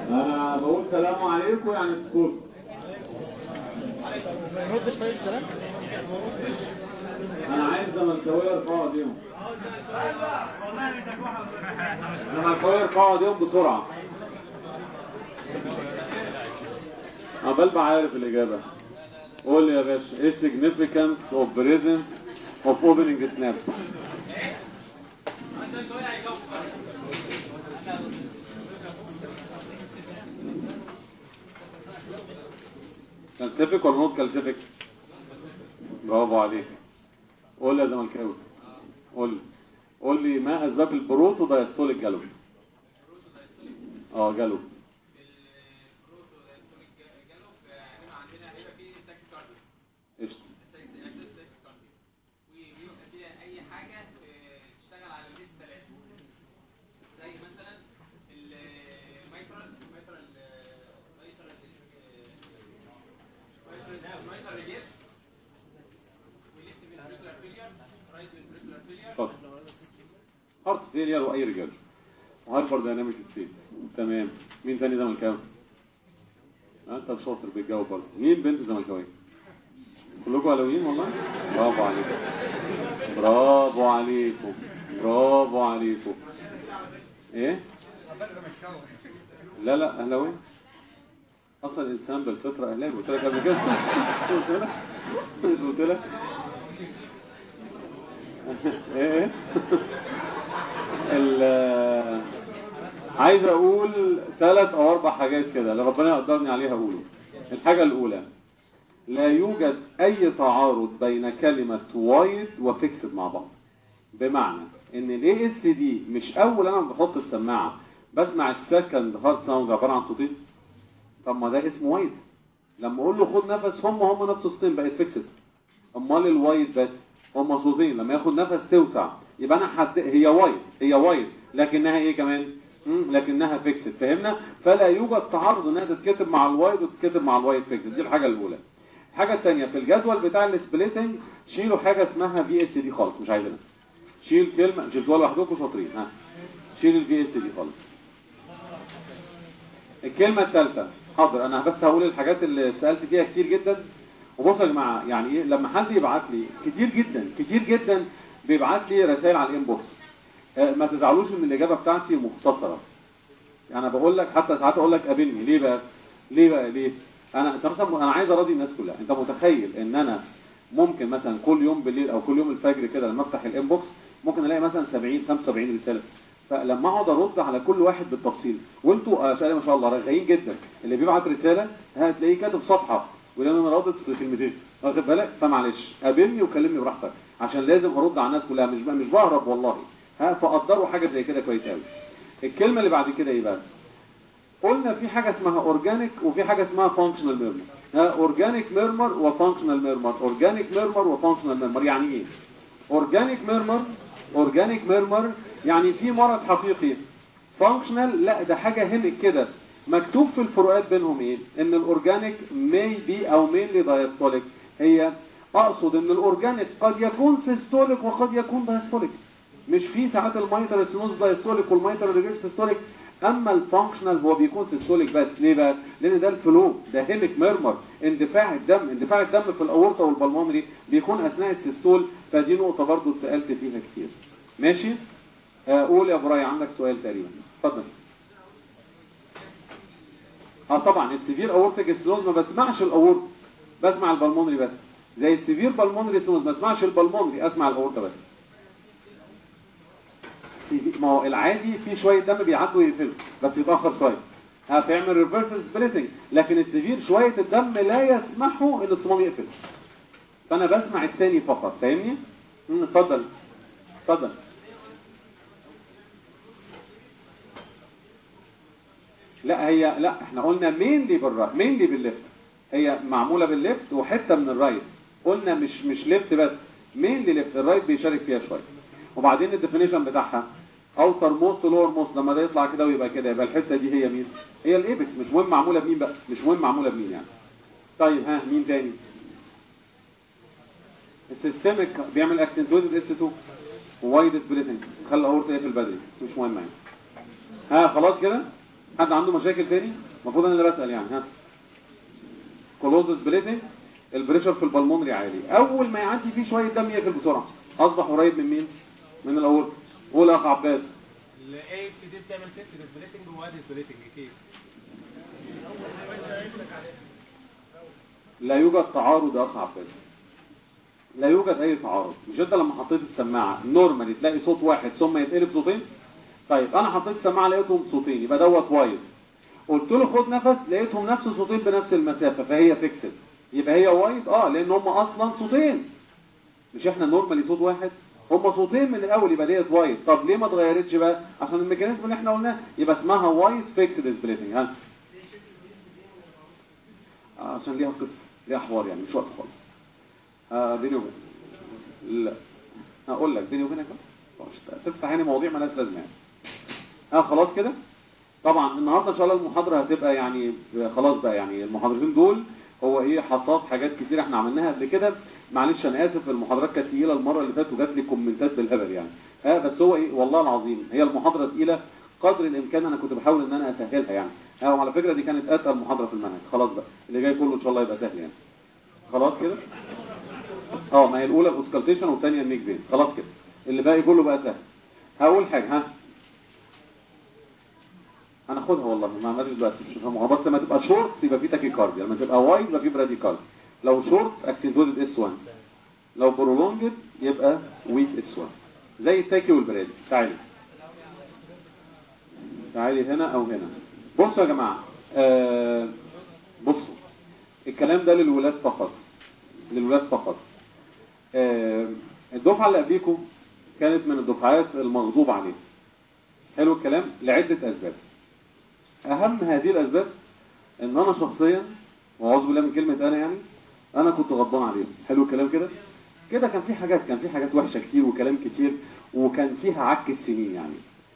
انا بقول سلام عليكم يعني تسكت ما يردش طيب السلام انا عايز زملكاويه يرفعوا ايديهم زملكاويه يرفعوا ايديهم بسرعه انا بلبع عارف الاجابه قول لي يا باشا ايه significance of presence of opening snap كالسيفيك ولا نوت كالسيفيك برافو عليك قول لي يا زملكاوي قول لي قول لي ما اسباب البروتو دايستوليك جالوب اه جالوب قشطة اي حاجه تشتغل على الريس ثلاثه زي مثلا الميترال الميترال الميترال الميترال ريجيت وليفت فينتريكولار فيلير رايت فينتريكولار فيلير اتفضل هارت فيلير واي رجال وهايبر دايناميك ستيت تمام مين تاني زملكاوي آه، انت شاطر بتجاوب برضه مين بنت زملكاويه كلكم علويين والله برافو عليكم برافو عليكم برافو عليكم ايه لا لا اهلاوي اصلا الانسان بالفطره اهلاوي قلت لك قبل كده مش قلت لك مش قلت لك ايه ايه ال- عايز اقول ثلاث او اربع حاجات كده اللي ربنا يقدرني عليها اقوله الحاجه الاولى لا يوجد اي تعارض بين كلمه وايد وفيكسد مع بعض بمعنى ان الاي اس دي مش اول انا بحط السماعه بسمع السكند هارد ساوند عباره عن صوتين طب ما ده اسمه وايد لما اقول له خد نفس هم هم نفس الصوتين بقت فيكسد امال الوايد بس هم صوتين لما ياخد نفس توسع يبقى انا حد هي وايد هي وايد لكنها ايه كمان مم، لكنها فيكسد فهمنا فلا يوجد تعارض انها تتكتب مع الوايد وتتكتب مع الوايد فيكسد دي الحاجه الاولى الحاجه الثانيه في الجدول بتاع السبليتنج شيلوا حاجه اسمها في اس دي خالص مش عايزينها شيل كلمه شلتوها لوحدكم شاطرين ها شيل الفي اس دي خالص الكلمة الثالثة حاضر انا بس هقول الحاجات اللي سألت فيها كتير جدا وبصوا يا جماعة يعني ايه لما حد يبعت لي كتير جدا كتير جدا بيبعت لي رسائل على الانبوكس آه، ما تزعلوش ان الاجابة بتاعتي مختصرة يعني انا بقول لك حتى ساعات اقول لك قابلني ليه بقى ليه بقى ليه انا انت مثلا انا عايز اراضي الناس كلها انت متخيل ان انا ممكن مثلا كل يوم بالليل او كل يوم الفجر كده لما افتح الانبوكس ممكن الاقي مثلا 70 75 رساله فلما اقعد ارد على كل واحد بالتفصيل وانتوا اسئله ما شاء الله رغايين جدا اللي بيبعت رساله هتلاقيه كاتب صفحه ويقول انا ردت في كلمتين واخد بالك فمعلش قابلني وكلمني براحتك عشان لازم ارد على الناس كلها مش مش بهرب والله ها فقدروا حاجه زي كده كويس قوي الكلمه اللي بعد كده ايه بقى قلنا في حاجة اسمها اورجانيك وفي حاجة اسمها فانكشنال ميرمر ها اورجانيك ميرمر وفانكشنال ميرمر اورجانيك ميرمر وفانكشنال ميرمر يعني ايه اورجانيك ميرمر اورجانيك ميرمر يعني في مرض حقيقي فانكشنال لا ده حاجة هيمك كده مكتوب في الفروقات بينهم ايه ان الاورجانيك may be او mainly diastolic هي اقصد ان الاورجانيك قد يكون سيستوليك وقد يكون دايستوليك مش في ساعات الميتر سنوز دايستوليك والميتر ريجير سيستوليك اما الفانكشنال هو بيكون سيستوليك بس ليه بقى لان ده الفلو ده هيميك ميرمر اندفاع الدم اندفاع الدم في الاورطه والبلمونري بيكون اثناء السيستول فدي نقطه برضو اتسالت فيها كتير ماشي آه، قول يا براي عندك سؤال تقريبا اتفضل اه طبعا السيفير اورتيك ستنوز ما بسمعش الاورط بسمع البلمونري بس زي السيفير بالمونري ستنوز ما بسمعش البلمونري اسمع الاورطه بس ما هو العادي في شويه دم بيعدوا يقفلوا بس يتاخر شويه ها فيعمل ريفرس سبليتنج لكن السيفير شويه الدم لا يسمحوا ان الصمام يقفل فانا بسمع الثاني فقط فاهمني مم، اتفضل اتفضل لا هي لا احنا قلنا مينلي بالرايت مينلي بالليفت هي معموله بالليفت وحته من الرايت قلنا مش مش ليفت بس مينلي ليفت الرايت بيشارك فيها شويه وبعدين الديفينيشن بتاعها اوتر موست لور موست لما ده يطلع كده ويبقى كده يبقى الحته دي هي مين هي الايبكس مش مهم معموله بمين بقى مش مهم معموله بمين يعني طيب ها مين تاني السيستميك بيعمل اكسنتويد اس 2 ووايد سبليتنج خلى اورتا ايه في البدري مش مهم يعني ها خلاص كده حد عنده مشاكل تاني المفروض انا اللي بسال يعني ها كولوزس بليتنج البريشر في البلمونري عالي اول ما يعدي فيه شويه دم يقفل بسرعه اصبح قريب من مين من الاورطه قول يا اخ عباس الاي اف دي بتعمل ست ديسبليتنج وواد ديسبليتنج كيف لا يوجد تعارض يا اخ عباس لا يوجد اي تعارض مش انت لما حطيت السماعه نورمالي تلاقي صوت واحد ثم يتقلب صوتين طيب انا حطيت السماعه لقيتهم صوتين يبقى دوت وايد قلت له خد نفس لقيتهم نفس الصوتين بنفس المسافه فهي فيكسد يبقى هي وايد اه لان هم اصلا صوتين مش احنا نورمالي صوت واحد هم صوتين من الاول يبقى ديت وايد طب ليه ما اتغيرتش بقى عشان الميكانيزم اللي احنا قلناه يبقى اسمها وايد فيكسد سبليتنج ها آه، عشان ليها قصه ليها حوار يعني مش وقت خالص آه بيني وبينك لا هقول لك بيني وبينك بقى مش تفتح يعني مواضيع مالهاش لازمه يعني اه خلاص كده طبعا النهارده ان شاء الله المحاضره هتبقى يعني خلاص بقى يعني المحاضرتين دول هو ايه حصاد حاجات كتير احنا عملناها قبل كده معلش انا اسف المحاضرات كانت تقيله المره اللي فاتت وجات لي كومنتات بالهبل يعني اه بس هو ايه والله العظيم هي المحاضره تقيله قدر الامكان انا كنت بحاول ان انا اسهلها يعني اه وعلى فكره دي كانت اتقل محاضره في المنهج خلاص بقى اللي جاي كله ان شاء الله يبقى سهل يعني خلاص كده اه ما هي الاولى الاوسكالتيشن والثانيه النيك بين خلاص كده اللي باقي كله بقى سهل هقول حاجه ها هناخدها والله ما ماليش دلوقتي مش هفهمها بس لما تبقى شورت يبقى في تاكيكارديا لما تبقى وايد يبقى في براديكارديا لو شورت اكسنتويد اس 1 لو برولونجد يبقى ويك اس 1 زي التاكي والبرادي تعالي تعالي هنا او هنا بصوا يا جماعه آه بصوا الكلام ده للولاد فقط للولاد فقط آه الدفعه اللي قبليكم كانت من الدفعات المغضوب عليها حلو الكلام لعده اسباب اهم هذه الاسباب ان انا شخصيا واعوذ بالله من كلمه انا يعني انا كنت غضبان عليهم حلو الكلام كده كده كان في حاجات كان في حاجات وحشه كتير وكلام كتير وكان فيها عك السنين يعني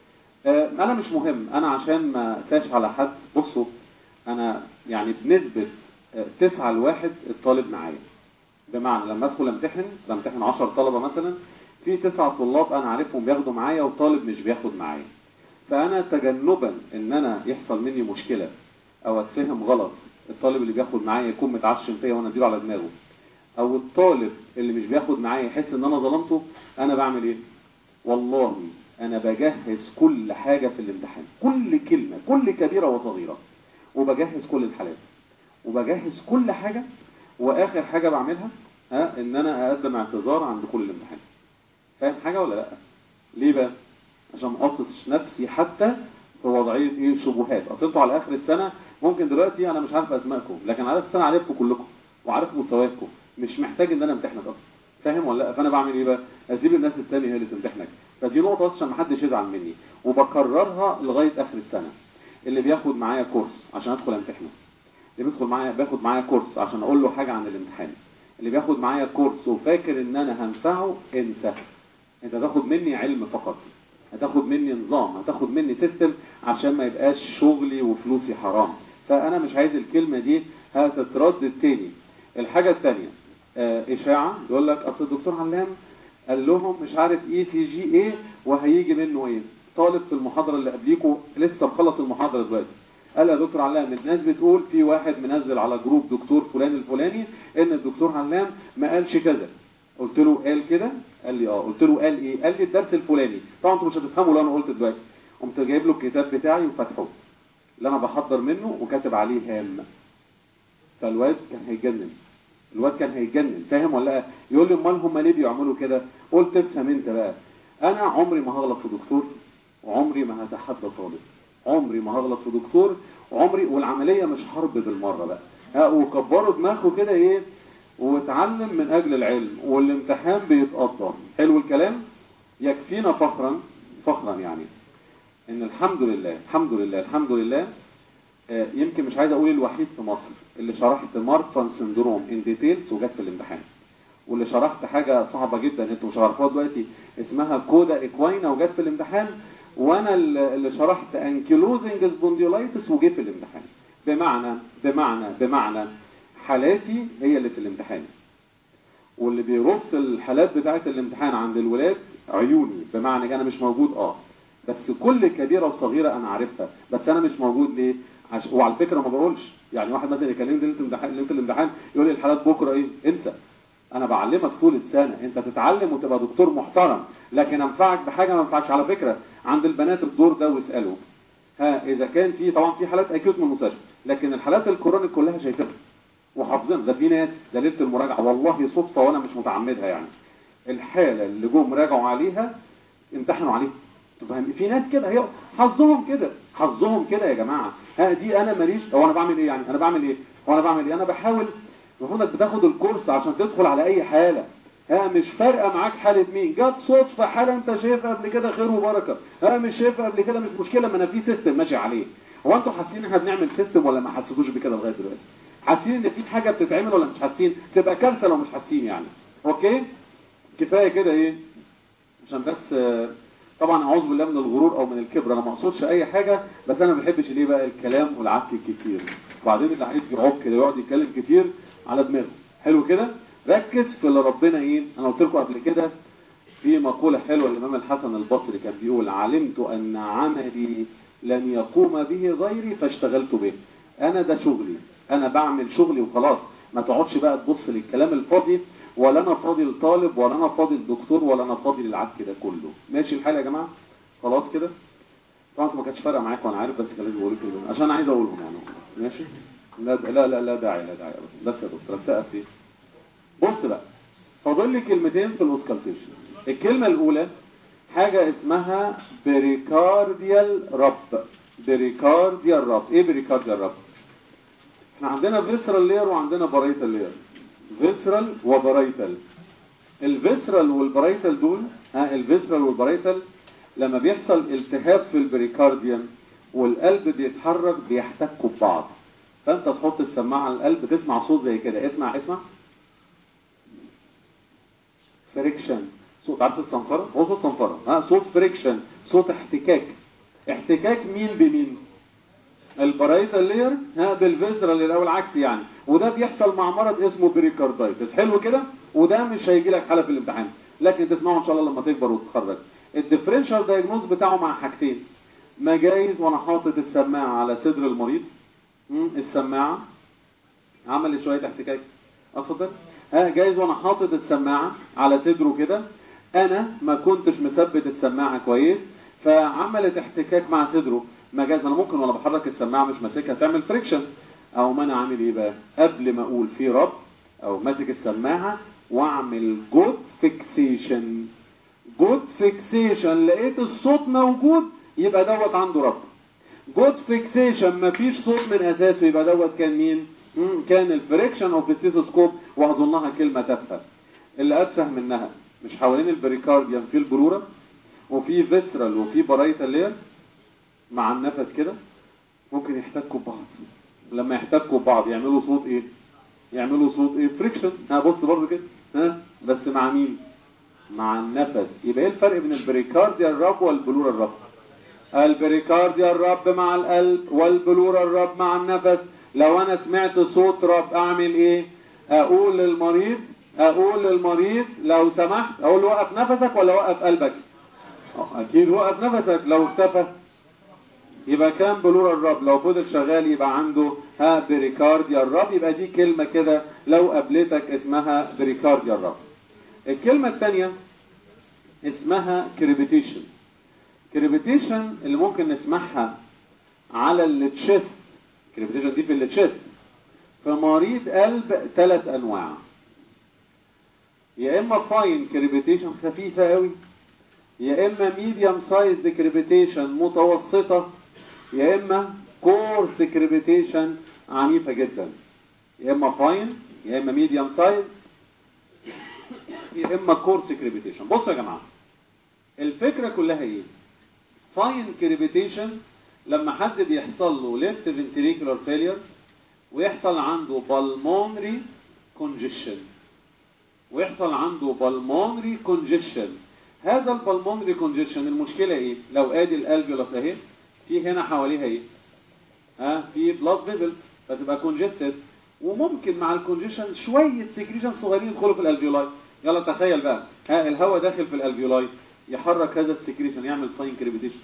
آه، انا مش مهم انا عشان ما ساش على حد بصوا انا يعني بنسبه آه، تسعة لواحد الطالب معايا بمعنى لما ادخل امتحن بامتحن 10 طلبه مثلا في تسعة طلاب انا عارفهم بياخدوا معايا وطالب مش بياخد معايا فانا تجنبا ان انا يحصل مني مشكله او اتفهم غلط الطالب اللي بياخد معايا يكون متعشم فيا وانا اديله على دماغه او الطالب اللي مش بياخد معايا يحس ان انا ظلمته انا بعمل ايه والله انا بجهز كل حاجه في الامتحان كل كلمه كل كبيره وصغيره وبجهز كل الحالات وبجهز كل حاجه واخر حاجه بعملها ها ان انا اقدم اعتذار عند كل الامتحان فاهم حاجه ولا لا ليه بقى عشان ما احطش نفسي حتى في وضعيه ايه شبهات اصل انتوا على اخر السنه ممكن دلوقتي انا مش عارف اسمائكم لكن على اخر السنه عارفكم كلكم وعارف مستواكم مش محتاج ان انا امتحنك اصلا فاهم ولا لا فانا بعمل ايه بقى اسيب الناس الثانيه هي اللي تمتحنك فدي نقطه بس عشان ما حدش يزعل مني وبكررها لغايه اخر السنه اللي بياخد معايا كورس عشان ادخل امتحنه اللي بيدخل معايا بياخد معايا كورس عشان اقول له حاجه عن الامتحان اللي بياخد معايا كورس وفاكر ان انا هنفعه انسى انت هتاخد مني علم فقط هتاخد مني نظام هتاخد مني سيستم عشان ما يبقاش شغلي وفلوسي حرام فانا مش عايز الكلمه دي هتتردد تاني الحاجه الثانيه اشاعه يقول لك اصل الدكتور علام قال لهم مش عارف اي سي جي ايه وهيجي منه ايه طالب في المحاضره اللي قبليكوا لسه مخلص المحاضره دلوقتي قال يا دكتور علام الناس بتقول في واحد منزل على جروب دكتور فلان الفلاني ان الدكتور علام ما قالش كذا قلت له قال كده قال لي اه قلت له قال ايه قال لي الدرس الفلاني طبعا انتوا مش هتفهموا لو انا قلت دلوقتي قمت جايب له الكتاب بتاعي وفتحه اللي انا بحضر منه وكاتب عليه هام فالواد كان هيجنن الواد كان هيجنن فاهم ولا لا يقول لي امال هم ليه بيعملوا كده قلت افهم انت بقى انا عمري ما هغلط في دكتور وعمري ما هتحدى طالب عمري ما هغلط في دكتور وعمري والعمليه مش حرب بالمره بقى ها وكبروا دماغه كده ايه واتعلم من اجل العلم والامتحان بيتقدر حلو الكلام يكفينا فخرا فخرا يعني ان الحمد لله الحمد لله الحمد لله آه، يمكن مش عايز اقول الوحيد في مصر اللي شرحت مارفان سندروم ان ديتيلز وجت في الامتحان واللي شرحت حاجه صعبه جدا انتوا مش عارفوها دلوقتي اسمها كودا ايكواينا وجت في الامتحان وانا اللي شرحت انكيلوزنج سبونديولايتس وجه في الامتحان بمعنى بمعنى بمعنى حالاتي هي اللي في الامتحان واللي بيرص الحالات بتاعه الامتحان عند الولاد عيوني بمعنى انا مش موجود اه بس كل كبيره وصغيره انا عارفها بس انا مش موجود ليه عش... وعلى فكره ما بقولش يعني واحد مثلا يكلمني ليله الامتحان ليله الامتحان يقول لي الحالات بكره ايه انسى انا بعلمك طول السنه انت تتعلم وتبقى دكتور محترم لكن انفعك بحاجه ما انفعكش على فكره عند البنات الدور ده واساله ها اذا كان في طبعا في حالات اكيوت من المستشفى لكن الحالات الكرونيك كلها شايفينها وحافظينها ده في ناس ده ليله المراجعه والله صدفه وانا مش متعمدها يعني الحاله اللي جم راجعوا عليها امتحنوا عليها أنتوا فاهمين؟ في ناس كده هي حظهم كده حظهم كده يا جماعه ها دي انا ماليش هو انا بعمل ايه يعني انا بعمل ايه هو انا بعمل ايه انا بحاول المفروض انك بتاخد الكورس عشان تدخل على اي حاله ها مش فارقه معاك حاله مين جت صدفه حاله انت شايفها قبل كده خير وبركه ها مش شايفها قبل كده مش مشكله ما انا في سيستم ماشي عليه هو انتوا حاسين ان احنا بنعمل سيستم ولا ما حسيتوش بكده لغايه دلوقتي حاسين ان في حاجه بتتعمل ولا مش حاسين تبقى كارثه لو مش حاسين يعني اوكي كفايه كده ايه عشان بس آه، طبعا اعوذ بالله من الغرور او من الكبر انا ما اقصدش اي حاجه بس انا ما بحبش ليه بقى الكلام والعك الكتير وبعدين اللي عايز يعك كده يقعد يتكلم كتير على دماغه حلو كده ركز في اللي ربنا ايه انا قلت لكم قبل كده في مقوله حلوه الامام الحسن البصري كان بيقول علمت ان عملي لن يقوم به غيري فاشتغلت به انا ده شغلي انا بعمل شغلي وخلاص ما تقعدش بقى تبص للكلام الفاضي ولا انا فاضي لطالب ولا انا فاضي لدكتور ولا انا فاضي للعك ده كله ماشي الحال يا جماعه خلاص كده طبعا انتوا ما كانتش فارقه معاكم انا عارف بس كان لازم اقول كده عشان عايز اقولهم يعني ماشي لا لا لا لا داعي لا داعي ابدا بس يا دكتور سقف ايه بص بقى فاضل لي كلمتين في الاوسكالتيشن الكلمه الاولى حاجه اسمها بريكارديال رب بريكارديال رب ايه بريكارديال رب احنا عندنا فيسرال لير وعندنا بارايتال لير فيسرال وبرايتال الفيسرال والبرايتال دول ها الفيسرال والبرايتال لما بيحصل التهاب في البريكارديوم والقلب بيتحرك بيحتكوا ببعض فانت تحط السماعه على القلب تسمع صوت زي كده اسمع اسمع فريكشن صوت عارف الصنفره هو صوت صنفره ها صوت فريكشن صوت احتكاك احتكاك مين بمين البرايتال لير ها بالفيسرال اللي هو العكس يعني وده بيحصل مع مرض اسمه بريكاردايتس حلو كده وده مش هيجي لك حاله في الامتحان لكن تسمعه ان شاء الله لما تكبر وتتخرج الديفرنشال دايجنوز بتاعه مع حاجتين ما جايز وانا حاطط السماعه على صدر المريض مم، السماعه عملت شويه احتكاك اتفضل ها جايز وانا حاطط السماعه على صدره كده انا ما كنتش مثبت السماعه كويس فعملت احتكاك مع صدره ما جاز انا ممكن وانا بحرك السماعه مش ماسكها تعمل فريكشن او ما انا عامل ايه بقى قبل ما اقول في رب او ماسك السماعه واعمل جود فيكسيشن جود فيكسيشن لقيت الصوت موجود يبقى دوت عنده رب جود فيكسيشن مفيش صوت من اساسه يبقى دوت كان مين مم، كان الفريكشن اوف الستيثوسكوب واظنها كلمه تافهه اللي اتفه منها مش حوالين البريكارديوم في البروره وفي فيسرال وفي برايتال لير مع النفس كده ممكن يحتكوا ببعض لما يحتكوا ببعض يعملوا صوت ايه يعملوا صوت ايه فريكشن ها بص برضه كده ها بس مع مين مع النفس يبقى ايه الفرق بين البريكارديال راب والبلورال راب البريكارديال رب مع القلب والبلورال رب مع النفس لو انا سمعت صوت رب اعمل ايه اقول للمريض اقول للمريض لو سمحت اقول له وقف نفسك ولا وقف قلبك اكيد وقف نفسك لو اختفى يبقى كان بلور الرب لو فضل شغال يبقى عنده ها بريكارديا الرب يبقى دي كلمة كده لو قابلتك اسمها بريكارديا الرب الكلمة الثانية اسمها كريبيتيشن كريبيتيشن اللي ممكن نسمعها على التشيست كريبيتيشن دي في التشيست في مريض قلب ثلاث انواع يا اما فاين كريبيتيشن خفيفة قوي يا اما ميديوم سايز كريبيتيشن متوسطة يا اما كورس كريبيتيشن عنيفة جدا يا اما فاين يا اما ميديوم سايز يا اما كورس كريبيتيشن بصوا يا جماعة الفكرة كلها ايه فاين كريبيتيشن لما حد بيحصل له ليفت فنتريكولار فيلير ويحصل عنده بالمونري كونجيشن ويحصل عنده بالمونري كونجيشن هذا البلمونري كونجيشن المشكلة ايه لو ادي الالفيولاس اهي في هنا حواليها ايه ها في بلاد فيزلز فتبقى كونجستد وممكن مع الكونجيشن شوية سكريشن صغيرين يدخلوا في الالفيولاي يلا تخيل بقى ها الهواء داخل في الالفيولاي يحرك هذا السكريشن يعمل ساين كريبيتيشن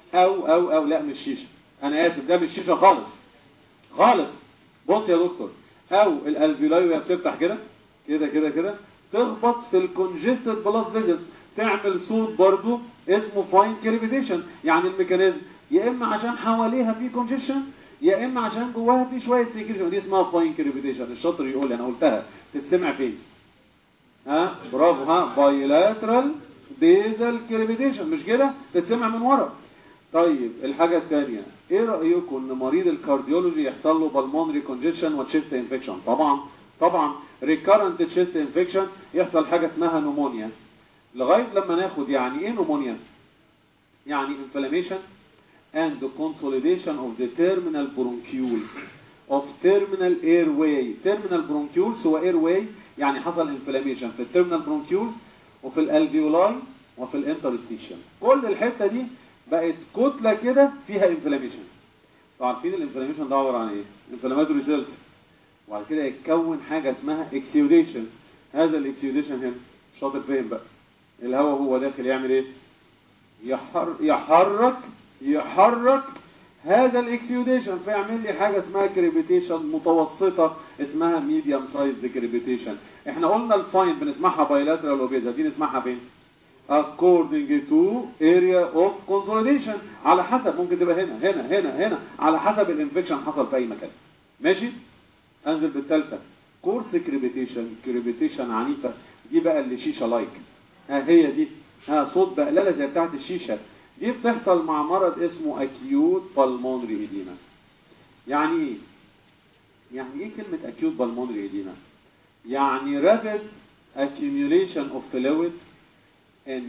او او او لا مش شيشه انا اسف ده مش شيشه خالص خالص بص يا دكتور او الالفيولاي وهي بتفتح كده كده كده كده تخبط في الكونجستد بلس فيزيت تعمل صوت برضو اسمه فاين كريبيتيشن يعني الميكانيزم يا اما عشان حواليها في كونجيشن يا اما عشان جواها في شويه سيكريشن دي اسمها فاين كريبيتيشن الشاطر يقول لي انا قلتها تتسمع فين ها برافو ها بايلاترال بيزل كريبيتيشن مش كده تتسمع من ورا طيب الحاجة الثانية ايه رأيكم ان مريض الكارديولوجي يحصل له بالمونري كونجيشن وتشيست انفكشن طبعا طبعا ريكارنت تشيست انفكشن يحصل حاجة اسمها نمونيا لغاية لما ناخد يعني ايه نمونيا يعني inflammation and the consolidation of the terminal bronchioles of terminal airway terminal bronchioles هو airway يعني حصل inflammation في التيرمينال bronchioles وفي الالفيولاي وفي الانترستيشن كل الحتة دي بقت كتلة كده فيها انفلاميشن عارفين الانفلاميشن ده عبارة عن ايه انفلاماتوري سيلز وبعد كده يتكون حاجة اسمها اكسيوديشن هذا الاكسيوديشن هنا شاطر فين بقى الهواء هو داخل يعمل ايه يحر يحرك يحرك هذا الاكسيوديشن فيعمل لي حاجة اسمها كريبيتيشن متوسطة اسمها ميديوم سايز كريبيتيشن احنا قلنا الفاين بنسمعها بايلاترال وبيزا دي نسمعها فين according to area of consolidation على حسب ممكن تبقى هنا هنا هنا هنا على حسب الانفكشن حصل في اي مكان ماشي انزل بالثالثه كورس كريبيتيشن كريبيتيشن عنيفه دي بقى اللي شيشه لايك ها هي دي ها صوت بقلله زي بتاعت الشيشه دي بتحصل مع مرض اسمه acute pulmonary edema يعني ايه يعني ايه كلمه acute pulmonary edema يعني rapid accumulation of fluid in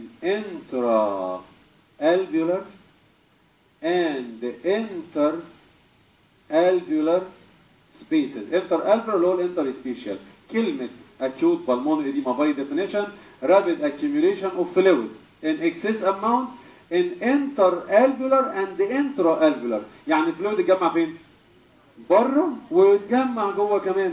intra-alveolar and inter-alveolar spaces. Inter-alveolar اللي هو الانترسبيشال. كلمة acute pulmonary edema by definition rapid accumulation of fluid in excess amount in inter-alveolar and intra-alveolar. يعني fluid يتجمع فين؟ بره ويتجمع جوه كمان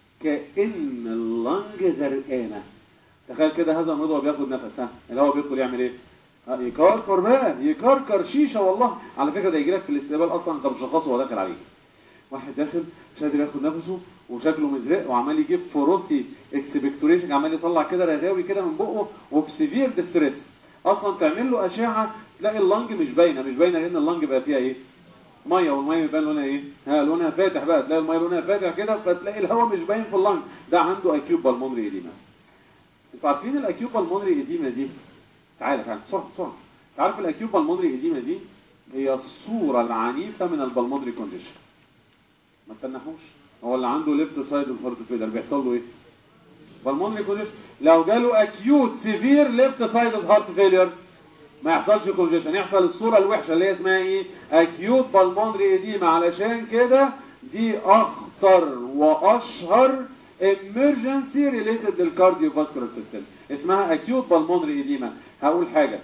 كأن اللنج زرقانه تخيل كده هذا المريض وهو بياخد نفس ها الهواء بيدخل يعمل ايه ها، يكركر بقى يكركر شيشه والله على فكره ده يجي لك في الاستقبال اصلا انت مش شخصه وهو داخل عليك واحد داخل مش قادر ياخد نفسه وشكله مزرق وعمال يجيب فروتي اكسبكتوريشن عمال يطلع كده رغاوي كده من بقه وفي سيفير ديستريس اصلا تعمل له اشعه تلاقي اللنج مش باينه مش باينه لان اللنج بقى فيها ايه ميه والميه يبقى لونها ايه ها لونها فاتح بقى تلاقي الميه لونها فاتح كده فتلاقي الهواء مش باين في اللنج ده عنده اكيوب بالمونري ايديما انتوا عارفين الاكيوب بالمونري ايديما دي تعالى تعالى بسرعه بسرعه عارف الاكيوب بالمونري ايديما دي هي الصوره العنيفه من البالمونري كونديشن ما تنحوش هو اللي عنده ليفت سايد هارت فيلر بيحصل له ايه بالمونري كونديشن لو جاله اكيوت سيفير ليفت سايد هارت فيلر ما يحصلش كونجيشن يحصل الصوره الوحشه اللي هي اسمها ايه اكيوت بالمونري ايديما علشان كده دي اخطر واشهر emergency related للكارديوفاسكولار سيستم اسمها acute pulmonary edema هقول حاجة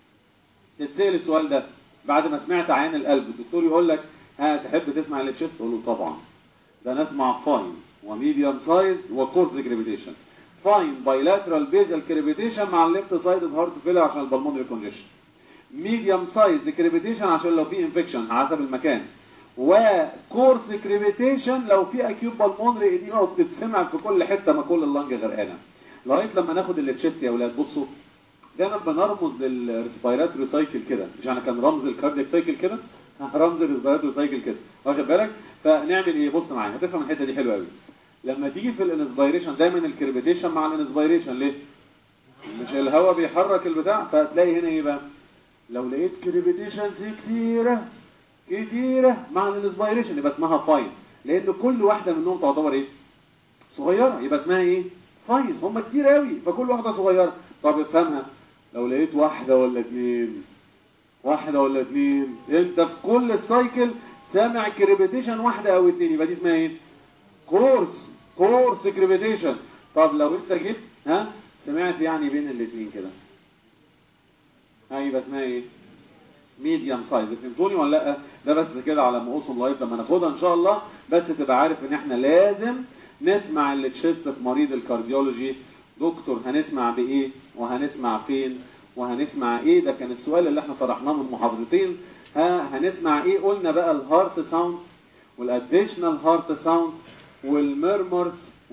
تتسأل السؤال ده بعد ما سمعت عين القلب الدكتور يقول لك ها تحب تسمع التشيست تقول له طبعا ده نسمع فاين وميديوم سايز وكورس كريبيتيشن فاين بايلاترال بيزل كريبيتيشن مع الليفت سايد هارت فيلر عشان البلمونري كونجيشن ميديوم سايز كريبيتيشن عشان لو في انفكشن حسب المكان وكورس كريبيتيشن لو في اكيوت بالمونري ايديما وبتتسمع في كل حته ما كل اللنج غرقانه لغايه لما ناخد التشيست يا اولاد بصوا دايما بنرمز للريسبيراتوري سايكل كده مش يعني كان رمز الكاردياك سايكل كده رمز الريسبيراتوري سايكل كده واخد بالك فنعمل ايه بص معايا هتفهم الحته دي حلوه قوي لما تيجي في الانسبيريشن دايما الكريبيتيشن مع الانسبيريشن ليه مش الهواء بيحرك البتاع فتلاقي هنا ايه بقى لو لقيت كريبيتيشنز كتيره كتيرة مع الانسبيريشن يبقى اسمها فاين لان كل واحدة منهم تعتبر ايه صغيرة يبقى اسمها ايه فاين هم كتير قوي فكل واحدة صغيرة طب افهمها لو لقيت واحدة ولا اتنين واحدة ولا اتنين انت في كل السايكل سامع كريبيتيشن واحدة او اتنين يبقى دي اسمها ايه كورس كورس كريبيتيشن طب لو انت جيت ها سمعت يعني بين الاتنين كده ها يبقى اسمها ايه ميديوم سايز فهمتوني ولا لا ده بس كده على ما اوصل لغايه لما ناخدها ان شاء الله بس تبقى عارف ان احنا لازم نسمع التشيست في مريض الكارديولوجي دكتور هنسمع بايه وهنسمع فين وهنسمع ايه ده كان السؤال اللي احنا طرحناه من محاضرتين ها هنسمع ايه قلنا بقى الهارت ساوندز والاديشنال هارت ساوندز والميرمرز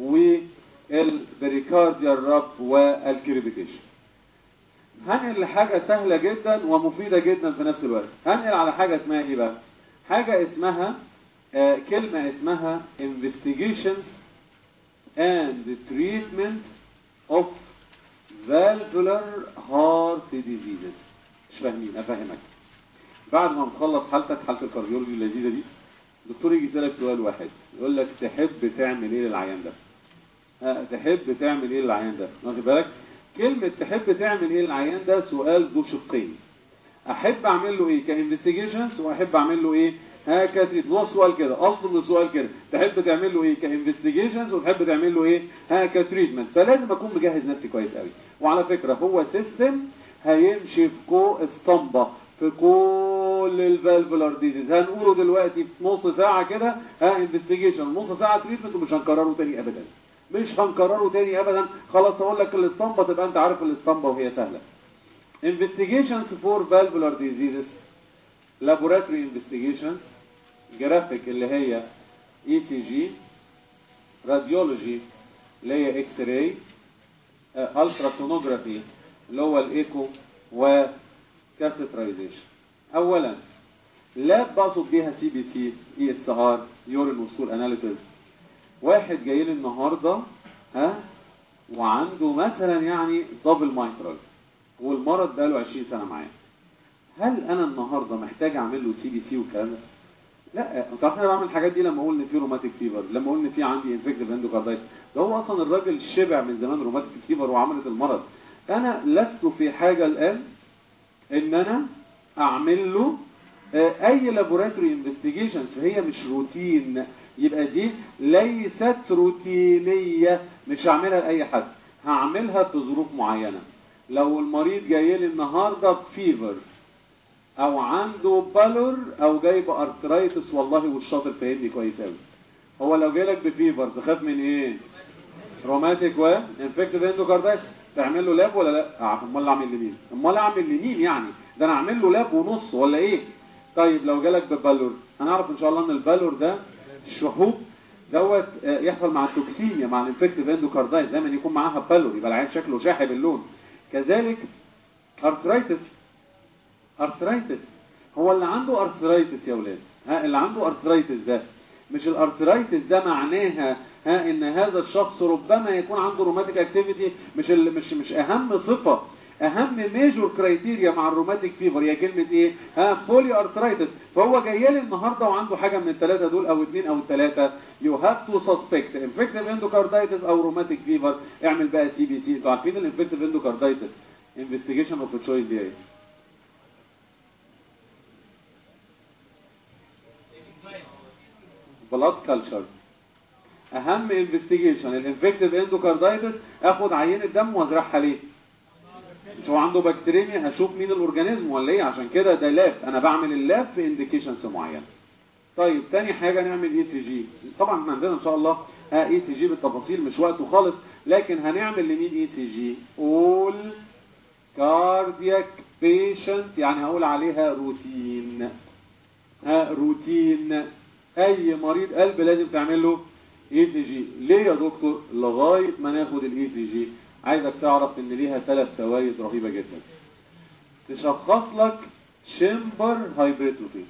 والبريكارديال راب والكريبيتيشن هنقل لحاجة سهلة جدا ومفيدة جدا في نفس الوقت هنقل على حاجة اسمها ايه بقى حاجة اسمها آه كلمة اسمها investigations and treatment of valvular heart diseases مش فاهمين افهمك بعد ما نخلص حالتك حالة الكارديولوجي اللذيذة دي الدكتور يجي يسألك سؤال واحد يقول لك تحب تعمل ايه للعيان ده آه، تحب تعمل ايه للعيان ده واخد بالك كلمة تحب تعمل ايه للعيان ده سؤال ذو شقين احب اعمل له ايه كانفستيجيشنز واحب اعمل له ايه ها كاتريت هو السؤال كده اصله من السؤال كده تحب تعمل له ايه كانفستيجيشنز وتحب تعمل له ايه ها كتريتمنت فلازم اكون مجهز نفسي كويس قوي وعلى فكره هو سيستم هيمشي في كو اسطمبه في كل الفالفولار ديزيز هنقوله دلوقتي في نص ساعه كده ها انفستيجيشن نص ساعه تريتمنت ومش هنكرره تاني ابدا مش هنكرره تاني ابدا خلاص اقول لك الاسطمبه تبقى انت عارف الاسطمبه وهي سهله investigations for valvular diseases laboratory investigations جرافيك اللي هي اي سي جي راديولوجي اللي هي اكس راي التراسونوجرافي اللي هو الايكو وكاثيترايزيشن اولا لاب بقصد بيها سي بي سي اي اس ار يورين وستول اناليسيس واحد جاي لي النهارده ها وعنده مثلا يعني دبل مايترال والمرض بقاله 20 سنه معاه هل انا النهارده محتاج اعمل له سي بي سي والكلام ده؟ لا انت عارف انا بعمل الحاجات دي لما اقول ان في روماتيك فيفر لما اقول ان في عندي انفكتيف اندوكاردايتس ده هو اصلا الراجل شبع من زمان روماتيك فيفر وعملت المرض انا لست في حاجه الان ان انا اعمل له آه، اي لابوراتوري انفستيجيشنز هي مش روتين يبقى دي ليست روتينيه مش هعملها لاي حد هعملها في ظروف معينه لو المريض جاي لي النهارده بفيفر او عنده بالور او جاي بارترايتس والله والشاطر فاهمني كويس قوي هو لو جاي لك بفيفر تخاف من ايه روماتيك و انفكتيف اندوكاردايتس تعمل له لاب ولا لا آه، امال اعمل لمين امال اعمل لمين يعني ده انا اعمل له لاب ونص ولا ايه طيب لو جالك ببالور هنعرف ان شاء الله ان البالور ده الشحوب دوت آه، يحصل مع التوكسيميا مع الانفكتيف اندوكاردايتس دايما يكون معاها بالور يبقى العين شكله شاحب اللون كذلك ارثرايتس ارثرايتس هو اللي عنده ارثرايتس يا ولاد ها اللي عنده ارثرايتس ده مش الارثرايتس ده معناها ها ان هذا الشخص ربما يكون عنده روماتيك اكتيفيتي مش ال مش مش اهم صفه اهم ميجور كرايتيريا مع الروماتيك فيفر هي كلمه ايه ها بولي ارثرايتس فهو جاي لي النهارده وعنده حاجه من الثلاثه دول او اثنين او الثلاثه يو هاف تو سسبكت انفكتيف اندوكاردايتس او روماتيك فيفر اعمل بقى سي بي سي انتوا عارفين الانفكتيف اندوكاردايتس انفستيجيشن اوف تشويس دي ايه بلاد كلتشر اهم انفستيجيشن الانفكتيف اندوكاردايتس اخد عينه دم وازرعها ليه مش هو عنده بكتيريميا هشوف مين الاورجانيزم ولا ايه عشان كده ده لاب انا بعمل اللاب في انديكيشنز معينه طيب تاني حاجه نعمل اي سي جي طبعا احنا عندنا ان شاء الله ها اي سي جي بالتفاصيل مش وقته خالص لكن هنعمل لمين اي سي جي اول كاردياك بيشنت يعني هقول عليها روتين ها روتين اي مريض قلب لازم تعمل له اي سي جي ليه يا دكتور لغايه ما ناخد الاي سي جي عايزك تعرف ان ليها ثلاث فوائد رهيبه جدا تشخص لك شمبر هايبريتروفي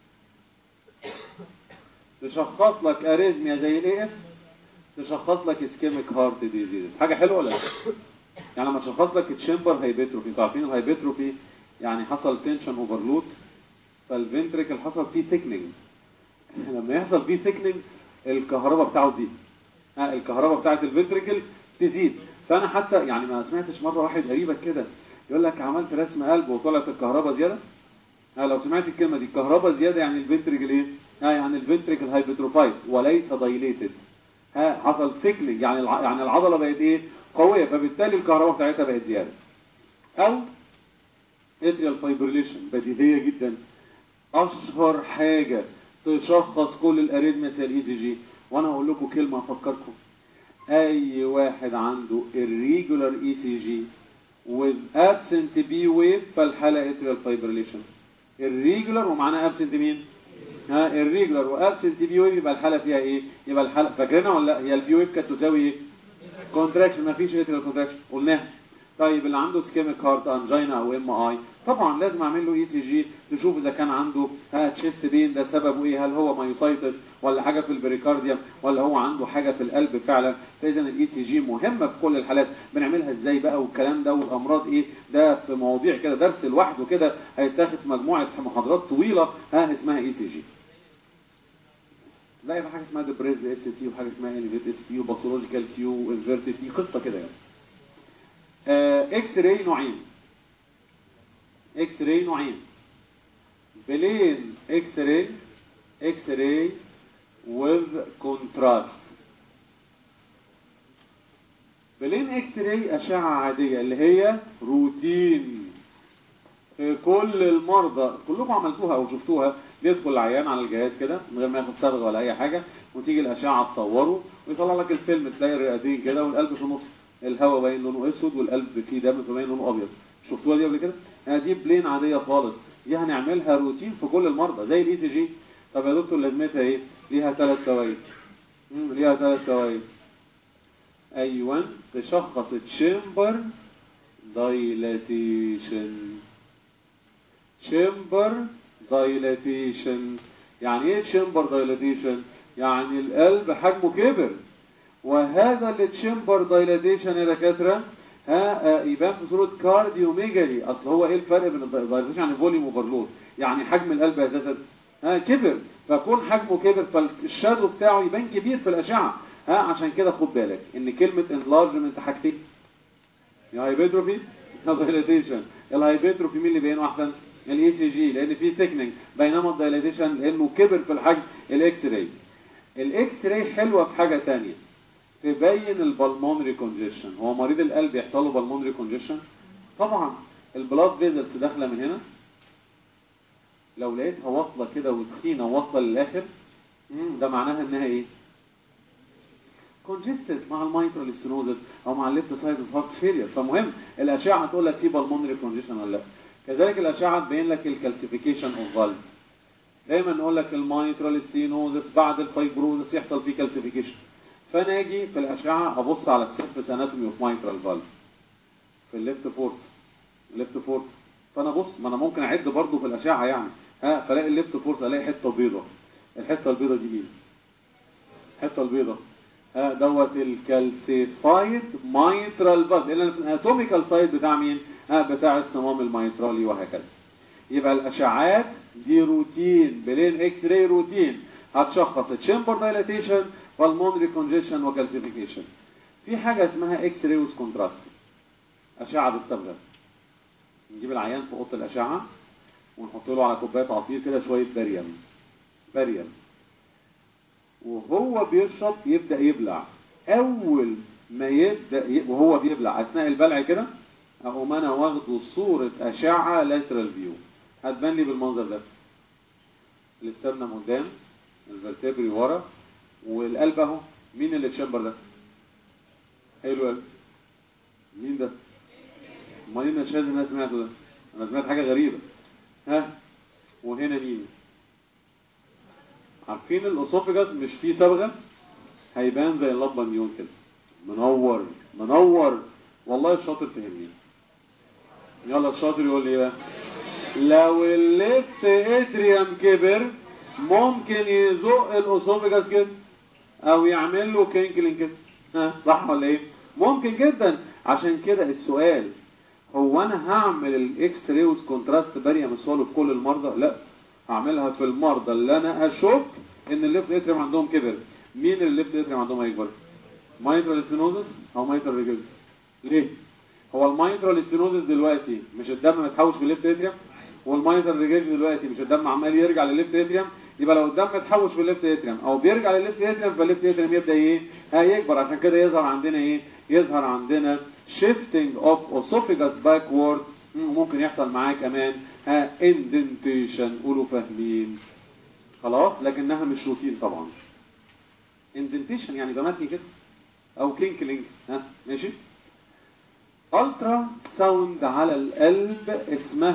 تشخص لك اريزميا زي الاي اس تشخص لك اسكيميك هارت ديزيز حاجه حلوه ولا لا يعني لما تشخص لك تشمبر هايبريتروفي انتوا عارفين الهايبريتروفي يعني حصل تنشن اوفرلود فالفنتريكل حصل فيه ثيكنينج لما يحصل فيه ثيكنينج الكهرباء بتاعه تزيد ها الكهرباء بتاعه الفنتريكل تزيد فانا حتى يعني ما سمعتش مره واحد غريبه كده يقول لك عملت رسم قلب وطلعت الكهرباء زياده ها لو سمعت الكلمه دي الكهرباء زياده يعني الفنتريكل ايه ها يعني الفنتريكل هايبرتروفايد وليس دايليتد ها حصل ثيكنينج يعني الع... يعني العضله بقت ايه قويه فبالتالي الكهرباء بتاعتها بقت زياده او اتريال فايبريليشن بديهيه جدا اشهر حاجه تشخص كل الاريثميا الاي سي جي وانا هقول لكم كلمه افكركم اي واحد عنده irregular ECG with absent B wave فالحالة atrial fibrillation الريجولار ومعانا ابسنت مين ها الريجولار وابسنت بي ويف يبقى الحاله فيها ايه يبقى الحاله فاكرينها ولا لا هي البي ويف كانت تساوي ايه كونتراكشن ما فيش اتريال كونتراكشن قلناها طيب اللي عنده سكيميك هارت انجينا او ام اي طبعا لازم اعمل له اي سي جي تشوف اذا كان عنده ها تشيست بين ده سببه ايه هل هو مايوسايتس ولا حاجه في البريكارديوم ولا هو عنده حاجه في القلب فعلا فاذا الاي سي جي مهمه في كل الحالات بنعملها ازاي بقى والكلام ده والامراض ايه ده في مواضيع كده درس لوحده كده هيتاخد في مجموعه محاضرات طويله ها اسمها اي سي جي لا يبقى حاجه اسمها ديبريز اس تي وحاجه اسمها انفيت اس تي وباثولوجيكال كيو وانفيرتد تي قصه كده يعني آه اكس راي نوعين اكس راي نوعين بلين اكس راي اكس راي with contrast بلين اكس راي اشعه عاديه اللي هي روتين في كل المرضى كلكم عملتوها او شفتوها بيدخل العيان على الجهاز كده من غير ما ياخد صبغه ولا اي حاجه وتيجي الاشعه تصوره ويطلع لك الفيلم تلاقي الرئتين كده والقلب في النص الهواء باين لونه اسود والقلب فيه دم فباين لونه ابيض شفتوها دي قبل كده يعني دي بلين عاديه خالص دي هنعملها روتين في كل المرضى زي الاي سي جي طب يا دكتور لازمتها ايه ليها ثلاث فوائد مم، ليها ثلاث فوائد ايوه تشخص تشامبر دايلاتيشن تشامبر دايلاتيشن يعني ايه تشامبر دايلاتيشن يعني القلب حجمه كبر وهذا التشامبر دايلاتيشن يا دكاتره ها آه، يبان في صوره كارديوميجالي اصل هو ايه الفرق بين الدايلاتيشن يعني فوليوم اوفرلود يعني حجم القلب اساسا ها كبر فكون حجمه كبر فالشادو بتاعه يبان كبير في الاشعه ها عشان كده خد بالك ان كلمه انلارجمنت حاجتين يا هايبرتروفي يا دايلاتيشن الهايبرتروفي مين اللي بينه احسن الاي سي جي لان في تكنيك بينما الدايلاتيشن لانه كبر في الحجم الاكس راي الاكس راي حلوه في حاجه تانية تبين البلمونري كونجيشن هو مريض القلب يحصل له بالمونري كونجيشن طبعا البلاد فيزلز داخله من هنا لو لقيتها واصله كده وتخينه واصله للاخر مم، ده معناها انها ايه كونجستد مع المايترال ستينوزس او مع الليفت سايد اوف هارت فيلير فمهم الاشعه تقول لك في بالمونري كونجيشن ولا لا كذلك الاشعه تبين لك الكالسيفيكيشن اوف فالف دايما نقول لك المايترال ستينوزس بعد الفايبروزس يحصل فيه كالسيفيكيشن فانا اجي في الاشعه ابص على السيرفس اناتومي اوف مايترال فالف في الليفت فورث الليفت فورث فانا بص ما انا ممكن اعد برضو في الاشعه يعني ها فلاقي الليفت فورث الاقي حته بيضه الحته البيضه دي مين الحته البيضه ها دوت الكالسيفايد مايترال فالف لان الاناتوميكال سايد بتاع مين ها بتاع الصمام الميترالي وهكذا يبقى الاشعاعات دي روتين بلين اكس راي روتين هتشخص تشامبر دايلاتيشن بالمونري كونجيشن وكالسيفيكيشن في حاجه اسمها اكس راي ويز كونتراست اشعه بالصبغه نجيب العيان في اوضه الاشعه ونحط له على كوبايه عصير كده شويه بريم بريم وهو بيشرب يبدا يبلع اول ما يبدا ي... وهو بيبلع اثناء البلع كده اقوم انا واخده صوره اشعه لاترال فيو هتبان لي بالمنظر ده الاسترنم قدام الفرتبري ورا والقلب اهو مين اللي تشامبر ده حلو قوي مين ده امال ايه الشاذ اللي انا سمعته ده انا سمعت حاجه غريبه ها وهنا مين عارفين الاسوفجاس مش فيه صبغه هيبان زي اللبه نيون كده منور منور والله الشاطر فهمني يلا الشاطر يقول لي بقى لو الليفت اتريم كبر ممكن يزق الاسوفجاس كده او يعمل له كينكلين كده ها صح ولا ايه ممكن جدا عشان كده السؤال هو انا هعمل الاكس رايوز كونتراست باريا مسوله في كل المرضى لا هعملها في المرضى اللي انا اشك ان الليفت اتريم عندهم كبر مين اللي الليفت اتريم عندهم هيكبر مايترال ستينوزس او مايترال ريجل ليه هو المايترال ستينوزس دلوقتي مش الدم متحوش في الليفت اتريم والمايترال ريجل دلوقتي مش الدم عمال يرجع للليفت اتريم يبقى لو الدم اتحوش في الليفت اتريم او بيرجع للليفت اتريم فالليفت اتريم يبدا ايه هيكبر عشان كده يظهر عندنا ايه يظهر عندنا shifting of esophagus backward ممكن يحصل معاه كمان ها indentation قولوا فاهمين خلاص لكنها مش روتين طبعا indentation يعني بمتني كده او كينكلينج ها ماشي الترا ساوند على القلب اسمها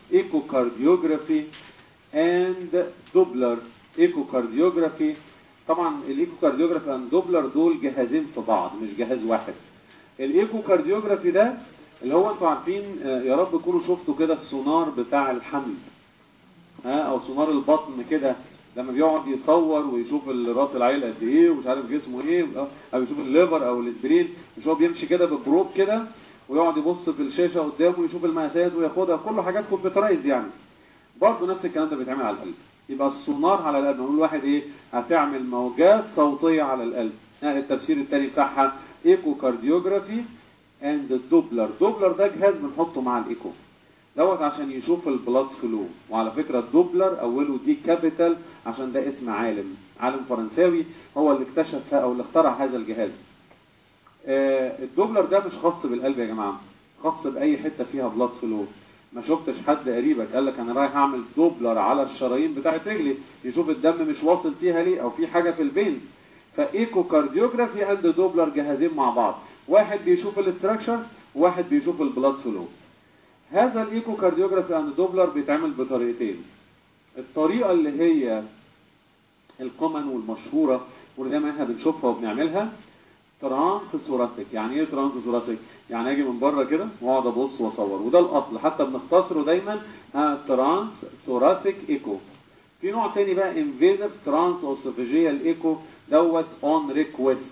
echocardiography and Doppler echocardiography طبعا الايكوكارديوجرافي اند دوبلر دول جهازين في بعض مش جهاز واحد الايكوكارديوجرافي ده اللي هو انتوا عارفين آه، يا رب تكونوا شفتوا كده السونار بتاع الحمل ها او سونار البطن كده لما بيقعد يصور ويشوف راس العيل قد ايه ومش عارف جسمه ايه او يشوف الليفر او الاسبرين مش هو بيمشي كده بالجروب كده ويقعد يبص في الشاشه قدامه ويشوف المقاسات وياخدها كله حاجات كمبيوترايز يعني برضه نفس الكلام ده بيتعمل على القلب يبقى السونار على القلب نقول واحد ايه هتعمل موجات صوتيه على القلب ها التفسير الثاني بتاعها ايكو كارديوجرافي اند دوبلر دوبلر ده جهاز بنحطه مع الايكو دوت عشان يشوف البلاد فلو وعلى فكره الدوبلر اوله دي كابيتال عشان ده اسم عالم عالم فرنساوي هو اللي اكتشف او اللي اخترع هذا الجهاز آه، الدوبلر ده مش خاص بالقلب يا جماعه خاص باي حته فيها بلاد فلو ما شفتش حد قريبك قال لك انا رايح اعمل دوبلر على الشرايين بتاعت رجلي يشوف الدم مش واصل فيها ليه او في حاجه في البين فايكو كارديوجرافي اند دوبلر جهازين مع بعض واحد بيشوف الاستراكشرز وواحد بيشوف البلاد فلو هذا الايكو كارديوجرافي اند دوبلر بيتعمل بطريقتين الطريقه اللي هي الكومن والمشهوره واللي دايما احنا بنشوفها وبنعملها ترانس ثوراسيك يعني ايه ترانس ثوراسيك يعني اجي من بره كده واقعد ابص واصور وده الاصل حتى بنختصره دايما ها ترانس ثوراسيك ايكو في نوع تاني بقى انفيزيف ترانس اوسوفيجيال ايكو دوت اون ريكويست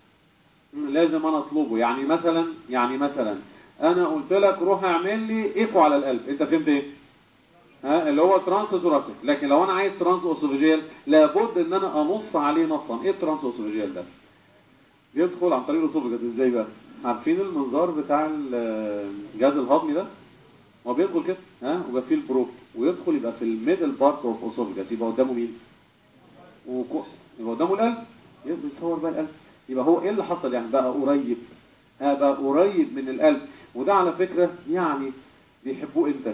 لازم انا اطلبه يعني مثلا يعني مثلا انا قلت لك روح اعمل لي ايكو على القلب انت فهمت ايه ها اللي هو ترانس ثوراسيك لكن لو انا عايز ترانس اوسوفيجيال لابد ان انا انص عليه نصا ايه الترانس اوسوفيجيال ده يدخل عن طريق الاسوفجس ازاي بقى عارفين المنظار بتاع الجهاز الهضمي ده هو بيدخل كده ها ويبقى فيه البروك ويدخل يبقى في الميدل بارت اوف اسوفجس يبقى قدامه مين وكو... يبقى قدامه القلب يبقى يصور بقى القلب يبقى هو ايه اللي حصل يعني بقى قريب ها بقى قريب من القلب وده على فكرة يعني بيحبوه امتى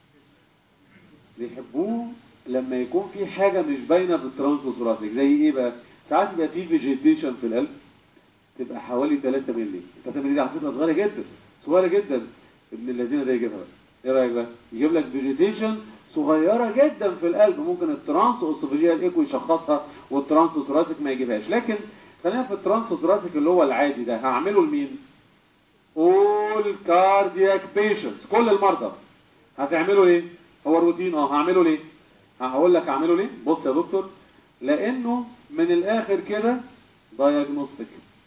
بيحبوه لما يكون في حاجة مش باينة بالترانسوثوراسيك زي ايه بقى ساعات يبقى في فيجيتيشن في القلب تبقى حوالي 3 مللي 3 مللي دي على فكره صغيره جدا صغيره جدا ابن الذين ده يجيبها بقى ايه رايك بقى يجيب لك فيجيتيشن صغيره جدا في القلب ممكن الترانس اوسوفيجيال ايكو يشخصها والترانس ثوراسيك ما يجيبهاش لكن خلينا في الترانس ثوراسيك اللي هو العادي ده هعمله لمين all cardiac patients كل المرضى هتعملوا ايه هو الروتين اه هعمله ليه هقول لك هعمله ليه بص يا دكتور لانه من الاخر كده دايجنوستيك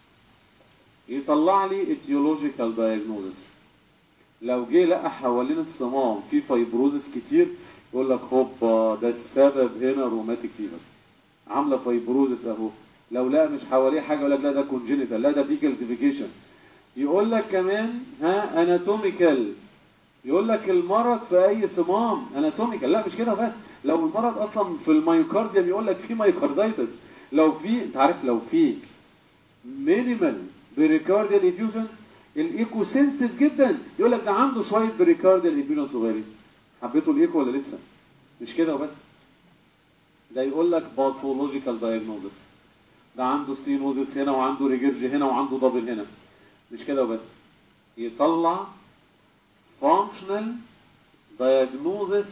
يطلع لي etiological diagnosis لو جه لقى حوالين الصمام في فايبروزس كتير يقول لك هوبا ده السبب هنا روماتيك فيبر عامله فايبروزس اهو لو لقى مش حواليه حاجه يقول لك لا ده كونجينيتال لا ده في كالسيفيكيشن يقول لك كمان ها اناتوميكال يقول لك المرض في اي صمام اناتوميكال لا مش كده بس لو المرض اصلا في المايوكارديوم يقول لك في مايوكاردايتس لو في انت عارف لو في مينيمال بريكارديال افيوجن الايكو سنسيتيف جدا يقول لك ده عنده شويه بريكارديال افيوجن صغيرين حبيتوا الايكو ولا لسه مش كده وبس ده يقول لك باثولوجيكال دايجنوزس ده عنده ستينوزس هنا وعنده ريجرج هنا وعنده دبل هنا مش كده وبس يطلع فانكشنال دايجنوزس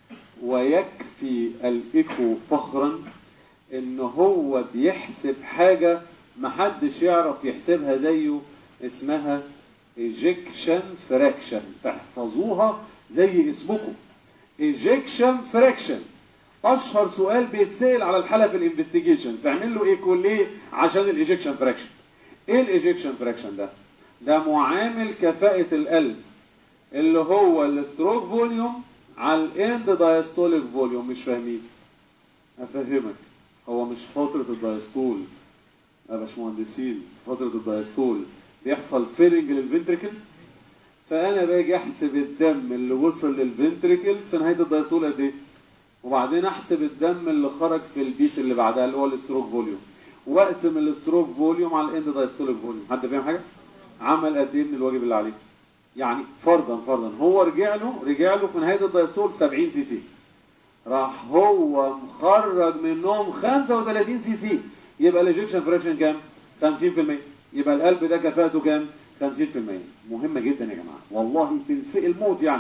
ويكفي الايكو فخرا ان هو بيحسب حاجه محدش يعرف يحسبها زيه اسمها ايجيكشن فراكشن تحفظوها زي اسمكم ايجيكشن فراكشن اشهر سؤال بيتسال على الحاله في الانفستيجيشن تعمل له ايه كل ايه عشان الايجيكشن فراكشن ايه الايجيكشن فراكشن ده ده معامل كفاءه القلب اللي هو الستروك فوليوم على الاند دايستوليك فوليوم مش فاهمين افهمك هو مش فتره الدايستول يا باشمهندسين فترة الدايستول بيحصل فيلنج للفنتريكل فأنا باجي أحسب الدم اللي وصل للفنتريكل في نهاية الدايستول قد إيه؟ وبعدين أحسب الدم اللي خرج في البيت اللي بعدها اللي هو الستروك فوليوم وأقسم الستروك فوليوم على الإند دايستوليك فوليوم حد فاهم حاجة؟ عمل قد إيه من الواجب اللي عليه؟ يعني فرضا فرضا هو رجع له رجع له في نهاية الدايستول 70 سي سي راح هو مخرج منهم 35 سي سي يبقى الايجكشن فراكشن كام 50% يبقى القلب ده كفاءته كام 50% مهمه جدا يا جماعه والله تنسئ الموت يعني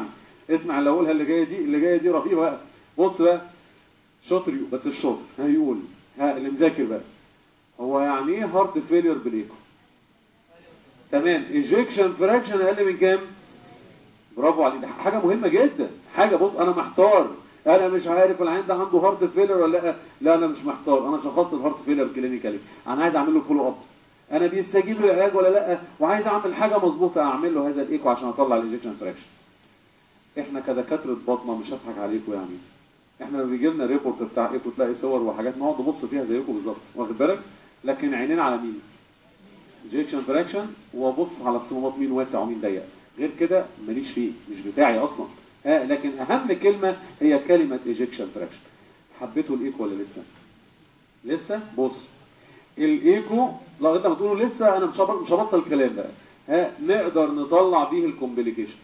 اسمع اللي اقولها اللي جايه دي اللي جايه دي رهيبه بقى بص بقى شاطر يو- بس الشاطر هيقول ها اللي مذاكر بقى هو يعني ايه هارت فيلير بالايكو تمام ايجكشن فراكشن اقل من كام برافو عليك ده حاجه مهمه جدا حاجه بص انا محتار انا مش عارف العيان ده عنده هارت فيلر ولا لا لا انا مش محتار انا شخصت الهارت فيلر كلينيكالي انا عايز اعمل له فولو اب انا بيستجيب للعلاج ولا لا وعايز اعمل حاجه مظبوطه اعمل له هذا الايكو عشان اطلع الايجكشن فراكشن احنا كدكاتره باطنه مش هضحك عليكم يعني احنا لما بيجي لنا ريبورت بتاع ايكو تلاقي صور وحاجات نقعد نبص فيها زيكم بالظبط واخد بالك لكن عينينا على مين ايجكشن فراكشن وابص على الصمامات مين واسع ومين ضيق غير كده ماليش فيه مش بتاعي اصلا ها لكن اهم كلمه هي كلمه ايجكشن فراكشن حبيتوا الايكو ولا لسه لسه بص الايكو لغايه ما تقولوا لسه انا مش هبط- مش هبطل كلام بقى ها نقدر نطلع بيه الكومبليكيشن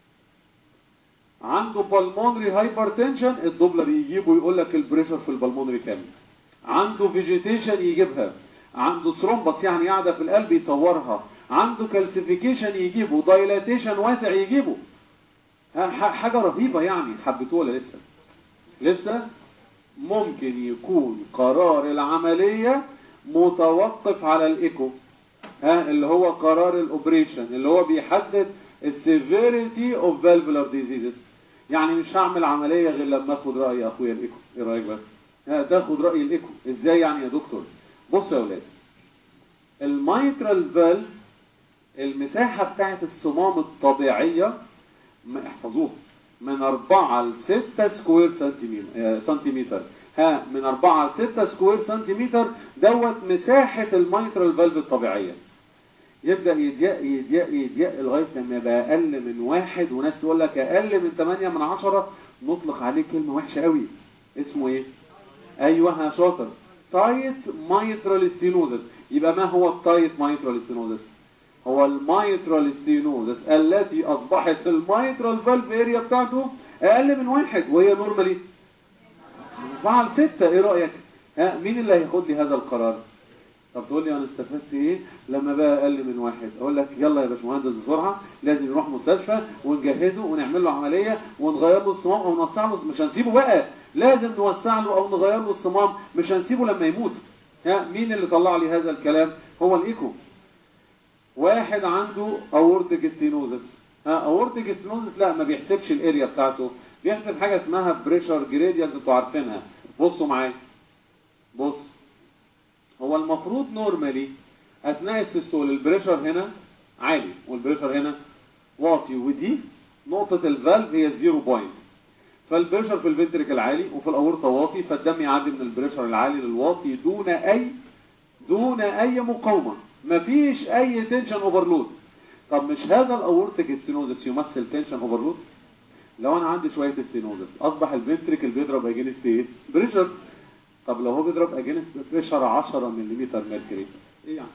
عنده بالمونري هايبرتنشن الدوبلر يجيبه يقول لك البريشر في البلمونري كام عنده فيجيتيشن يجيبها عنده ثرومبس يعني قاعده في القلب يصورها عنده كالسيفيكيشن يجيبه دايلاتيشن واسع يجيبه ها- ح- حاجه رهيبه يعني حبيتوه ولا لسه لسه ممكن يكون قرار العمليه متوقف على الايكو ها اللي هو قرار الاوبريشن اللي هو بيحدد السيفيريتي اوف فالفولار ديزيزز يعني مش هعمل عمليه غير لما اخد راي اخويا الايكو ايه رايك بقى ها، تاخد راي الايكو ازاي يعني يا دكتور بص يا اولاد الميترال فالف المساحه بتاعت الصمام الطبيعيه ما احفظوها من 4 ل 6 سكوير سنتيمتر آه، سنتيمتر ها من 4 ل 6 سكوير سنتيمتر دوت مساحه الميترال فالف الطبيعيه يبدا يضيق يضيق يضيق لغايه لما يبقى اقل من واحد وناس تقول لك اقل من 8 من 10 نطلق عليه كلمه وحشه قوي اسمه ايه ايوه يا شاطر تايت مايترال ستينوزس يبقى ما هو التايت مايترال ستينوزس هو المايترال ستينوزس التي اصبحت المايترال فالف اريا بتاعته اقل من واحد وهي نورمالي من 4 ل 6 ايه رايك ها مين اللي هياخد لي هذا القرار طب تقول لي انا استفدت ايه لما بقى اقل من واحد اقول لك يلا يا باشمهندس بسرعه لازم نروح مستشفى ونجهزه ونعمل له عمليه ونغير له الصمام او نوسع له مش هنسيبه بقى لازم نوسع له او نغير له الصمام مش هنسيبه لما يموت ها مين اللي طلع لي هذا الكلام هو الايكو واحد عنده اورتيك ستينوزس ها اورتيك ستينوزس لا ما بيحسبش الاريا بتاعته بيحسب حاجه اسمها بريشر جريدينت انتوا عارفينها بصوا معايا بص هو المفروض نورمالي اثناء السيستول البريشر هنا عالي والبريشر هنا واطي ودي نقطة الفالف هي الزيرو بوينت فالبريشر في الفنتريكل عالي وفي الاورطة واطي فالدم يعدي من البريشر العالي للواطي دون اي دون اي مقاومة مفيش اي تنشن اوفرلود طب مش هذا الاورتيك ستينوزس يمثل تنشن اوفرلود لو انا عندي شوية ستينوزس اصبح الفنتريكل بيضرب اجينست ايه بريشر طب لو هو بيضرب اجينست بريشر 10 ملم ميركوري ايه يعني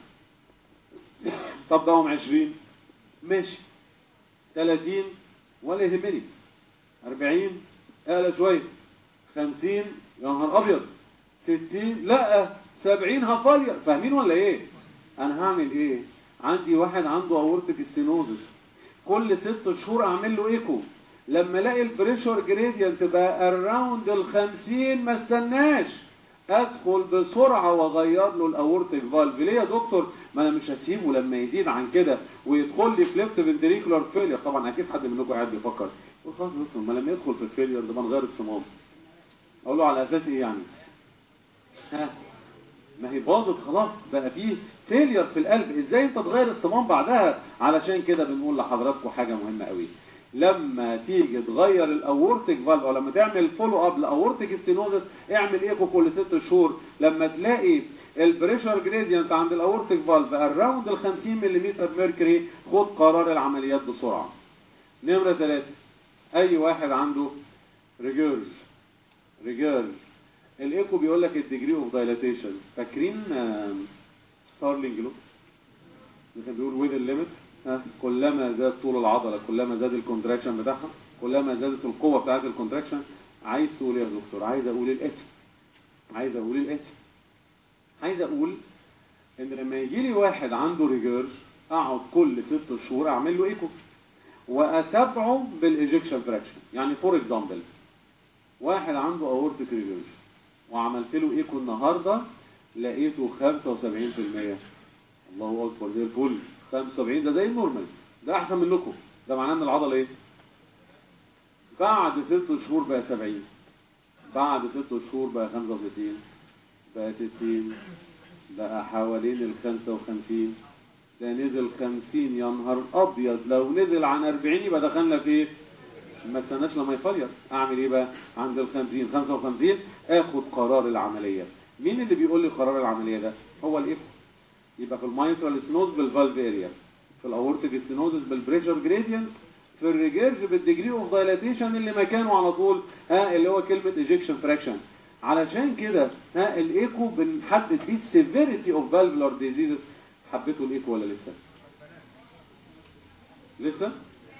طب ده هم 20 ماشي 30 ولا يهمني 40 اعلى شويه 50 يا نهار ابيض 60 لا 70 هفاليا فاهمين ولا ايه انا هعمل ايه عندي واحد عنده اورتيك ستينوزس كل ست شهور اعمل له ايكو لما الاقي البريشر جريدينت بقى اراوند ال 50 ما استناش ادخل بسرعه واغير له الاورتيك فالف ليه يا دكتور ما انا مش هسيبه لما يزيد عن كده ويدخل لي في ليفت فنتريكولار فيلير طبعا اكيد حد منكم قاعد بيفكر يقول خلاص يا دكتور ما لما يدخل في الفيلير ده ما نغير الصمام اقول له على اساس ايه يعني ها ما هي باظت خلاص بقى فيه فيلير في القلب ازاي انت تغير الصمام بعدها علشان كده بنقول لحضراتكم حاجه مهمه قوي لما تيجي تغير الاورتيك فالف او لما تعمل فولو اب لاورتيك ستينوزس اعمل ايكو كل ست شهور لما تلاقي البريشر جريدينت عند الاورتيك فالف اراوند ال 50 ملم ميركوري خد قرار العمليات بسرعه نمره ثلاثة اي واحد عنده ريجيرج ريجيرج الايكو بيقول لك الديجري اوف دايلاتيشن فاكرين ستارلينج لو اللي كان بيقول ويذ الليميت ها كلما زاد طول العضله كلما زاد الكونتراكشن بتاعها كلما زادت القوه بتاعت الكونتراكشن عايز تقول ايه يا دكتور عايز اقول الاتي عايز اقول الاتي عايز اقول ان لما يجي لي واحد عنده ريجيرج اقعد كل ست شهور اعمل له ايكو واتبعه بالايجكشن فراكشن يعني فور اكزامبل واحد عنده اورتيك ريجرج وعملت له ايكو النهارده لقيته 75% الله اكبر زي الفل 75 ده زي النورمال ده احسن منكم ده معناه ان العضله ايه بعد ست شهور بقى 70 بعد ست شهور بقى 65 بقى 60 بقى حوالين ال 55 ده نزل 50 يا نهار ابيض لو نزل عن 40 يبقى دخلنا في ايه؟ ما استناش لما يفير اعمل ايه بقى عند ال 50 55 اخد قرار العمليه مين اللي بيقول لي قرار العمليه ده هو الايكو يبقى في المايترال ستينوز بالفالف اريا في الاورتيك ستينوزس بالبريشر جريدينت في الريجيرج بالديجري اوف دايلاتيشن اللي مكانه على طول ها اللي هو كلمه ايجكشن فراكشن علشان كده ها الايكو بنحدد بيه السيفيريتي اوف فالفولار ديزيزز حبيتوا الايكو ولا لسه لسه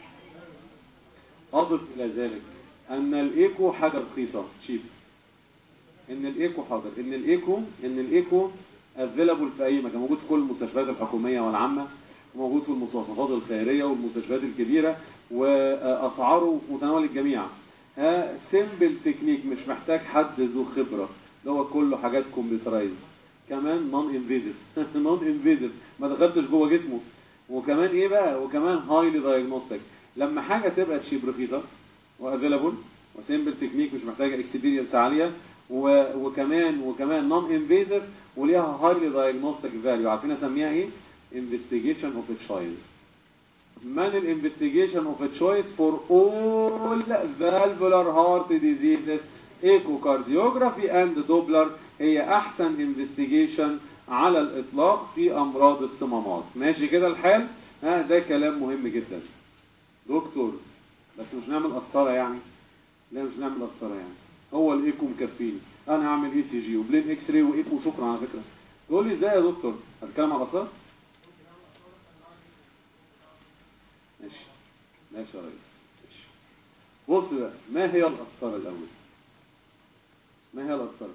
اضف الى ذلك ان الايكو حاجه رخيصه تشيب ان الايكو حاضر ان الايكو ان الايكو افيلابل في اي مكان موجود في كل المستشفيات الحكوميه والعامه وموجود في المستوصفات الخيريه والمستشفيات الكبيره واسعاره متناول الجميع ها سيمبل تكنيك مش محتاج حد ذو خبره ده هو كله حاجات كمبيوترايز كمان نون انفيزيف نون انفيزيف ما دخلتش جوه جسمه وكمان ايه بقى وكمان هايلي دايجنوستيك لما حاجه تبقى تشيب رخيصه وافيلابل وسيمبل تكنيك مش محتاجه اكسبيرينس عاليه و... وكمان وكمان نون انفيزيف وليها هايلي دايجنوستيك فاليو عارفين اسميها ايه investigation of a child من الانفستيجيشن اوف تشويس فور اول valvular heart diseases echocardiography and دوبلر هي احسن انفستيجيشن على الاطلاق في امراض الصمامات ماشي كده الحال ها ده كلام مهم جدا دكتور بس مش نعمل قسطره يعني لا مش نعمل قسطره يعني هو الايكو مكفيني انا هعمل اي سي جي وبلين اكس راي وايكو وشكرا على فكره تقول لي ازاي يا دكتور هتكلم على القسطره ماشي ماشي يا ريس ماشي بص بقى ما هي القسطره الاول ما هي القسطره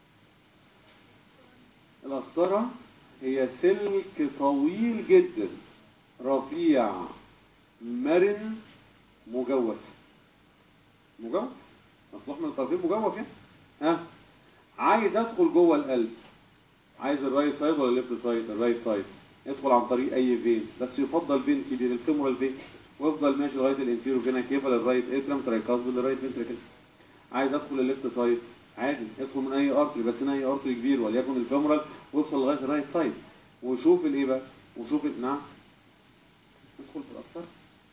القسطره هي سلك طويل جدا رفيع مرن مجوف مجوف مفتوح من الطرفين مجوف يعني ها عايز ادخل جوه القلب عايز الرايت سايد ولا الليفت سايد الرايت سايد يدخل عن طريق اي فين بس يفضل فين كبير الفيمورال فين ويفضل ماشي لغايه الانفيرو فينا كيفا للرايت اترم ترايكاز للرايت فنتريكل عايز ادخل الليفت سايد عادي ادخل من اي ارتري بس من اي ارتري كبير وليكن الفيمورال ويوصل لغايه الرايت سايد وشوف الايه بقى وشوف ال- نعم ادخل في الاقصر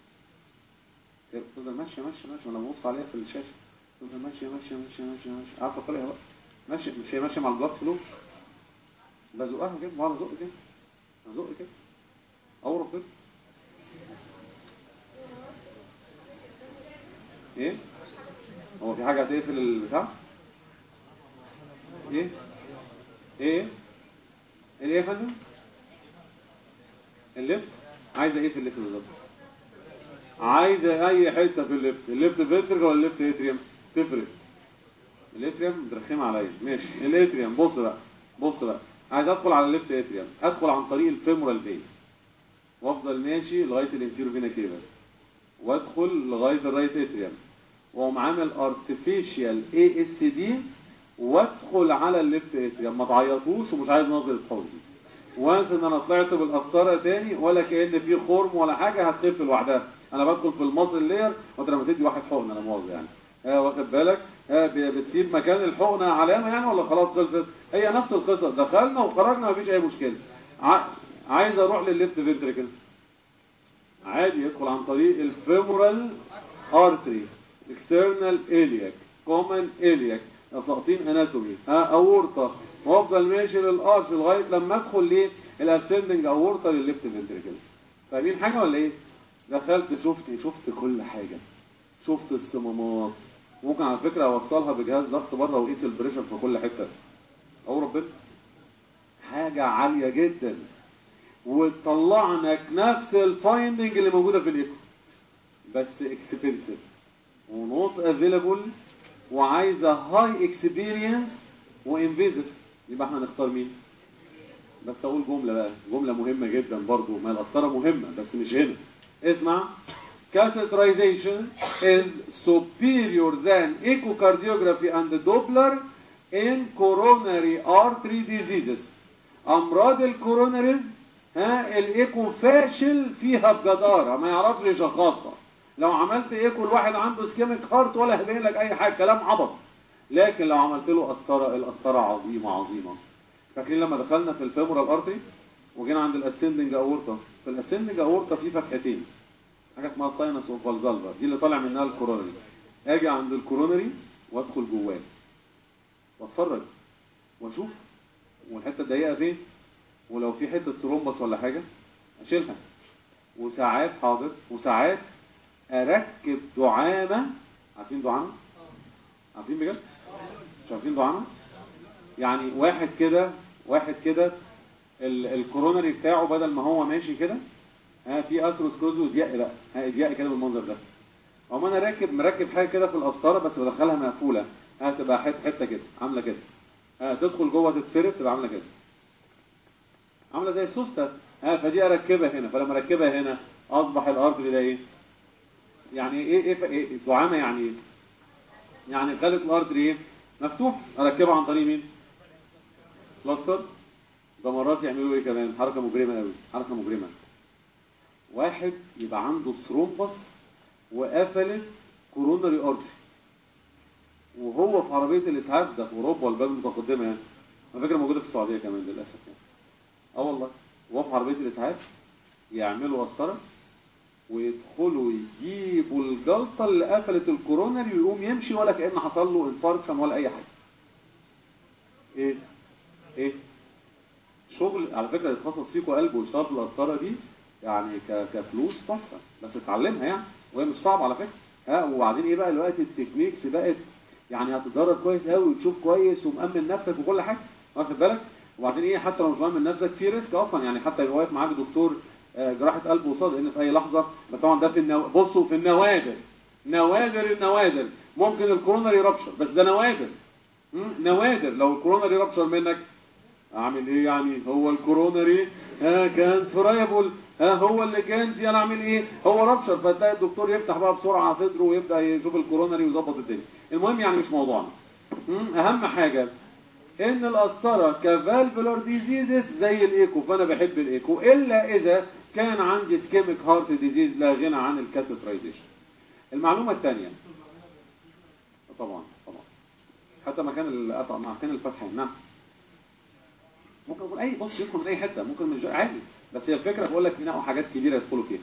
تفضل ماشيه ماشيه ماشيه وانا ببص عليها في الشاشه تفضل ماشيه ماشيه ماشيه ماشيه ماشيه عارفه طريقها بقى ماشيه مش هي ماشيه مع البلاد فلو بزقها كده بقعد ازق كده ازق كده اورق كده ايه هو في حاجه هتقفل البتاع ايه ايه ايه يا فندم الليفت عايزه ايه في الليفت بالظبط عايزه اي حته في الليفت الليفت فيتريك ولا الليفت اتريم تفرق الاتريم مترخمه عليا ماشي الاتريم بص بقى بص بقى عايز ادخل على الليفت اتريم ادخل عن طريق الفيمورال فين وافضل ماشي لغايه الانفيرو فينا كيبل وادخل لغايه الرايت اتريم واقوم عامل ارتفيشال اي اس دي وادخل على الليفت اتريم ما تعيطوش ومش عايز نظره حزن وانس ان انا طلعت بالقسطره تاني ولا كان في خرم ولا حاجه هتخف لوحدها انا بدخل في المصل لاير وانت لما تدي واحد حقنه انا مؤاخذه يعني ها واخد بالك ها ب- بتسيب مكان الحقنه علامه يعني ولا خلاص خلصت هي نفس القصه دخلنا وخرجنا مفيش اي مشكله ع- عايز اروح للليفت فنتريكل عادي يدخل عن طريق الفيمورال ارتري اكسترنال الياك كومن الياك ساقطين اناتومي ها اورطه وافضل ماشي للارش لغايه لما ادخل ليه الاسندنج اورطه للليفت فنتريكل فاهمين حاجه ولا ايه دخلت شفت شفت كل حاجه شفت الصمامات ممكن على فكره اوصلها بجهاز ضغط بره واقيس البريشر في كل حته او ربنا حاجه عاليه جدا وطلعنا نفس الفايندنج اللي موجوده في الايكو بس اكسبنسيف ونوت افيلابل وعايزه هاي اكسبيرينس وانفيزيف يبقى احنا نختار مين بس اقول جمله بقى جمله مهمه جدا برضو ما القسطره مهمه بس مش هنا اسمع catheterization is superior than echocardiography and Doppler in coronary artery diseases امراض الكوروناريز ها الايكو فاشل فيها بجداره ما يعرفش يشخصها لو عملت ايكو الواحد عنده سكيميك هارت ولا هيبين لك اي حاجه كلام عبط لكن لو عملت له قسطره القسطره عظيمه عظيمه فاكرين لما دخلنا في الفيمورال ارتري وجينا عند الاسندنج اورتا في الاسندنج اورتا في فتحتين حاجه اسمها ساينس اوف فالزالفا دي اللي طالع منها الكورونري اجي عند الكورونري وادخل جواه واتفرج واشوف والحته الضيقه فين ولو في حته ترومبس ولا حاجه اشيلها وساعات حاضر وساعات اركب دعامه عارفين دعامه عارفين بجد مش عارفين دعامه يعني واحد كده واحد كده ال- الكورونري بتاعه بدل ما هو ماشي كده ها في اثروسكوز وضيق بقى ها ضيق كده بالمنظر ده اما انا راكب مركب حاجه كده في القسطره بس بدخلها مقفوله ها تبقى حته حته كده عامله كده ها تدخل جوه تتفرد تبقى عامله كده عامله زي السوسته ها فدي اركبها هنا فلما اركبها هنا اصبح الارض ده ايه يعني ايه ايه, إيه دعامه يعني ايه يعني خلت الارض ايه مفتوح اركبها عن طريق مين بلاستر ده مرات يعملوا ايه كمان حركه مجرمه قوي حركه مجرمه واحد يبقى عنده ثرومبس وقفلت كوروناري ارتري وهو في عربيه الاسعاف ده في اوروبا والبلد المتقدمه يعني على فكره موجوده في السعوديه كمان للاسف يعني اه والله وهو في عربيه الاسعاف يعملوا قسطره ويدخلوا يجيبوا الجلطه اللي قفلت الكوروناري ويقوم يمشي ولا كأن حصل له انفاركشن ولا اي حاجه ايه ايه شغل على فكره يتخصص فيكوا قلب ويشتغل في القسطره دي يعني ك- كفلوس تحفه بس اتعلمها يعني وهي مش صعبه على فكره ها وبعدين ايه بقى دلوقتي التكنيكس بقت يعني هتتدرب كويس قوي وتشوف كويس ومأمن نفسك وكل حاجه واخد بالك وبعدين ايه حتى لو مش مأمن نفسك في ريسك اصلا يعني حتى يبقى واقف معاك دكتور آه، جراحه قلب وصاد ان في اي لحظه بس طبعا ده في النو... بصوا في النوادر نوادر النوادر ممكن الكورونري رابشر بس ده نوادر مم، نوادر لو الكورونري رابشر منك اعمل ايه يعني هو الكورونري ها كان فرايبل ها هو اللي كان دي انا اعمل ايه هو رابشر فتلاقي الدكتور يفتح بقى بسرعه على صدره ويبدا يشوف الكورونري ويظبط الدنيا المهم يعني مش موضوعنا مم، اهم حاجه ان القسطره كفالفولار ديزيزز زي الايكو فانا بحب الايكو الا اذا كان عندي سكيميك هارت ديزيز لا غنى عن الكاتيترايزيشن المعلومه الثانيه طبعا طبعا حتى مكان القطع مكان الفتح نعم ممكن يكون اي بص يدخل من اي حته ممكن من جو- عادي بس هي الفكره بقول لك ينقوا حاجات كبيره يدخلوا فيها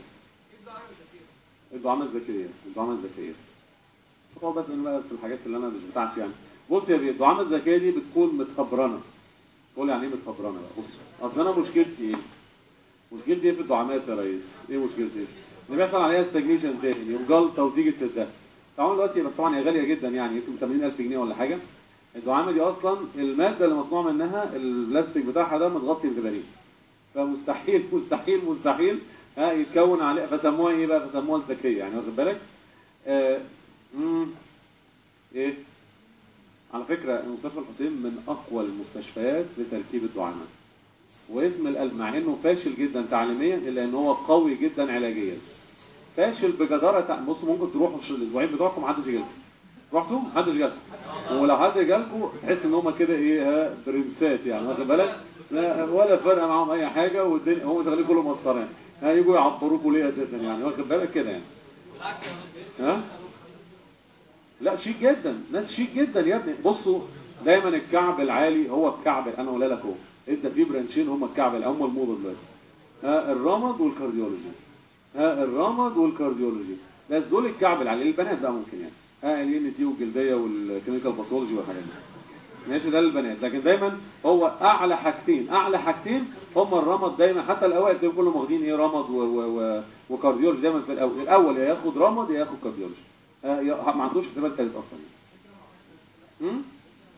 الدعامه الذكيه الدعامه الذكيه طبعا بس انا بقى في الحاجات اللي انا مش بتاعتي يعني بص يا بيه الدعامه الذكيه دي بتكون متخبرنه تقول يعني ايه متخبرنه بقى بص اصل انا مشكلتي ايه مشكلتي ايه في الدعامات يا ريس ايه مشكلتي ايه اللي بيحصل عليها ستاجنيشن تاني يوم جلطه وتيجي تسدها طبعا دلوقتي بس طبعا هي غاليه جدا يعني يمكن 80000 جنيه ولا حاجه الدعامه دي اصلا الماده اللي مصنوع منها البلاستيك بتاعها ده متغطي بجبارين فمستحيل مستحيل مستحيل ها يتكون عليه فسموها ايه بقى فسموها الذكيه يعني واخد بالك آه مم. ايه على فكره مستشفى الحسين من اقوى المستشفيات لتركيب الدعامات واسم القلب مع انه فاشل جدا تعليميا الا ان هو قوي جدا علاجيا فاشل بجداره تع- بصوا ممكن تروحوا الش- الاسبوعين بتوعكم محدش يجيلكم رحتوا محدش جالكم ولو حد جالكم تحس ان هم كده ايه ها برنسات يعني واخد بالك لا ولا فرق معاهم اي حاجه والدنيا هم شغالين كلهم مسطرين ها يجوا يعبروكوا ليه اساسا يعني واخد بالك كده يعني ها لا شيك جدا ناس شيك جدا يا ابني بصوا دايما الكعب العالي هو الكعب انا ولا لك اهو انت في برانشين هم الكعب العالي هم الموضه دلوقتي ها الرمد والكارديولوجي ها الرمد والكارديولوجي بس دول الكعب العالي البنات بقى ممكن يعني ها الان تي والجلديه والكيميكال باثولوجي والحاجات دي ماشي ده للبنات لكن دايما هو اعلى حاجتين اعلى حاجتين هم الرمد دايما حتى الاوائل دول كلهم واخدين ايه رمد و و و وكارديولوجي دايما في الاول الاول يا ياخد رمد يا ياخد كارديولوجي آه، يا- ما عندوش احتمال ثالث اصلا يعني. هم؟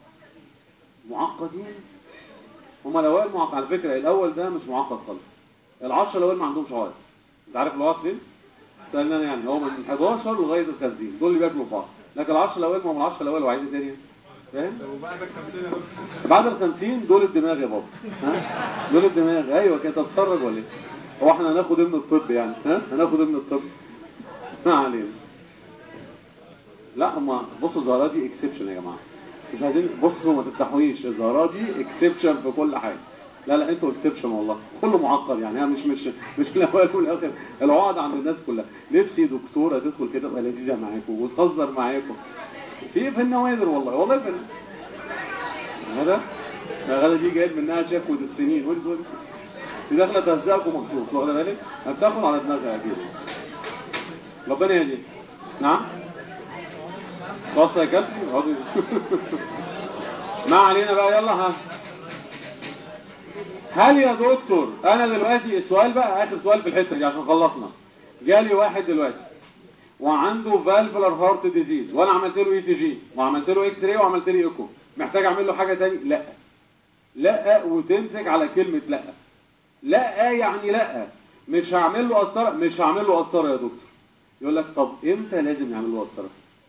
معقدين هم الاوائل معقد على فكره الاول ده مش معقد خالص العشرة الاوائل ما عندهمش عوائد انت عارف العوائد فين؟ سألنا أنا يعني هو من 11 لغايه ال 50 دول اللي بياكلوا في بعض لكن العشرة الاوائل ما هم العشرة الاوائل وعايز إيه تاني فاهم؟ وبعد 50 اهو بعد ال 50 دول الدماغ يا بابا ها دول الدماغ ايوه كده تتفرج ولا ايه هو احنا هناخد ابن الطب يعني ها هناخد ابن الطب ما علينا لا هما بصوا الظاهرة دي اكسبشن يا جماعة مش عايزين بصوا ما تفتحويش الظاهرة دي اكسبشن في كل حاجة لا لا انتوا اكسبشن والله كله معقد يعني هي مش مش مش في الاول والاخر العقد عند الناس كلها نفسي دكتوره تدخل كده تبقى لذيذه معاكم وتهزر معاكم في في النوادر والله والله في هذا الغدا دي جايب منها شكوى السنين وانت وانت دي داخله تهزقكم مخصوص واخد بالك هتاخد على دماغها اكيد ربنا يهديك نعم بص يا كابتن راضي ما علينا بقى يلا ها هل يا دكتور انا دلوقتي السؤال بقى اخر سؤال في الحته دي عشان خلصنا جالي واحد دلوقتي وعنده فالفولار هارت ديزيز وانا عملت له اي سي جي وعملت له اكس راي وعملت له ايكو محتاج اعمل له حاجه تاني لا لا وتمسك على كلمه لا لا يعني لا مش هعمل له قسطره مش هعمل له قسطره يا دكتور يقول لك طب امتى لازم نعمل له قسطره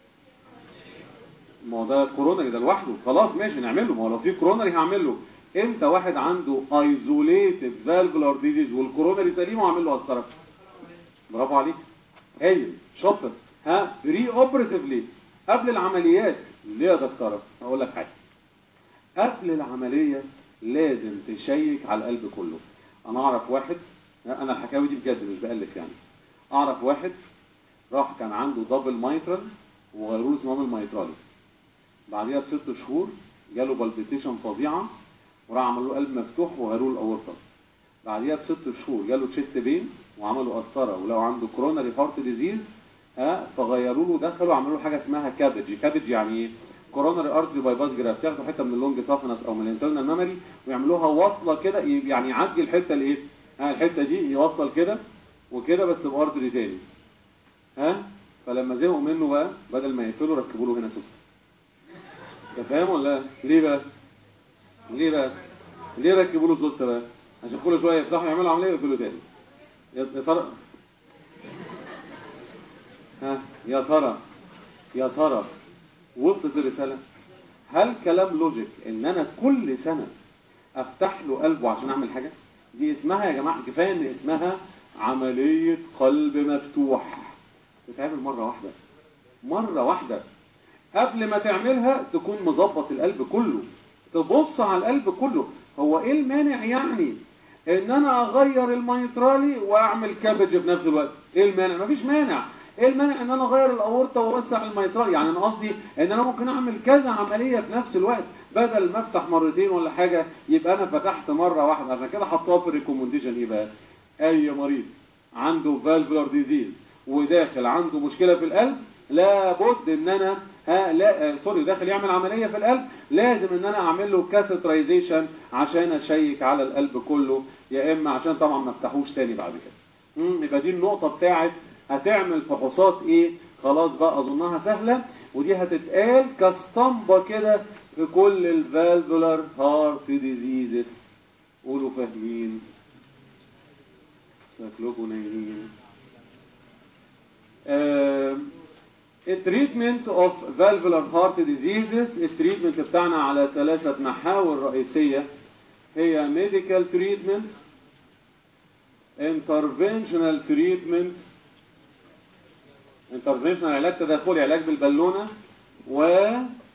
ما هو ده كورونري ده لوحده خلاص ماشي نعمل له ما هو لو في كورونري هعمل له امتى واحد عنده ايزوليتد فالفولار ديزيز والكورونري سليم وعامل له قسطره برافو عليك هايل شاطر ها بري اوبريتيفلي قبل العمليات ليه يا دكتوره هقول لك حاجه قبل العمليه لازم تشيك على القلب كله انا اعرف واحد انا الحكاوي دي بجد مش بالف يعني اعرف واحد راح كان عنده دبل مايترال وغيروا له صمام الميترالي بعديها بست شهور جاله بالبيتيشن فظيعه وراح عملوا له قلب مفتوح وغيروا له الاورطه بعديها بست شهور جاله تشيست بين وعملوا قسطره ولو عنده كوروناري هارت ديزيز ها فغيروا له دخلوا عملوا له حاجه اسمها كابج كابج يعني ايه كوروناري ارتري باي باس جراف ياخدوا حته من اللونج سافنس او من الانترنال ميموري ويعملوها واصله كده يعني يعدي الحته الايه ها الحته دي يوصل كده وكده بس بارتري تاني ها فلما زهقوا منه بقى بدل ما يقفلوا ركبوا له هنا سوسته انت فاهم ولا ليه بقى ليه بقى ليه ركبوا له سوسته بقى عشان كل شويه يفتحوا يعملوا عمليه ويقفلوا تاني يا ترى ها يا ترى يا ترى وصلت الرساله هل كلام لوجيك ان انا كل سنه افتح له قلبه عشان اعمل حاجه دي اسمها يا جماعه كفايه ان اسمها عمليه قلب مفتوح تتعمل مره واحده مره واحده قبل ما تعملها تكون مظبط القلب كله تبص على القلب كله هو ايه المانع يعني ان انا اغير الميترالي واعمل كابج في نفس الوقت ايه المانع مفيش مانع ايه المانع ان انا اغير الاورطه واوسع الميترالي يعني انا قصدي ان انا ممكن اعمل كذا عمليه في نفس الوقت بدل ما افتح مرتين ولا حاجه يبقى انا فتحت مره واحده عشان كده حطوها في الريكومنديشن ايه بقى اي مريض عنده فالفولار ديزيز وداخل عنده مشكله في القلب لابد ان انا ها لا آه سوري داخل يعمل عمليه في القلب لازم ان انا اعمل له كاثيترايزيشن عشان اشيك على القلب كله يا اما عشان طبعا ما افتحوش تاني بعد كده امم يبقى دي النقطه بتاعت هتعمل فحوصات ايه خلاص بقى اظنها سهله ودي هتتقال كاسطمبه كده في كل الفالفولار هارت ديزيزز قولوا فاهمين شكلكم نايمين التريتمنت اوف فالفولار هارت ديزيزز التريتمنت بتاعنا على ثلاثة محاور رئيسية هي ميديكال تريتمنت انترفنشنال تريتمنت انترفنشنال علاج تداخلي علاج بالبالونة و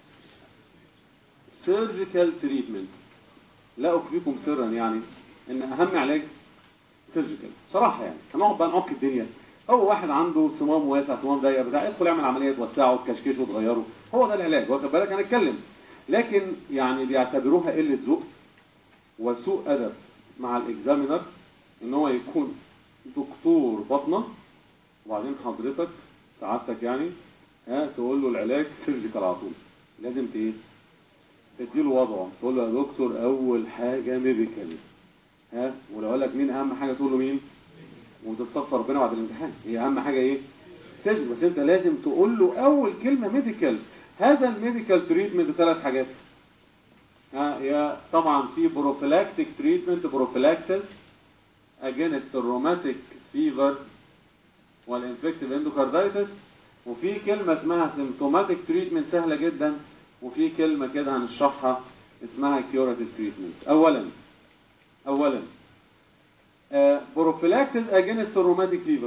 سيرجيكال تريتمنت لا اخفيكم سرا يعني ان اهم علاج سيرجيكال صراحة يعني هنقعد بقى نعك الدنيا هو واحد عنده صمام واسع صمام ضيق بتاع يدخل يعمل عمليه توسعه وتكشكشه وتغيره هو ده العلاج واخد بالك هنتكلم لكن يعني بيعتبروها قله ذوق وسوء ادب مع الاكزامينر ان هو يكون دكتور بطنه وبعدين حضرتك سعادتك يعني ها تقول له العلاج سيرجيكال على طول لازم ايه تديله وضعه تقول له يا دكتور اول حاجه ميديكال ها ولو قال لك مين اهم حاجه تقول له مين وتستغفر ربنا بعد الامتحان هي اهم حاجه ايه سجن بس انت لازم تقول له اول كلمه ميديكال هذا الميديكال تريتمنت ثلاث حاجات ها يا طبعا في بروفيلاكتيك تريتمنت بروفيلاكسس اجينست الروماتيك فيفر والانفكتيف اندوكاردايتس وفي كلمه اسمها سيمتوماتيك تريتمنت سهله جدا وفي كلمه كده هنشرحها اسمها كيوراتيف تريتمنت اولا اولا بروفيلاكسس اجينست الروماتيك فيفر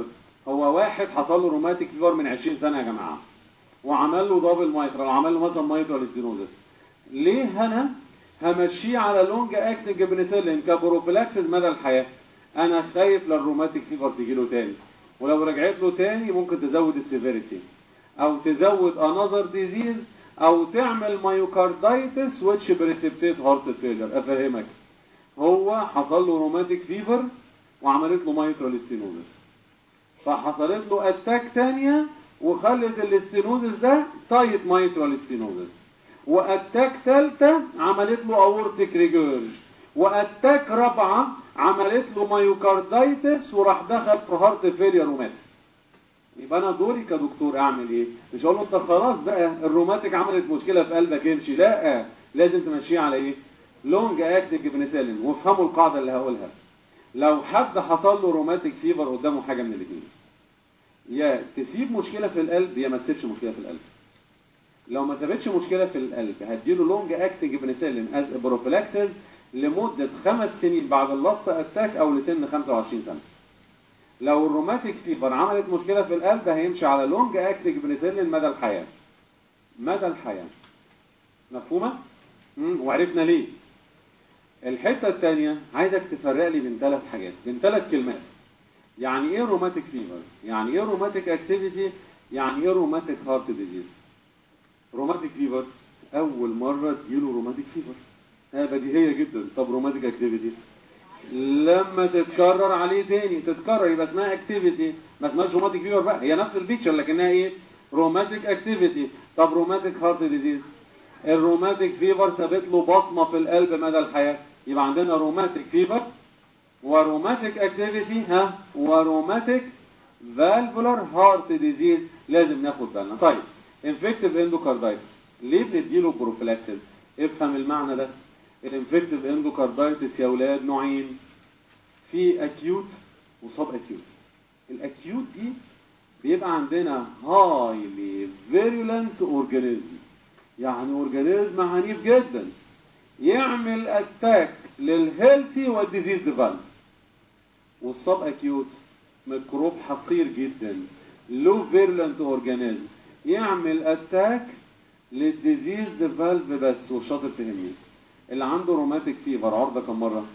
هو واحد حصل له روماتيك فيفر من 20 سنه يا جماعه وعمل له دبل مايترال وعمل له مثلا مايترال ستينوزس ليه انا همشيه على لونج اكتنج بنسلين كبروفيلاكسس مدى الحياه انا خايف للروماتيك فيفر تجي له تاني ولو رجعت له تاني ممكن تزود السيفيريتي او تزود انذر ديزيز او تعمل مايوكاردايتس ويتش بريسبتيت هارت فيلر افهمك هو حصل له روماتيك فيفر وعملت له مايترال ستينوزس فحصلت له اتاك تانية وخلت الاستينوزس ده تايت مايترال ستينوزس واتاك ثالثة عملت له اورتيك ريجيرج واتاك رابعة عملت له مايوكاردايتس وراح دخل في هارت فيلير ومات يبقى انا دوري كدكتور اعمل ايه مش هقول له انت خلاص بقى الروماتيك عملت مشكله في قلبك امشي لا لازم تمشيه على ايه لونج اكتنج بنسلين وافهموا القاعده اللي هقولها لو حد حصل له روماتيك فيفر قدامه حاجه من الاثنين يا تسيب مشكله في القلب يا ما تسيبش مشكله في القلب لو ما سابتش مشكله في القلب هديله لونج اكتنج بنسلين از بروفيلاكسز لمده خمس سنين بعد اللاست اتاك او لسن 25 سنه لو الروماتيك فيفر عملت مشكله في القلب هيمشي على لونج اكتنج بنسلين مدى الحياه مدى الحياه مفهومه مم، وعرفنا ليه الحته الثانيه عايزك تفرق لي بين ثلاث حاجات بين ثلاث كلمات يعني ايه روماتيك فيفر يعني ايه روماتيك اكتيفيتي يعني ايه روماتيك هارت ديزيز روماتيك فيفر اول مره تجيله روماتيك فيفر ها بديهيه جدا طب روماتيك اكتيفيتي لما تتكرر عليه تاني تتكرر يبقى اسمها اكتيفيتي ما اسمهاش روماتيك فيفر بقى هي نفس البيكتشر لكنها ايه روماتيك اكتيفيتي طب روماتيك هارت ديزيز الروماتيك فيفر ثابت له بصمه في القلب مدى الحياه يبقى عندنا روماتيك فيفر وروماتيك اكتيفيتي ها وروماتيك فالفولار هارت ديزيز لازم ناخد بالنا طيب انفكتيف اندوكاردايتس ليه بنديله بروفيلاكسس افهم المعنى ده الانفكتيف اندوكاردايتس يا اولاد نوعين في اكيوت وسب اكيوت الاكيوت دي بيبقى عندنا هايلي فيرولنت اورجانيزم يعني اورجانيزم عنيف جدا يعمل اتاك للهيلثي والديزيز ديفلوب والسب اكيوت ميكروب حقير جدا لو فيرولنت اورجانيزم يعمل اتاك للديزيز ديفلوب بس والشاطر فهمني اللي عنده روماتيك فيفر عرضه كم مره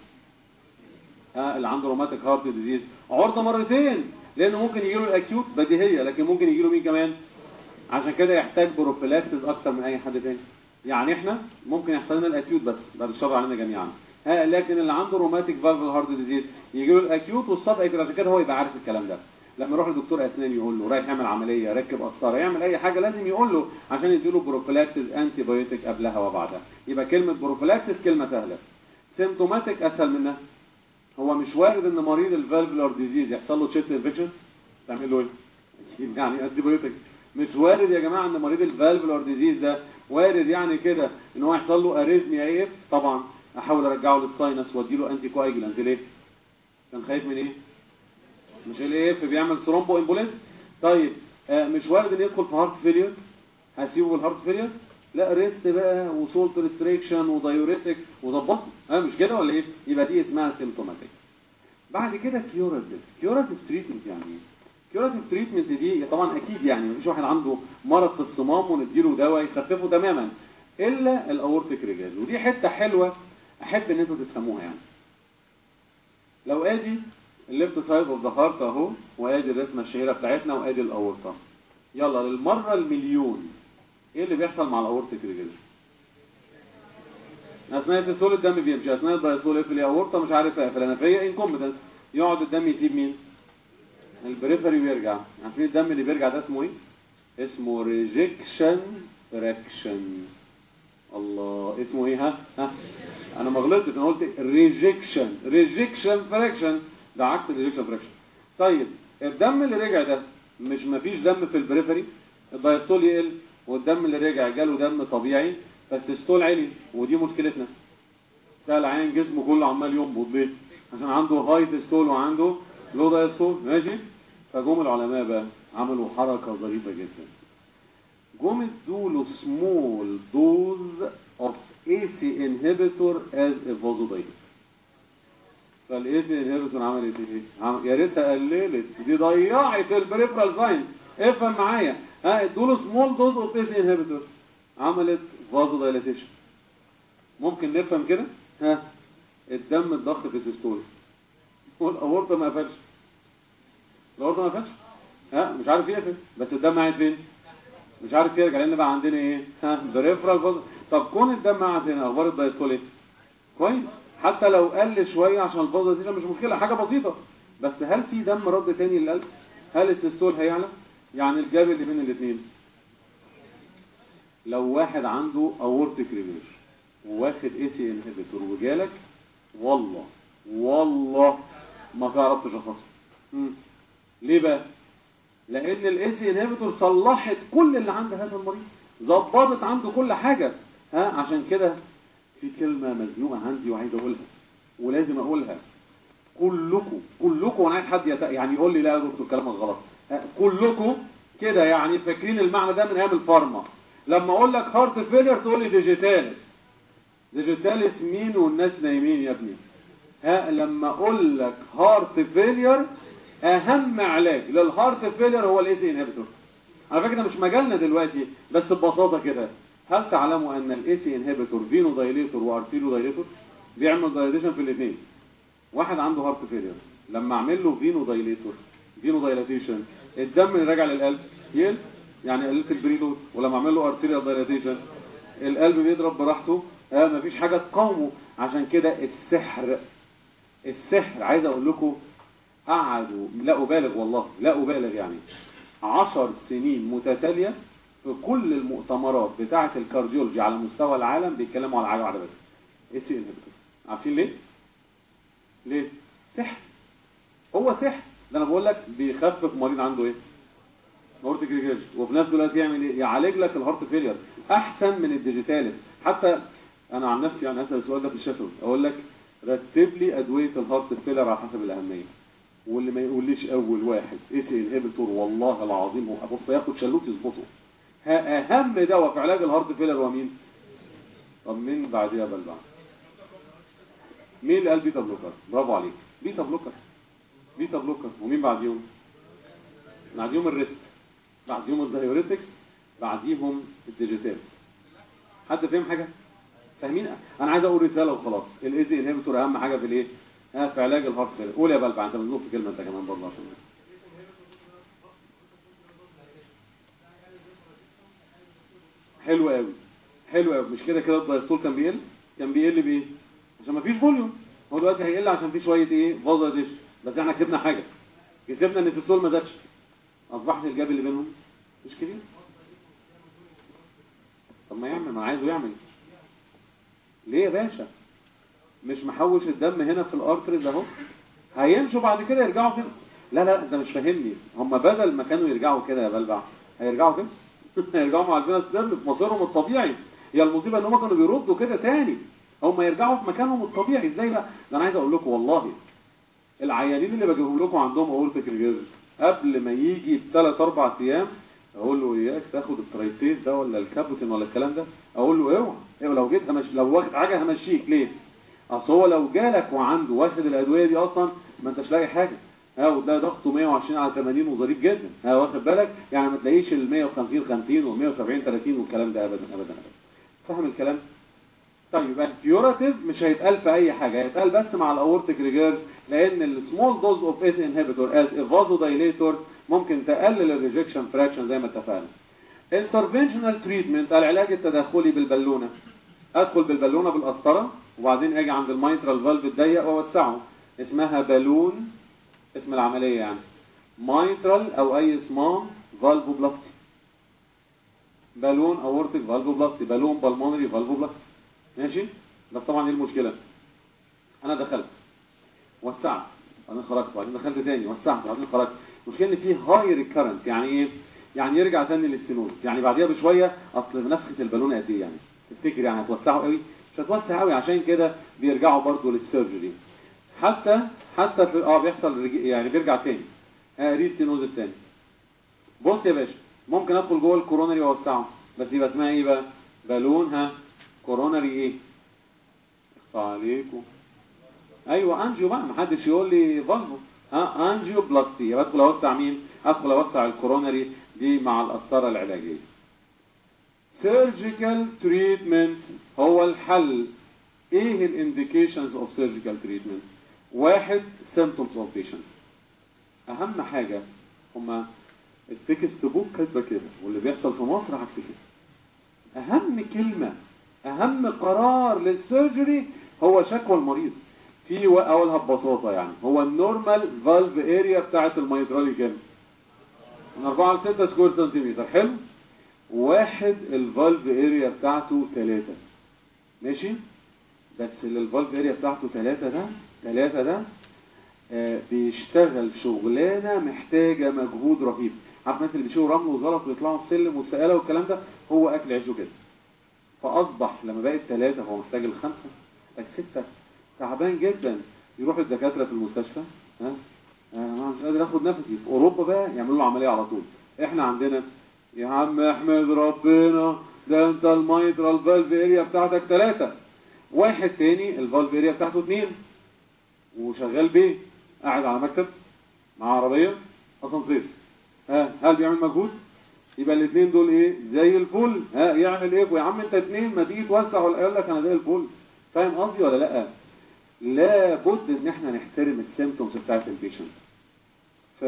آه اللي عنده روماتيك هارت ديزيز عرضه مرتين لانه ممكن يجيله الاكيوت بديهيه لكن ممكن يجيله مين كمان عشان كده يحتاج بروفيلاكسس اكتر من اي حد تاني يعني احنا ممكن يحصل لنا الاكيوت بس بعد الشر علينا جميعا ها لكن اللي عنده روماتيك فالف هارت ديزيز يجي له الاكيوت والصب اكيوت عشان كده هو يبقى عارف الكلام ده لما يروح لدكتور اسنان يقول له رايح يعمل عمليه ركب قسطره يعمل اي حاجه لازم يقول له عشان يديله بروفيلاكسس انتي بايوتيك قبلها وبعدها يبقى كلمه بروفيلاكسس كلمه سهله سيمتوماتيك اسهل منها هو مش وارد ان مريض الفالفولار ديزيز يحصل له تشيست انفكشن تعمل له ايه يعني انتي بايوتيك مش وارد يا جماعه ان مريض الفالفولار ديزيز ده وارد يعني كده ان هو يحصل له اريزميا اي اف طبعا احاول ارجعه للساينس واديله انتي كواجلانت ليه كان خايف من ايه مش الاي اف بيعمل ثرومبو امبوليز طيب آه مش وارد ان يدخل في هارت فيلير هسيبه بالهارت فيلير لا ريست بقى وسولت ريستريكشن ودايوريتك وظبطه ها مش كده ولا ايه يبقى دي اسمها سيمتوماتيك بعد كده كيوراتيف كيوراتيف تريتمنت يعني ايه كيوراتيف تريتمنت دي طبعا اكيد يعني مفيش واحد عنده مرض في الصمام ونديله دواء يخففه تماما الا الاورتيك ريجاز ودي حته حلوه احب ان انتوا تفهموها يعني لو ادي الليفت سايد اوف ذا هارت اهو وادي الرسمه الشهيره بتاعتنا وادي الاورطه يلا للمره المليون ايه اللي بيحصل مع الاورتيك ريجاز اثناء السول الدم بيمشي اثناء الدايسول يقفل الاورطه مش عارف اقفل انا فيا انكومبتنس يقعد الدم يسيب مين البريفري ويرجع عارفين الدم اللي بيرجع ده اسمه ايه اسمه ريجكشن فراكشن الله اسمه ايه ها ها انا ما غلطتش انا قلت ريجكشن ريجكشن فراكشن ده عكس الريجكشن فراكشن طيب الدم اللي رجع ده مش مفيش دم في البريفري الدايستول يقل والدم اللي رجع جاله دم طبيعي بس ستول عالي ودي مشكلتنا ده العين جسمه كله عمال ينبض ليه عشان عنده هاي ستول وعنده لو دايستول ماشي فجم العلماء بقى عملوا حركة ظريفة جدا جم ادوا له سمول دوز اوف اي سي انهبيتور از ا فازودايليتور فالاي سي انهبيتور عملت ايه عم- يا ريتها قللت دي ضيعت البريفرال ساين افهم معايا ها ادوا سمول دوز اوف اي سي انهبيتور عملت فازو دايلاتيشن ممكن نفهم كده ها الدم الضخ في السيستول والاورطه ما قفلش الاورطه ما قفلش ها مش عارف يقفل بس الدم قاعد فين مش عارف يرجع لان بقى عندنا ايه ها بريفرال فازو طب كون الدم قاعد هنا اخبار الدايستول ايه كويس حتى لو قل شويه عشان الفازو دي مش مشكله حاجه بسيطه بس هل في دم رد تاني للقلب هل السيستول هيعلى يعني الجاب اللي بين الاثنين لو واحد عنده اورتيك ريفير وواخد اي سي انهبيتور وجالك والله والله ما تعرف تشخصه مم. ليه بقى لان الاي سي انهبيتور صلحت كل اللي عند هذا المريض ظبطت عنده كل حاجه ها عشان كده في كلمه مزنوقه عندي وعايز اقولها ولازم اقولها كلكم كلكم وانا عايز حد يت... يعني يقول لي لا يا دكتور كلامك غلط ها، كلكم كده يعني فاكرين المعنى ده من ايام الفارما لما اقول لك هارت فيلير تقول لي ديجيتالس ديجيتالس مين والناس نايمين يا ابني ها لما اقول لك هارت فيلير اهم علاج للهارت فيلير هو الاي سي انهبيتور على فكره ده مش مجالنا دلوقتي بس ببساطه كده هل تعلموا ان الاي سي انهبيتور فينو دايليتور وارتيريو دايليتور بيعمل دايليشن في الاثنين واحد عنده هارت فيلير لما اعمل له فينو دايليتور فينو دايلاتيشن الدم اللي راجع للقلب يقل يعني قللت البريلود ولما اعمل له ارتيريال دايلاتيشن القلب بيضرب براحته آه مفيش حاجه تقاومه عشان كده السحر السحر عايز اقول لكم قعدوا لا ابالغ والله لا ابالغ يعني عشر سنين متتاليه في كل المؤتمرات بتاعه الكارديولوجي على مستوى العالم بيتكلموا على حاجه واحده بس اي سي انهبيتور عارفين ليه؟ ليه؟ سحر هو سحر ده انا بقول لك بيخفف مريض عنده ايه؟ اورتيك ريجرج وفي نفس الوقت يعمل ايه؟ يعالج لك الهارت فيلير احسن من الديجيتالس حتى انا عن نفسي يعني اسال السؤال ده في الشفوي اقول لك رتب لي ادويه الهارت فيلير على حسب الاهميه واللي ما يقوليش اول واحد اي سي انهبيتور والله العظيم هو بص ياخد شلوت يظبطه ها- اهم دواء في علاج الهارت فيلير هو مين؟ طب مين بعديها بلبع؟ مين اللي قال بيتا بلوكر؟ برافو عليك بيتا بلوكر بيتا بلوكر ومين بعديهم؟ بعديهم الريست بعديهم الدايوريتكس بعديهم الديجيتال حد فاهم حاجه؟ فاهمين؟ انا عايز اقول رساله وخلاص الايزي انهبيتور اهم حاجه في الايه؟ ها في علاج الهارت فيلير قول يا بلبع انت مزنوق في كلمه انت كمان برضه عشان حلو قوي حلو قوي مش كده كده الدايستول كان بيقل كان بيقل بايه عشان ما فيش فوليوم هو دلوقتي هيقل عشان في شويه ايه فازا ديش بس احنا كسبنا حاجه كسبنا ان الدايستول ما زادش اصبحت الجاب اللي بينهم مش كبير طب ما يعمل ما انا عايزه يعمل ليه يا باشا مش محوش الدم هنا في الارتريز اهو هيمشوا بعد كده يرجعوا كده لا لا انت مش فاهمني هم بدل ما كانوا يرجعوا كده يا بلبع هيرجعوا كده هيرجعوا مع الفينس دم في مصيرهم الطبيعي هي المصيبه ان هم كانوا بيردوا كده تاني هم يرجعوا في مكانهم الطبيعي ازاي بقى ده انا عايز اقول لكم والله العيانين اللي بجيبهم لكم عندهم اورتيك ريجيرز قبل ما يجي بثلاث اربع ايام اقول له اياك تاخد الترايتيز ده ولا الكابوتين ولا الكلام ده اقول له اوعى اوعى لو جيت همش لو واخد حاجه همشيك ليه اصل هو لو جالك وعنده واخد الادويه دي اصلا ما انتش لاقي حاجه ها وتلاقي ضغطه 120 على 80 وظريف جدا ها واخد بالك يعني ما تلاقيش ال 150 50 وال 170 30 والكلام ده ابدا ابدا ابدا فاهم الكلام طيب يبقى الكيوراتيف مش هيتقال في اي حاجه هيتقال بس مع الاورتيك ريجيرز لان السمول دوز اوف اس انهبيتور از فازو دايليتور ممكن تقلل الريجكشن فراكشن زي ما اتفقنا انترفنشنال تريتمنت العلاج التداخلي بالبالونه ادخل بالبالونه بالقسطره وبعدين اجي عند المايترال فالف الضيق واوسعه اسمها بالون اسم العمليه يعني مايترال او اي صمام فالفوبلاستي بالون اورتيك فالفوبلاستي بالون بالمونري فالفوبلاستي ماشي بس طبعا ايه المشكله انا دخلت وسعت بعدين خرجت بعدين دخلت تاني وسعت بعدين خرجت المشكله ان في هاي ريكرنس يعني ايه يعني يرجع تاني للستينوز يعني بعديها بشويه اصل نفخه البالونه قد ايه يعني تفتكر يعني هتوسعه قوي مش هتوسع قوي عشان كده بيرجعوا برضه للسيرجري حتى حتى في اه بيحصل رج- يعني بيرجع تاني آه ريستينوزس تاني بص يا باشا ممكن ادخل جوه الكورونري واوسعه بس يبقى اسمها ايه بقى بالون ها كورونري ايه اخصى عليكم ايوه انجيو بقى محدش يقول لي فالفو ها انجيو بلاستي يبقى ادخل اوسع مين ادخل اوسع الكورونري دي مع القسطره العلاجيه سيرجيكال تريتمنت هو الحل ايه الانديكيشنز اوف سيرجيكال تريتمنت واحد symptoms اوف patients اهم حاجه هما التكست بوك كاتبه كده واللي بيحصل في مصر عكس كده اهم كلمه اهم قرار للسيرجري هو شكوى المريض في و- اقولها ببساطه يعني هو النورمال فالف اريا بتاعه الميترالي كام من 4 ل 6 سكوير سنتيمتر حلو واحد الفالف اريا بتاعته 3 ماشي بس اللي الفالف اريا بتاعته 3 ده 3 ده آه، بيشتغل شغلانه محتاجه مجهود رهيب عارف الناس اللي بيشيلوا رمل وزلط ويطلعوا السلم والسقاله والكلام ده هو اكل عيشه كده فاصبح لما بقت ثلاثه هو محتاج الخمسه محتاج سته تعبان جدا يروح الدكاتره في المستشفى ها انا مش قادر اخد نفسي في اوروبا بقى يعملوا له عمليه على طول احنا عندنا يا عم احمد ربنا ده انت المايترال فالف اريا بتاعتك ثلاثه واحد تاني الفالف اريا بتاعته اثنين وشغال بيه قاعد على مكتب مع عربيه اسانسير ها هل بيعمل مجهود يبقى الاثنين دول ايه زي الفل ها يعمل ايه يا عم انت اثنين ما تيجي توسع ولا يقول لك انا زي الفل فاهم قصدي ولا لا لابد ان احنا نحترم السيمتومز بتاعت البيشنت ف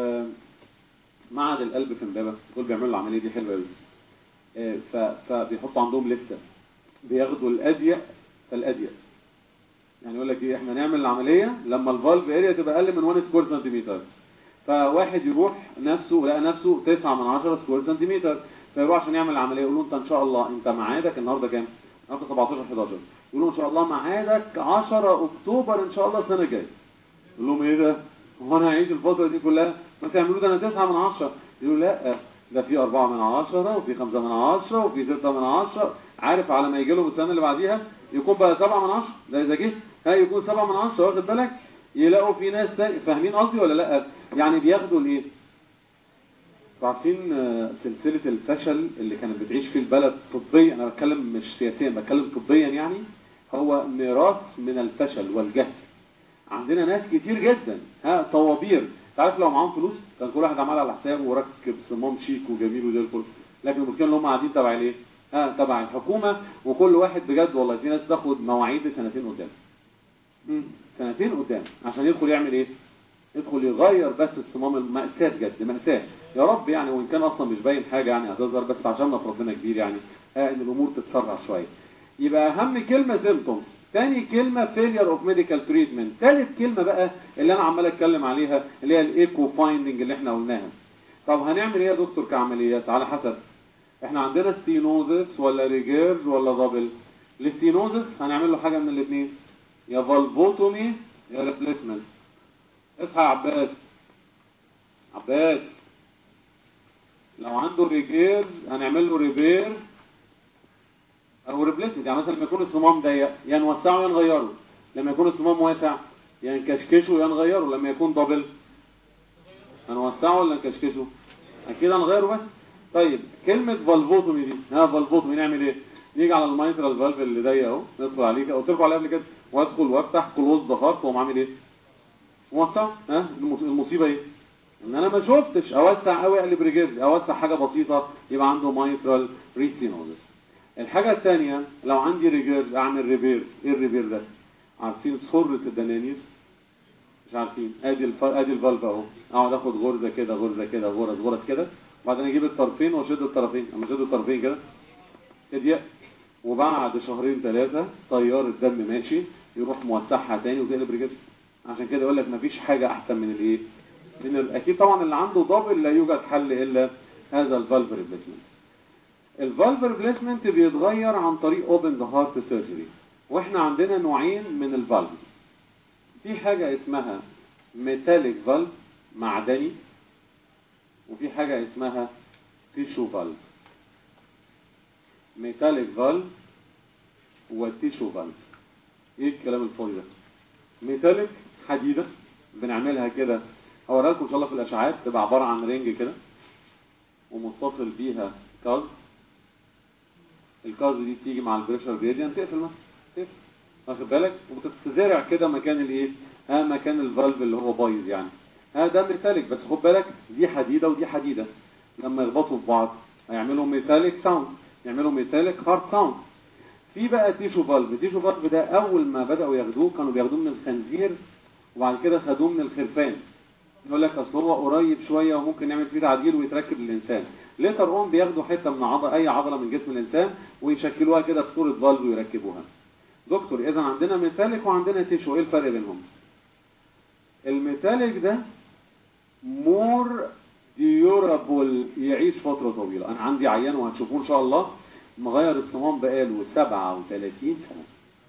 معهد القلب في امبابه دول بيعملوا العمليه دي حلوه قوي ف... فبيحطوا عندهم لسته بياخدوا الأضيق فالأضيق يعني يقول لك ايه احنا نعمل العمليه لما الفالف اريا تبقى اقل من 1 سكوير سنتيمتر فواحد يروح نفسه لقى نفسه 9 من 10 سكوير سنتيمتر فيروح عشان يعمل العمليه يقول له انت ان شاء الله انت ميعادك النهارده كام؟ النهارده 17 11 يقول له ان شاء الله ميعادك 10 اكتوبر ان شاء الله السنه الجايه يقول لهم ايه ده؟ هو انا هعيش الفتره دي كلها؟ ما تعملوا ده انا 9 من 10 يقولوا لا ده في 4 من 10 وفي 5 من 10 وفي 6 من 10 عارف على ما يجي لهم السنه اللي بعديها يكون بقى 7 من 10 ده اذا جه ها يكون 7 من 10 واخد بالك يلاقوا في ناس تاني فاهمين قصدي ولا لا يعني بياخدوا الايه عارفين آه، سلسله الفشل اللي كانت بتعيش في البلد طبيا انا بتكلم مش سياسيا بتكلم طبيا يعني هو ميراث من الفشل والجهل عندنا ناس كتير جدا ها طوابير تعرف لو معاهم فلوس كان كل واحد عمال على حسابه وركب صمام شيك وجميل وزي الفل لكن المشكله ان هم قاعدين تبع الايه؟ ها تبع الحكومه وكل واحد بجد والله في ناس تاخد مواعيد سنتين قدام مم. سنتين قدام عشان يدخل يعمل ايه؟ يدخل يغير بس الصمام المأساة بجد مأساة يا رب يعني وإن كان أصلا مش باين حاجة يعني هتظهر بس عشاننا في ربنا كبير يعني ها إن الأمور تتسرع شوية يبقى أهم كلمة سيمتومز تاني كلمة failure of medical treatment تالت كلمة بقى اللي أنا عمال أتكلم عليها اللي هي الإيكو فايندنج اللي إحنا قلناها طب هنعمل إيه يا دكتور كعمليات على حسب إحنا عندنا ستينوزس ولا ريجيرج ولا دبل الستينوزس هنعمل له حاجة من الاثنين يا فالفوتومي يا ريبليسمنت اصحى يا عباس عباس لو عنده ريجيرز هنعمل له ريبير او ريبليسمنت يعني مثلا لما يكون الصمام ضيق يا نوسعه يا نغيره لما يكون الصمام واسع يا نكشكشه يا نغيره لما يكون دبل هنوسعه ولا نكشكشه اكيد هنغيره بس طيب كلمة فالفوتومي دي ها فالفوتومي نعمل ايه نيجي على المايترال فالف اللي ضيق اهو ندخل عليه كده قلت لكم عليه قبل كده وادخل وافتح كلوز ذا هارت واقوم عامل ايه موسع ها المص- المصيبه ايه ان انا ما شفتش اوسع قوي اقلب ريجيرز اوسع حاجه بسيطه يبقى عنده مايترال ريستينوزس الحاجه الثانيه لو عندي ريجيرز اعمل ريبير ايه الريبير ده عارفين سره الدنانير مش عارفين ادي الف... ادي الفالف اهو اقعد اخد غرزه كده غرزه كده غرز غرز كده وبعدين اجيب الطرفين واشد الطرفين اما اشد الطرفين كده تضيق وبعد شهرين ثلاثه تيار الدم ماشي يروح موسعها تاني وتقلب رجل عشان كده يقول لك مفيش حاجه احسن من الايه من ال- اكيد طبعا اللي عنده دبل لا يوجد حل الا هذا الفالف ريبليسمنت الفالف ريبليسمنت بيتغير عن طريق اوبن ذا هارت سيرجري واحنا عندنا نوعين من الفالف في حاجه اسمها ميتاليك فالف معدني وفي حاجه اسمها تيشو فالف ميتاليك فالف والتيشو فالف ايه الكلام الفاضي ده ميتاليك حديده بنعملها كده هوريها لكم ان شاء الله في الاشعاعات تبقى عباره عن رينج كده ومتصل بيها كاز الكاز دي بتيجي مع البريشر جريدينت تقفل مثلا تقفل واخد بالك وبتتزرع كده مكان الايه ها مكان الفالف اللي هو بايظ يعني ها ده ميتاليك بس خد بالك دي حديده ودي حديده لما يخبطوا في بعض هيعملوا ميتاليك ساوند يعملوا ميتاليك هارد ساوند في بقى تيشو فالف تيشو فالف ده اول ما بداوا ياخدوه كانوا بياخدوه من الخنزير وبعد كده خدوه من الخرفان يقول لك اصل هو قريب شويه وممكن نعمل فيه تعديل ويتركب للانسان ليتر اون بياخدوا حته من عضله اي عضله من جسم الانسان ويشكلوها كده في صوره فالف ويركبوها دكتور اذا عندنا ميتاليك وعندنا تيشو ايه الفرق بينهم الميتاليك ده مور ديورابل يعيش فتره طويله انا عندي عيان وهتشوفوه ان شاء الله مغير الصمام بقاله 37 سنه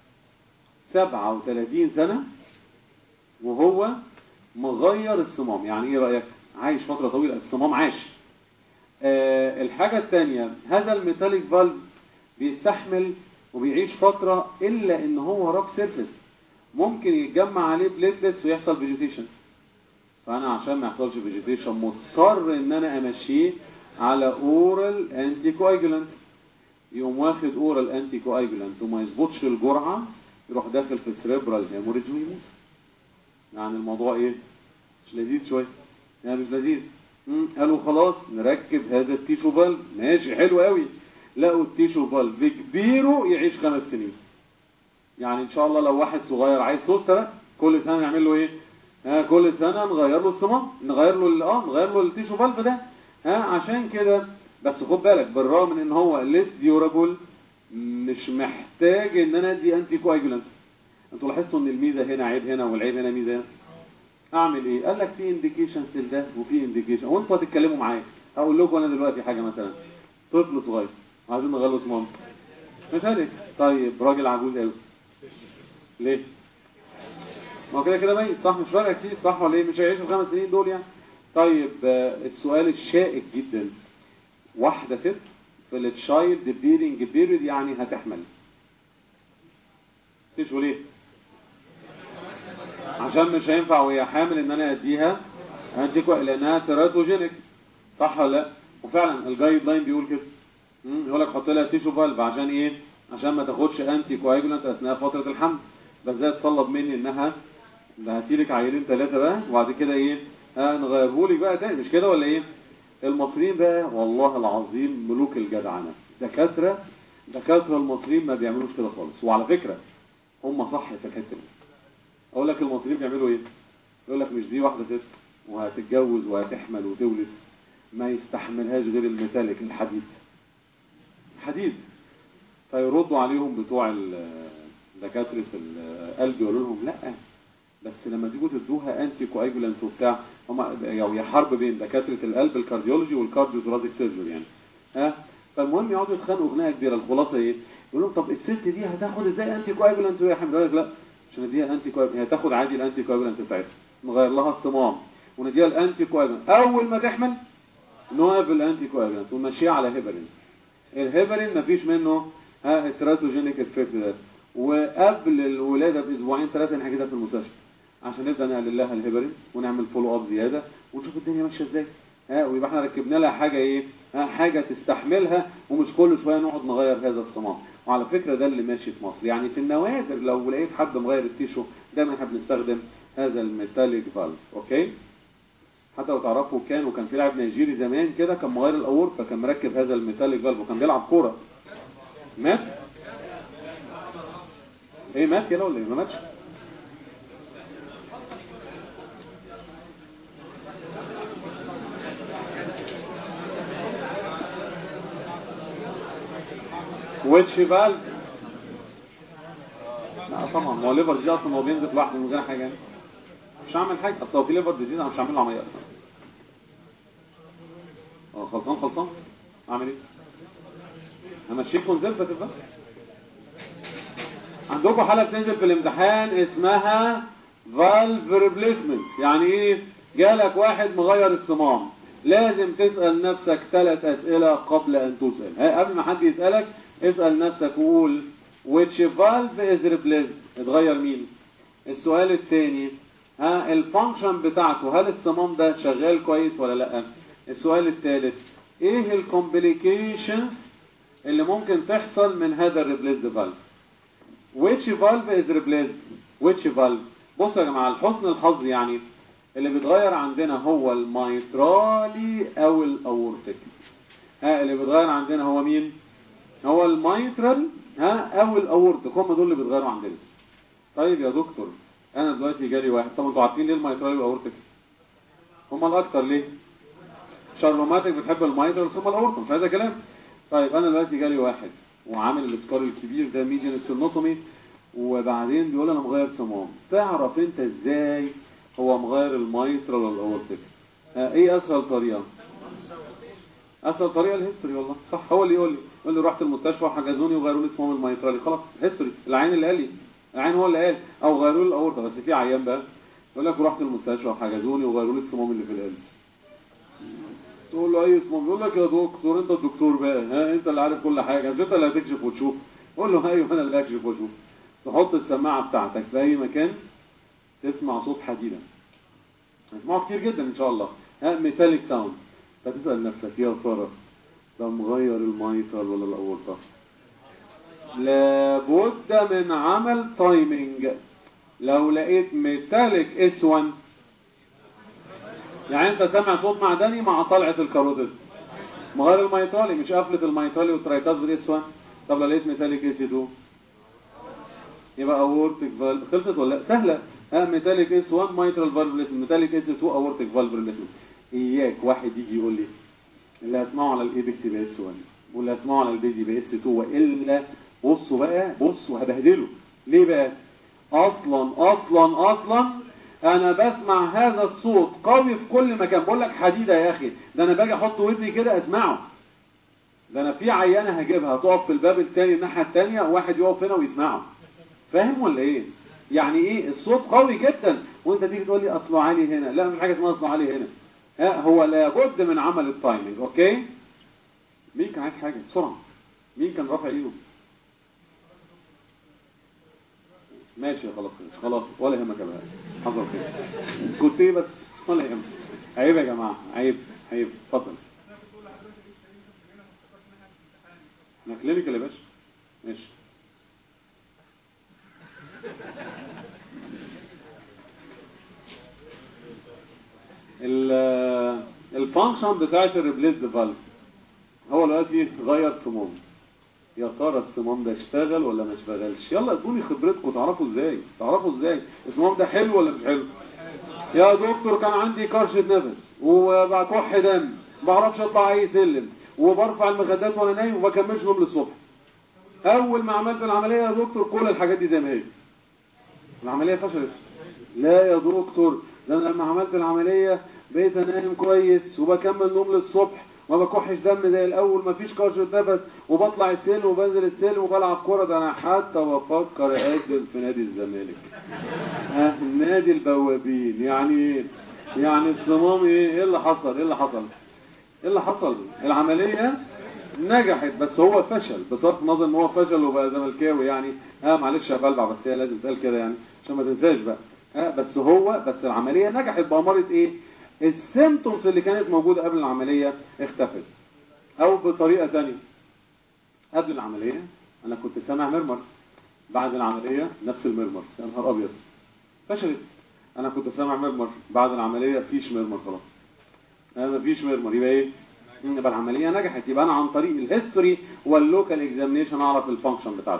37 سنه وهو مغير الصمام يعني ايه رايك عايش فتره طويله الصمام عاش آه الحاجه الثانيه هذا الميتاليك فالف بيستحمل وبيعيش فتره الا ان هو روك سيرفيس ممكن يتجمع عليه بليتلتس ويحصل فيجيتيشن فانا عشان ما يحصلش فيجيتيشن مضطر ان انا امشيه على اورال انتي كواجولانت يقوم واخد اورال انتي كواجولانت وما يظبطش الجرعه يروح داخل في السريبرال هيموريج ويموت يعني الموضوع ايه مش لذيذ شويه يعني مش لذيذ مم، قالوا خلاص نركب هذا التيشو فالف ماشي حلو قوي لقوا التيشو فالف بكبيره يعيش خمس سنين يعني ان شاء الله لو واحد صغير عايز سوستة كل سنه نعمل له ايه ها كل سنه نغير له الصمام نغير له ال- اه نغير له التيشو فالف ده ها عشان كده بس خد بالك بالرغم من ان هو ليس ديورابل مش محتاج ان انا ادي انتي كواجولانت انتوا لاحظتوا ان الميزه هنا عيب هنا والعيب هنا ميزه هنا اعمل ايه قال لك في انديكيشنز لده وفي انديكيشن وانتوا هتتكلموا معايا هقول لكم انا دلوقتي حاجه مثلا طفل صغير عايزين نغير له صمام مثالي طيب راجل عجوز قوي ليه ما هو كده كده ميت صح مش فارقه كتير صح ولا ايه مش هيعيش الخمس سنين دول يعني طيب آه، السؤال الشائك جدا واحده ست في التشايلد بيرنج بيريد يعني هتحمل تشوا ليه عشان مش هينفع وهي حامل ان انا اديها انتي كو لانها تيراتوجينيك صح ولا لا وفعلا الجايد لاين بيقول كده مم، يقول لك حط لها تيشو فالف عشان ايه عشان ما تاخدش انتي كواجولانت اثناء فتره الحمل بس ده اتطلب مني انها ده هاتيلك عيلين ثلاثه بقى وبعد كده ايه ها نغيرهولك بقى تاني مش كده ولا ايه المصريين بقى والله العظيم ملوك الجدعنه دكاتره دكاتره المصريين ما بيعملوش كده خالص وعلى فكره هم صح الدكاتره اقول لك المصريين بيعملوا ايه يقول لك مش دي واحده ست وهتتجوز وهتحمل وتولد ما يستحملهاش غير الميتاليك الحديد حديد فيردوا عليهم بتوع ال- دكاتره القلب يقولوا لهم لا بس لما تيجوا تدوها انتي كواجولانت وبتاع هم يعني حرب بين دكاتره القلب الكارديولوجي والكارديو ثوراسيك سيرجري يعني ها فالمهم يقعدوا يتخانقوا خناقه كبيره الخلاصه ايه؟ يقول لهم طب الست دي هتاخد ازاي انتي كواجولانت وهي حامل يقول لك لا مش نديها انتي كواجولانت هي تاخد عادي الانتي كواجولانت بتاعتها نغير لها الصمام ونديها الانتي كواجولانت اول ما تحمل نوقف الانتي كواجولانت ونمشيها على هيبرين الهيبرين مفيش منه ها التراتوجينيك افكت ده وقبل الولاده باسبوعين ثلاثه نحجزها في المستشفى عشان نبدا نقلل لها الهيبرين ونعمل فولو اب زياده ونشوف الدنيا ماشيه ازاي ها ويبقى احنا ركبنا لها حاجه ايه ها حاجه تستحملها ومش كل شويه نقعد نغير هذا الصمام وعلى فكره ده اللي ماشي في مصر يعني في النوادر لو لقيت حد مغير التيشو دايما احنا بنستخدم هذا الميتاليك فالف اوكي حتى لو تعرفوا كان وكان في لاعب نيجيري زمان كده كان مغير الاورطه كان مركب هذا الميتاليك فالف وكان بيلعب كوره مات ايه مات كده ولا ايه ما ماتش ويتش فالف لا طبعا ما هو ليفر دي اصلا هو بينزف لوحده من غير حاجه يعني. مش هعمل حاجه اصل لو في ليفر ديزيز انا مش هعمل له عمليه اصلا اه خلصان خلصان اعمل ايه همشيك كونزرفتيف بس عندكم حاله بتنزل في الامتحان اسمها فالف ريبليسمنت يعني ايه جالك واحد مغير الصمام لازم تسأل نفسك ثلاث أسئلة قبل أن تسأل ها، قبل ما حد يسألك اسأل نفسك وقول which valve is replaced اتغير مين السؤال الثاني ها الفانكشن بتاعته هل الصمام ده شغال كويس ولا لا السؤال الثالث ايه الكومبليكيشنز اللي ممكن تحصل من هذا الريبليسد فالف which valve is replaced which valve بصوا يا جماعه لحسن الحظ يعني اللي بيتغير عندنا هو الميترالي او الاورتيك ها اللي بيتغير عندنا هو مين هو الميترال ها او الاورتيك هم دول اللي بيتغيروا عندنا طيب يا دكتور انا دلوقتي جالي واحد طب انتوا عارفين ليه الميترالي والاورتيك هم الاكتر ليه شارلوماتيك بتحب الميترال ثم الاورتيك مش عايزه كلام طيب انا دلوقتي جالي واحد وعامل السكار الكبير ده ميديان ستيرنوتومي وبعدين بيقول انا مغير صمام تعرف انت ازاي هو مغير الميترال ولا الاورتيك ها، ايه اسهل طريقه اسهل طريقه الهيستوري والله صح هو اللي يقول لي يقول لي رحت المستشفى وحجزوني وغيروا لي صمام الميترالي خلاص هيستوري العين اللي قال لي العين هو اللي قال او غيروا لي الاورطه بس في عيان بقى يقول لك رحت المستشفى وحجزوني وغيروا لي الصمام اللي في القلب تقول له اي صمام يقول لك يا دكتور انت الدكتور بقى ها انت اللي عارف كل حاجه مش انت اللي هتكشف وتشوف قول له ايوه انا اللي هكشف واشوف تحط السماعه بتاعتك في اي مكان تسمع صوت حديده هتسمعه كتير جدا ان شاء الله ها ميتاليك ساوند فتسال نفسك يا ترى ده مغير الميتال ولا الاورطه لابد من عمل تايمنج لو لقيت ميتاليك اس 1 يعني انت سامع صوت معدني مع طلعه الكاروتيد مغير الميتالي مش قفله الميتالي والترايكاز بالاس 1 طب لو لقيت ميتاليك اس 2 يبقى اورتيك فالف خلصت ولا لا سهله ها ميتاليك اس 1 مايترال فالف ريليسمنت ميتاليك اس 2 اورتيك فالف ريليسمنت اياك واحد يجي يقول لي اللي هسمعه على الايبكس يبقى اس 1 واللي هسمعه على البيزي يبقى اس 2 والا بصوا بقى بصوا هبهدله ليه بقى اصلا اصلا اصلا انا بسمع هذا الصوت قوي في كل مكان بقول لك حديده يا اخي ده انا باجي احط ودني كده اسمعه ده انا في عيانه هجيبها تقف في الباب الثاني الناحيه الثانيه وواحد يقف هنا ويسمعه فاهم ولا ايه يعني ايه الصوت قوي جدا وانت تيجي تقول لي اصله عالي هنا لا مش حاجه اسمها اصله عالي هنا ها هو لابد من عمل التايمنج اوكي مين كان عايز حاجه بسرعه مين كان رافع ايده ماشي خلاص خلاص خلاص ولا يهمك يا بقى حصل خير كنت ايه بس ولا يهمك عيب يا جماعه عيب عيب اتفضل انا كلينيكال يا باشا ماشي الفانكشن بتاعت الريبليسد فالف هو دلوقتي غير صمام يا ترى الصمام ده اشتغل ولا ما اشتغلش يلا ادوني خبرتكم تعرفوا ازاي تعرفوا ازاي الصمام ده حلو ولا مش حلو يا دكتور كان عندي كرشه نفس وبكح دم ما بعرفش اطلع اي سلم وبرفع المخدات وانا نايم وما بكملش نوم للصبح اول ما عملت العمليه يا دكتور كل الحاجات دي زي ما هي العمليه فشلت لا يا دكتور ده انا لما عملت العمليه بقيت انام كويس وبكمل نوم للصبح ما بكحش دم زي الاول ما فيش كرشه نفس وبطلع السلم وبنزل السلم وبلعب كوره ده انا حتى بفكر اقدم في نادي الزمالك ها نادي البوابين يعني ايه يعني الصمام ايه ايه اللي حصل ايه اللي حصل ايه اللي حصل العمليه نجحت بس هو فشل بصرف النظر ان هو فشل وبقى زملكاوي يعني اه معلش يا بلبع بس هي لازم تقال كده يعني عشان ما تنساش بقى اه بس هو بس العمليه نجحت بأمارة ايه السيمتومز اللي كانت موجوده قبل العمليه اختفت او بطريقه ثانيه قبل العمليه انا كنت سامع مرمر بعد العمليه نفس المرمر يا نهار ابيض فشلت انا كنت سامع مرمر بعد العمليه فيش مرمر خلاص ما فيش مرمر يبقى ايه يبقى العمليه نجحت يبقى انا عن طريق الهيستوري واللوكال اكزامينيشن اعرف الفانكشن بتاعتي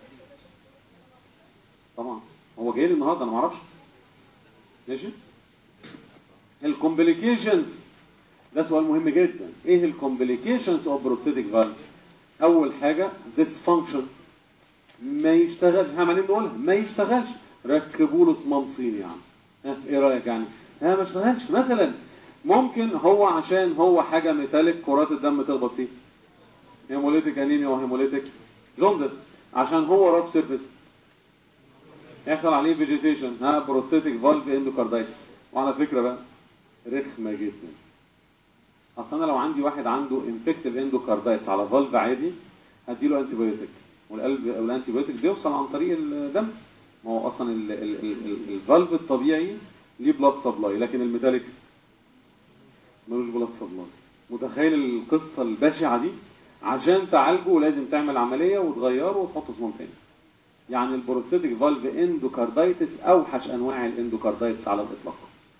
طبعا هو جاي لي النهارده انا ما اعرفش ماشي الكومبليكيشنز ده سؤال مهم جدا ايه الكومبليكيشنز اوف بروستاتيك فالف اول حاجه ديسفانكشن ما يشتغلش احنا عمالين نقولها ما يشتغلش ركبوا له صمام صيني يعني ها ايه رايك يعني ها ما اشتغلش مثلا ممكن هو عشان هو حاجه ميتاليك كرات الدم تخبط فيه هيموليتيك انيميا وهيموليتيك جوندس عشان هو راب سيرفيس يحصل عليه فيجيتيشن ها بروستاتيك فالف اندوكاردايتس وعلى فكره بقى رخمه جدا اصل انا لو عندي واحد عنده انفكتيف اندوكاردايتس على فالف عادي هديله انتي بايوتيك والقلب والانتي بايوتيك بيوصل عن طريق الدم ما هو اصلا ال- ال- ال- ال- الفالف الطبيعي ليه بلاد سبلاي لكن الميتاليك ملوش بلاد سبلاي متخيل القصه البشعه دي عشان تعالجه لازم تعمل عمليه وتغيره وتحط صمام تاني يعني البروستاتيك فالف اندوكاردايتس اوحش انواع الاندوكاردايتس على الاطلاق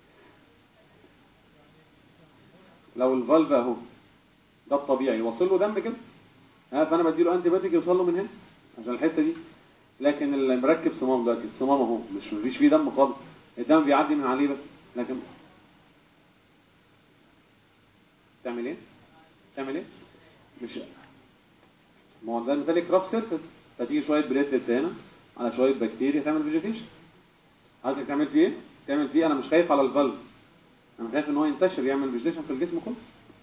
لو الفالف اهو ده الطبيعي وصل له دم كده ها فانا بديله انتي بايوتيك يوصل له من هنا عشان الحته دي لكن اللي مركب صمام دلوقتي الصمام اهو مش مفيش فيه دم خالص الدم بيعدي من عليه بس لكن تعمل ايه تعمل ايه مش ما هو ده مثال كراف سيرفيس فتيجي شويه بليتلتس هنا على شويه بكتيريا تعمل فيجيتيشن عايزك تعمل فيه ايه تعمل فيه انا مش خايف على الفالف انا خايف ان هو ينتشر يعمل فيجيتيشن في الجسم كله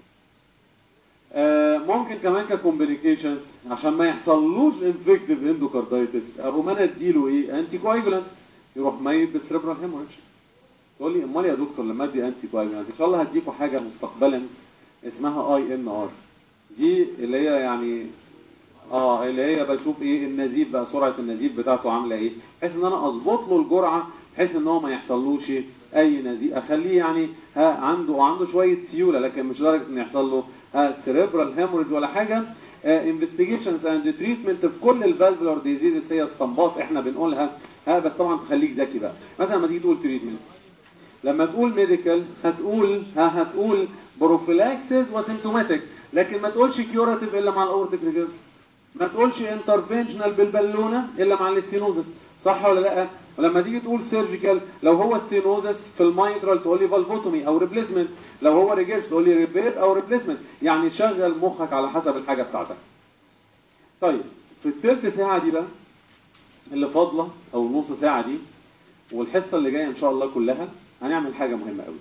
آه ممكن كمان ككومبليكيشنز عشان ما يحصلوش انفكتيف اندوكاردايتس اقوم انا اديله ايه انتي كوايجولانت يروح ميت بالسيربرال هيموريدج تقول لي امال يا دكتور لما ادي انتي كوايجولانت ان شاء الله هديكوا حاجه مستقبلا اسمها اي ان ار دي اللي هي يعني اه اللي هي بشوف ايه النزيف بقى سرعه النزيف بتاعته عامله ايه بحيث ان انا اظبط له الجرعه بحيث ان هو ما يحصلوش اي نزيف اخليه يعني ها عنده عنده شويه سيوله لكن مش لدرجه ان يحصل له ها سيريبرال هيموريدج ولا حاجه انفستيجيشنز اند تريتمنت في كل الفالفولار ديزيز هي استنباط احنا بنقولها ها بس طبعا تخليك ذكي بقى مثلا لما تيجي تقول تريتمنت لما تقول ميديكال هتقول ها هتقول بروفيلاكسيس وسيمتوماتيك لكن ما تقولش كيوراتيف الا مع الاورتيك ريجرس ما تقولش انترفنشنال بالبالونه الا مع الاستينوزس صح ولا لا ولما تيجي تقول سيرجيكال لو هو ستينوزس في المايترال تقول لي فالفوتومي او ريبليسمنت لو هو ريجيرس تقول لي ريبير او ريبليسمنت يعني شغل مخك على حسب الحاجه بتاعتك طيب في الثلث ساعه دي بقى اللي فاضله او النص ساعه دي والحصه اللي جايه ان شاء الله كلها هنعمل حاجه مهمه قوي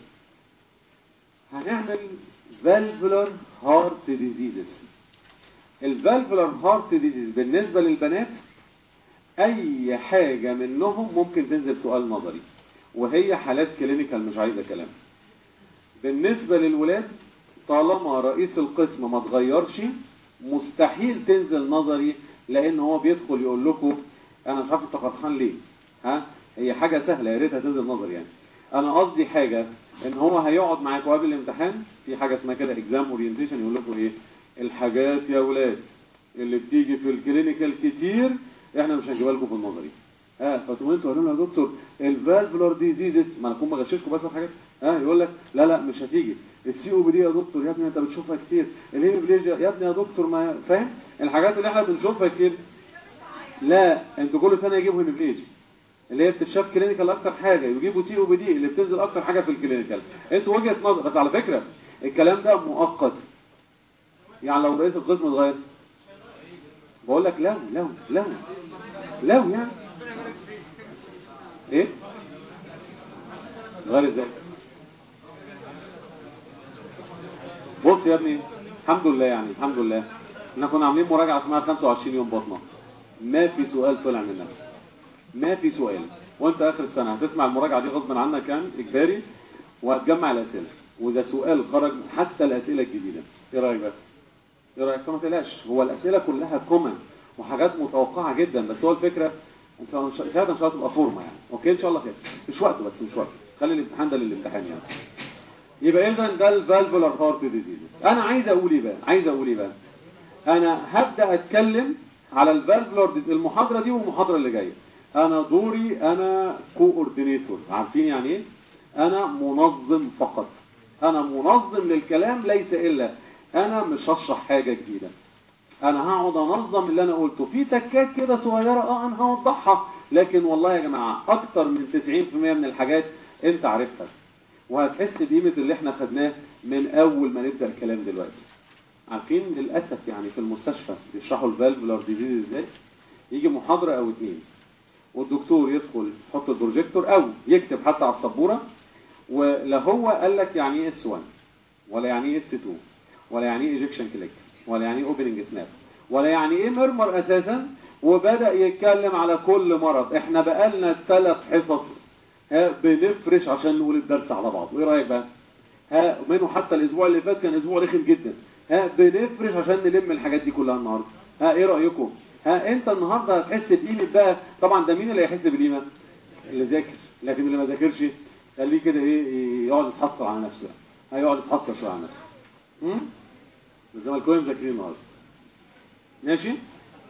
هنعمل فالفولار هارت ديزيزز الفالفولار هارت ديزيز بالنسبه للبنات اي حاجه منهم ممكن تنزل سؤال نظري وهي حالات كلينيكال مش عايزه كلام بالنسبه للولاد طالما رئيس القسم ما اتغيرش مستحيل تنزل نظري لان هو بيدخل يقول لكم انا مش عارف انت فرحان ليه ها هي حاجه سهله يا ريتها تنزل نظري يعني انا قصدي حاجه ان هو هيقعد معاكم قبل الامتحان في حاجه اسمها كده اكزام اورينتيشن يقول لكم ايه الحاجات يا ولاد اللي بتيجي في الكلينيكال كتير احنا مش هنجيبها لكم في النظري ها فتقوم انتوا قالوا لنا يا دكتور الفالفولار ديزيزز ما انا اكون بغششكم بس الحاجات ها يقول لك لا لا مش هتيجي السي او بي دي يا دكتور يا ابني انت بتشوفها كتير الهيموبليجيا يا ابني يا دكتور ما فاهم الحاجات اللي احنا بنشوفها كتير لا انتوا كل سنه يجيبوا هيموبليجيا اللي هي بتتشاف كلينيكال اكتر حاجه يجيبوا سي او بي دي اللي بتنزل اكتر حاجه في الكلينيكال انتوا وجهه نظر بس على فكره الكلام ده مؤقت يعني لو رئيس القسم اتغير بقول لك لو لو لو لو يعني ايه غير ازاي بص يا ابني الحمد لله يعني الحمد لله احنا كنا عاملين مراجعه اسمها 25 يوم بطنه ما في سؤال طلع منها ما في سؤال وانت اخر السنه هتسمع المراجعه دي غصب عنك كان اجباري وهتجمع الاسئله واذا سؤال خرج حتى الاسئله الجديده ايه رايك بقى ايه رايك فما تقلقش هو الاسئله كلها كومن وحاجات متوقعه جدا بس هو الفكره انت ساعتها ان شاء الله تبقى فورمه يعني اوكي ان شاء الله خير مش وقته بس مش وقته خلي الامتحان ده للامتحان يعني يبقى اذا ده الفالفولار هارت ديزيز انا عايز اقول ايه بقى عايز اقول ايه بقى انا هبدا اتكلم على الفالفولار المحاضره دي والمحاضره اللي جايه انا دوري انا كوردينيتور عارفين يعني ايه انا منظم فقط انا منظم للكلام ليس الا انا مش هشرح حاجه جديده انا هقعد انظم اللي انا قلته في تكات كده صغيره اه انا هوضحها لكن والله يا جماعه اكتر من 90% من الحاجات انت عارفها وهتحس بقيمه اللي احنا خدناه من اول ما نبدا الكلام دلوقتي عارفين للاسف يعني في المستشفى بيشرحوا الفالفولار ديزيز ازاي يجي محاضره او اتنين والدكتور يدخل يحط البروجيكتور او يكتب حتى على السبوره ولا هو قال لك يعني ايه اس 1 ولا يعني ايه اس 2 ولا يعني ايه ايجكشن كليك ولا يعني ايه اوبننج سناب ولا يعني ايه مرمر اساسا وبدا يتكلم على كل مرض احنا بقالنا ثلاث حصص ها بنفرش عشان نقول الدرس على بعض وايه رايك بقى ها منه حتى الاسبوع اللي فات كان اسبوع رخم جدا ها بنفرش عشان نلم الحاجات دي كلها النهارده ها ايه رايكم ها انت النهارده هتحس بقيمه بقى طبعا ده مين اللي هيحس بالقيمه اللي ذاكر لكن اللي ما ذاكرش خليه كده ايه يقعد يتحسر على نفسه هيقعد يتحسر شويه على نفسه امم الزمالكاويه مذاكرين النهارده ماشي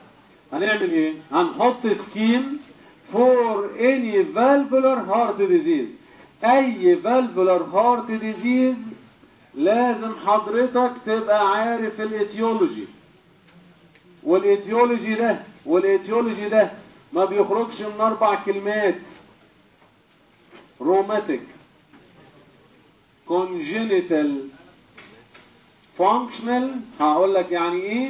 هنعمل ايه هنحط سكيم فور اني فالفولار هارت ديزيز اي فالفولار هارت ديزيز لازم حضرتك تبقى عارف الايتيولوجي والايتيولوجي ده والايتيولوجي ده ما بيخرجش من اربع كلمات روماتيك congenital functional هقول لك يعني ايه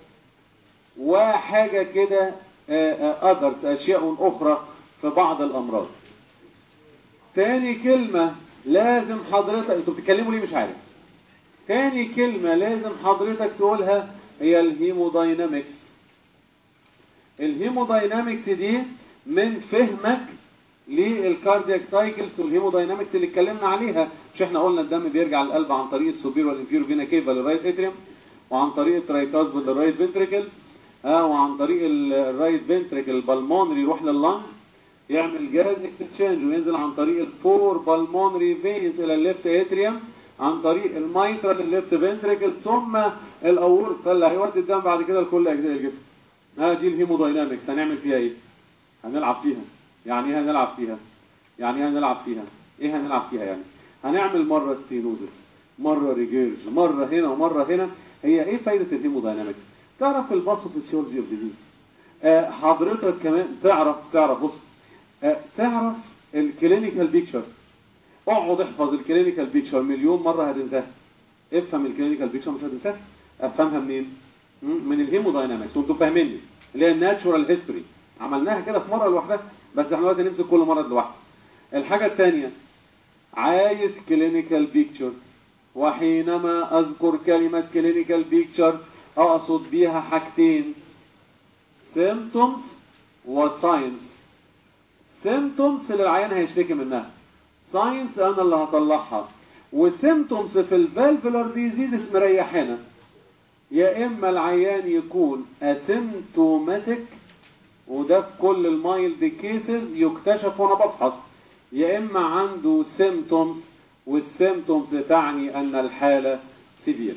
وحاجة كده others اشياء اخرى في بعض الامراض تاني كلمة لازم حضرتك انتوا بتتكلموا ليه مش عارف تاني كلمة لازم حضرتك تقولها هي الهيموداينامكس الهيموداينامكس دي من فهمك للكاردياك سايكلز والهيموداينامكس اللي اتكلمنا عليها مش احنا قلنا الدم بيرجع للقلب عن طريق السوبير والانفيرو فينا كيفا للرايت اتريوم وعن طريق الترايكاسبود للرايت فنتريكل اه وعن طريق الرايت فنتريكل البلمونري يروح لللنج يعمل جاز اكستشينج وينزل عن طريق الفور بالمونري فينز الى الليفت اتريوم عن طريق الميترال الليفت فنتريكل ثم الاورطه اللي هيودي الدم بعد كده لكل اجزاء الجسم ها دي الهيموداينامكس هنعمل فيها ايه هنلعب فيها يعني ايه هنلعب فيها يعني ايه هنلعب فيها ايه هنلعب فيها يعني هنعمل مره ستينوزس مره ريجيرج مره هنا ومره هنا هي ايه فايده الهيموداينامكس تعرف الباثوفيسيولوجي اوف ديزيز آه حضرتك كمان تعرف تعرف بص آه تعرف الكلينيكال بيكتشر اقعد احفظ الكلينيكال بيكتشر مليون مره هتنساها افهم الكلينيكال بيكتشر مش هتنساها افهمها منين من الهيموداينامكس وانتوا فاهميني اللي هي الناتشورال هيستوري عملناها كده في مره لوحدها بس احنا دلوقتي نمسك كل مرض لوحده الحاجه الثانيه عايز كلينيكال بيكتشر وحينما اذكر كلمه كلينيكال بيكتشر اقصد بيها حاجتين symptoms وساينس symptoms اللي العيان هيشتكي منها ساينس انا اللي هطلعها وسيمتومز في الفالفولار ديزيز مريحنا يا اما العيان يكون اسيمتوماتيك وده في كل المايلد كيسز يكتشف وانا بفحص يا اما عنده سيمتومز والسيمتومز تعني ان الحالة سيفير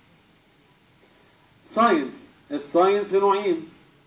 ساينس الساينس نوعين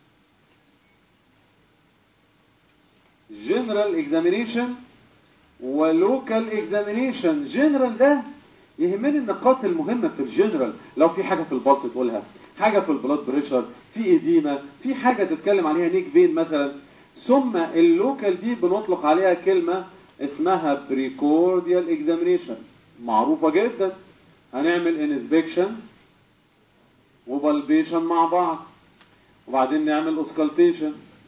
جنرال اكزامينيشن ولوكال اكزامينيشن جنرال ده يهمني النقاط المهمة في الجنرال لو في حاجة في البلس تقولها حاجة في البلاد بريشر في إديمة في حاجة تتكلم عليها نيك بين مثلا ثم اللوكال دي بنطلق عليها كلمة اسمها بريكورديال اكزامينيشن معروفة جدا هنعمل انسبكشن وبالبيشن مع بعض وبعدين نعمل اوسكالتيشن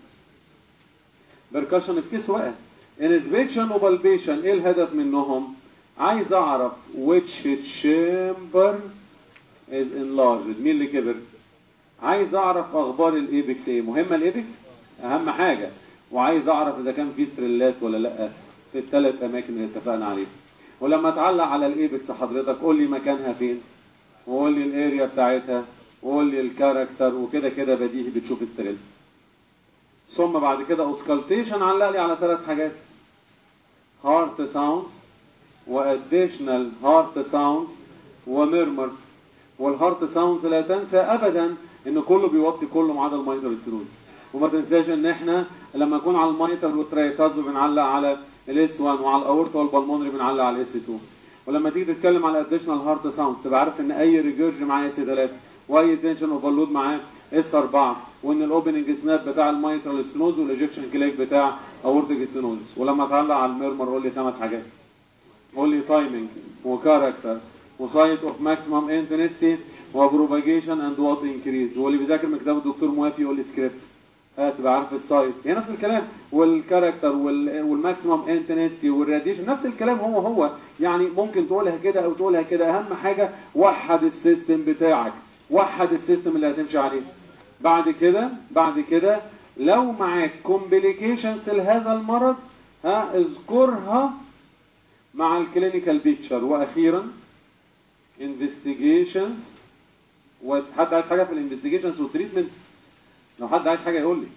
بركشن في كيس واقع انسبكشن وبالبيشن ايه الهدف منهم عايز اعرف which chamber is enlarged مين اللي كبر عايز اعرف اخبار الايبكس ايه مهمه الايبكس اهم حاجه وعايز اعرف اذا كان في ستريلات ولا لا في الثلاث اماكن اللي اتفقنا عليها ولما تعلق على الايبكس حضرتك قول لي مكانها فين وقول لي الاريا بتاعتها وقول لي الكاركتر وكده كده بديهي بتشوف الستريل ثم بعد كده اوسكالتيشن علق لي على ثلاث حاجات هارت ساوندز واديشنال هارت ساوندز وميرمر والهارت ساوندز لا تنسى ابدا ان كله بيوطي كله ما عدا المايتر ستروز وما تنساش ان احنا لما نكون على المايتر والترايكازو بنعلق على الاس 1 وعلى الاورتا والبلمونري بنعلق على الاس 2 ولما تيجي تتكلم على اديشنال هارت ساوندز تبقى عارف ان اي ريجرج معاه اس 3 واي تنشن اوفرلود معاه اس 4 وان الاوبننج سناب بتاع المايترال ستنوز والايجكشن كليك بتاع اورتيك ستنوز ولما تعلق على الميرمر قول لي خمس حاجات قول لي تايمنج وكاركتر وسايت اوف ماكسيمم انتنسيتي وبروباجيشن اند وات انكريز واللي بيذاكر من كتاب الدكتور موافي يقول لي سكريبت هتبقى عارف السايت هي نفس الكلام والكاركتر والماكسيمم انتنسيتي والراديشن نفس الكلام هو هو يعني ممكن تقولها كده او تقولها كده اهم حاجه وحد السيستم بتاعك وحد السيستم اللي هتمشي عليه بعد كده بعد كده لو معاك كومبليكيشنز لهذا المرض ها اذكرها مع الكلينيكال بيكتشر واخيرا انفستيجيشنز وحد عايز حاجه في الانفستيجيشنز والتريتمنت لو حد عايز حاجه يقول لي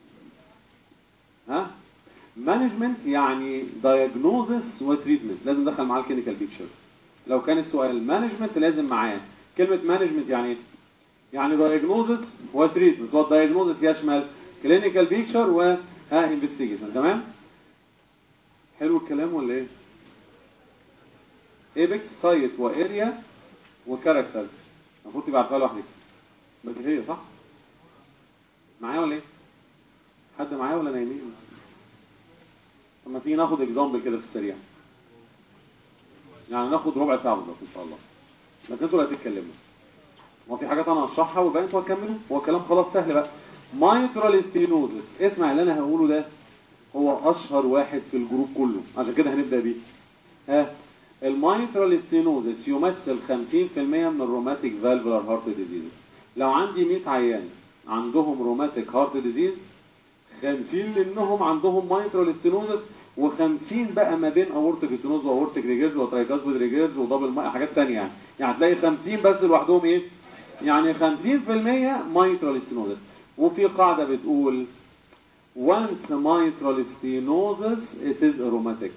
ها مانجمنت يعني دايجنوزس وتريتمنت لازم ندخل معاه الكلينيكال بيكتشر لو كان السؤال مانجمنت لازم معاه كلمه مانجمنت يعني ايه يعني diagnosis وتريتمنت والdiagnosis يشمل clinical picture و investigation تمام حلو الكلام ولا ايه ايبكس سايت واريا وكاركتر المفروض تبقى عارفها لوحدك بس هي صح معايا ولا ايه حد معايا ولا نايمين طب ما تيجي ناخد اكزامبل كده في السريع يعني ناخد ربع ساعه بالظبط ان شاء الله بس انتوا اللي هتتكلموا ما في حاجات انا هشرحها وبقى انتوا هتكملوا هو الكلام خلاص سهل بقى مايترال ستينوزس اسمع اللي انا هقوله ده هو اشهر واحد في الجروب كله عشان كده هنبدا بيه ها المايترال ستينوزس يمثل 50% من الروماتيك فالفولار هارت ديزيز لو عندي 100 عيان عندهم روماتيك هارت ديزيز 50 منهم عندهم مايترال ستينوزس و50 بقى ما بين اورتيك ستينوز واورتيك ريجيرز وترايكاسبيد ريجيرز ودبل ماي حاجات ثانيه يعني يعني هتلاقي 50 بس لوحدهم ايه يعني 50% مايترال ستينوزس وفي قاعده بتقول once mitral stenosis it is aromatic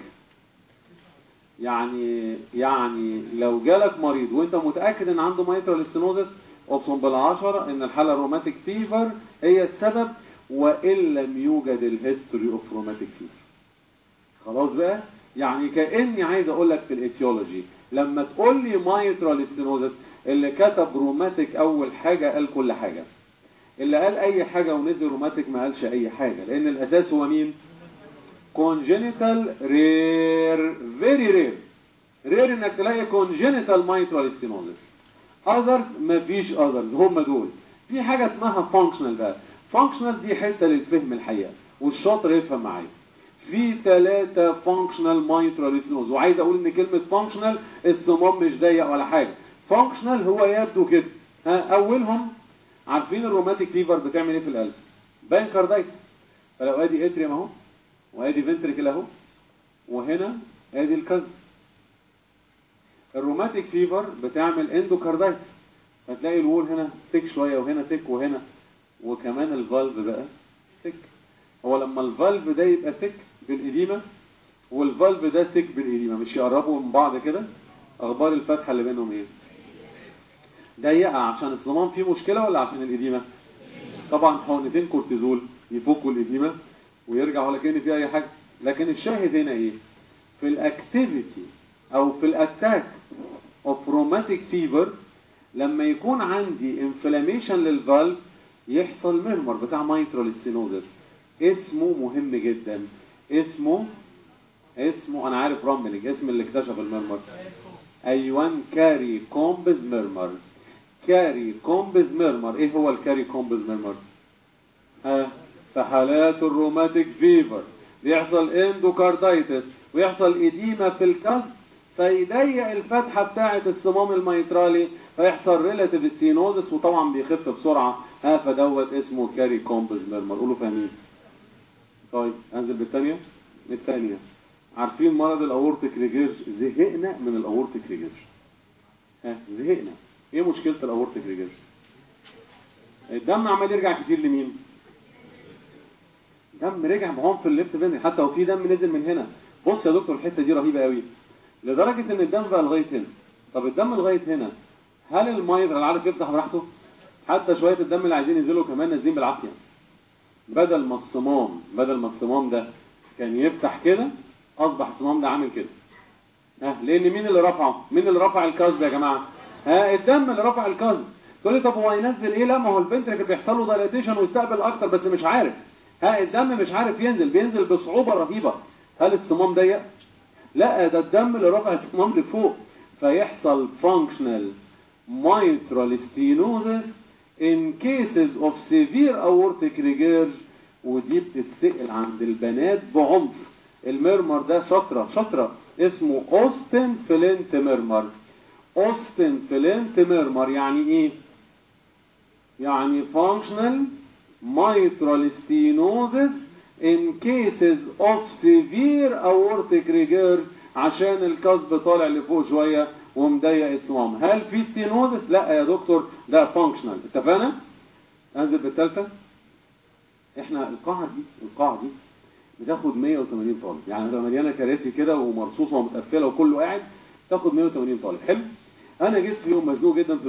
يعني يعني لو جالك مريض وانت متاكد ان عنده مايترال ستينوزس اقسم بالعشرة ان الحاله روماتيك فيفر هي السبب وان لم يوجد الهيستوري اوف روماتيك فيفر خلاص بقى يعني كاني عايز اقول لك في الاتيولوجي لما تقول لي مايترال ستينوزس اللي كتب روماتيك اول حاجه قال كل حاجه اللي قال اي حاجه ونزل روماتيك ما قالش اي حاجه لان الاساس هو مين congenital rare very rare rare انك تلاقي congenital mitral stenosis others مفيش others هم دول في حاجة اسمها functional بقى functional دي حتة للفهم الحقيقة والشاطر يفهم معايا في ثلاثة functional mitral stenosis وعايز اقول ان كلمة functional الصمام مش ضيق ولا حاجة functional هو يبدو كده ها اولهم عارفين الروماتيك فيفر بتعمل ايه في القلب بانكاردايتس فلو ادي اتريم اهو وادي فنتريكل اهو وهنا ادي الكذب الروماتيك فيفر بتعمل اندوكاردايتس فتلاقي الوول هنا تك شويه وهنا تك وهنا وكمان الفالف بقى تك هو لما الفالف ده يبقى تك بالإديمة والفالف ده تك بالإديمة مش يقربوا من بعض كده اخبار الفتحه اللي بينهم ايه ضيقه عشان الصمام فيه مشكله ولا عشان الإديمة طبعا حقنتين كورتيزول يفكوا الإديمة ويرجع ولا كأن في اي حاجه لكن الشاهد هنا ايه في الاكتيفيتي او في الاتاك اوف روماتيك فيفر لما يكون عندي انفلاميشن للفالف يحصل ميرمر بتاع مايترال ستينوزس اسمه مهم جدا اسمه اسمه انا عارف رامبلينج اسم اللي اكتشف الميرمر ايوان كاري كومبز ميرمر كاري كومبز ميرمر ايه هو الكاري كومبز ميرمر ها في حالات الروماتيك فيفر بيحصل اندوكاردايتس ويحصل اديمه في الكظم فيضيق الفتحه بتاعه الصمام الميترالي فيحصل ريلاتيف ستينوزس وطبعا بيخف بسرعه ها فدوت اسمه كاري كومبز ميرمر قولوا فاهمين طيب انزل بالثانيه الثانيه عارفين مرض الاورتيك ريجيرج زهقنا من الاورتيك ريجيرج ها زهقنا ايه مشكله الاورتيك ريجيرج الدم عمال يرجع كتير لمين دم رجع بعنف الليفت فين حتى لو في دم نزل من هنا بص يا دكتور الحته دي رهيبه قوي لدرجه ان الدم بقى لغايه هنا طب الدم لغايه هنا هل المايض عارف يفتح براحته حتى شويه الدم اللي عايزين ينزلوا كمان نازلين بالعافيه بدل ما الصمام بدل ما الصمام ده كان يفتح كده اصبح الصمام ده عامل كده ها لان مين اللي رفعه مين اللي رفع الكذب يا جماعه ها الدم اللي رفع الكذب تقول لي طب هو ينزل ايه لا ما هو الفنتركل بيحصل له دايليتيشن ويستقبل اكتر بس مش عارف ها الدم مش عارف ينزل بينزل بصعوبة رهيبة هل الصمام ضيق؟ لا ده الدم اللي رفع الصمام لفوق فيحصل functional mitral stenosis in cases of severe aortic regurg ودي بتتسأل عند البنات بعنف المرمر ده شطرة شطرة اسمه اوستن فلنت مرمر اوستن فلنت مرمر يعني ايه؟ يعني functional mitral stenosis in cases of severe aortic regurg عشان الكسب طالع لفوق شوية ومضيق الصمام هل في ستينوزس؟ لا يا دكتور ده فانكشنال اتفقنا؟ انزل بالثالثة احنا القاعة دي القاعة دي بتاخد 180 طالب يعني لو مليانة كراسي كده ومرصوصة ومتقفلة وكله قاعد تاخد 180 طالب حلو؟ انا جيت في يوم مزنوق جدا في الوقت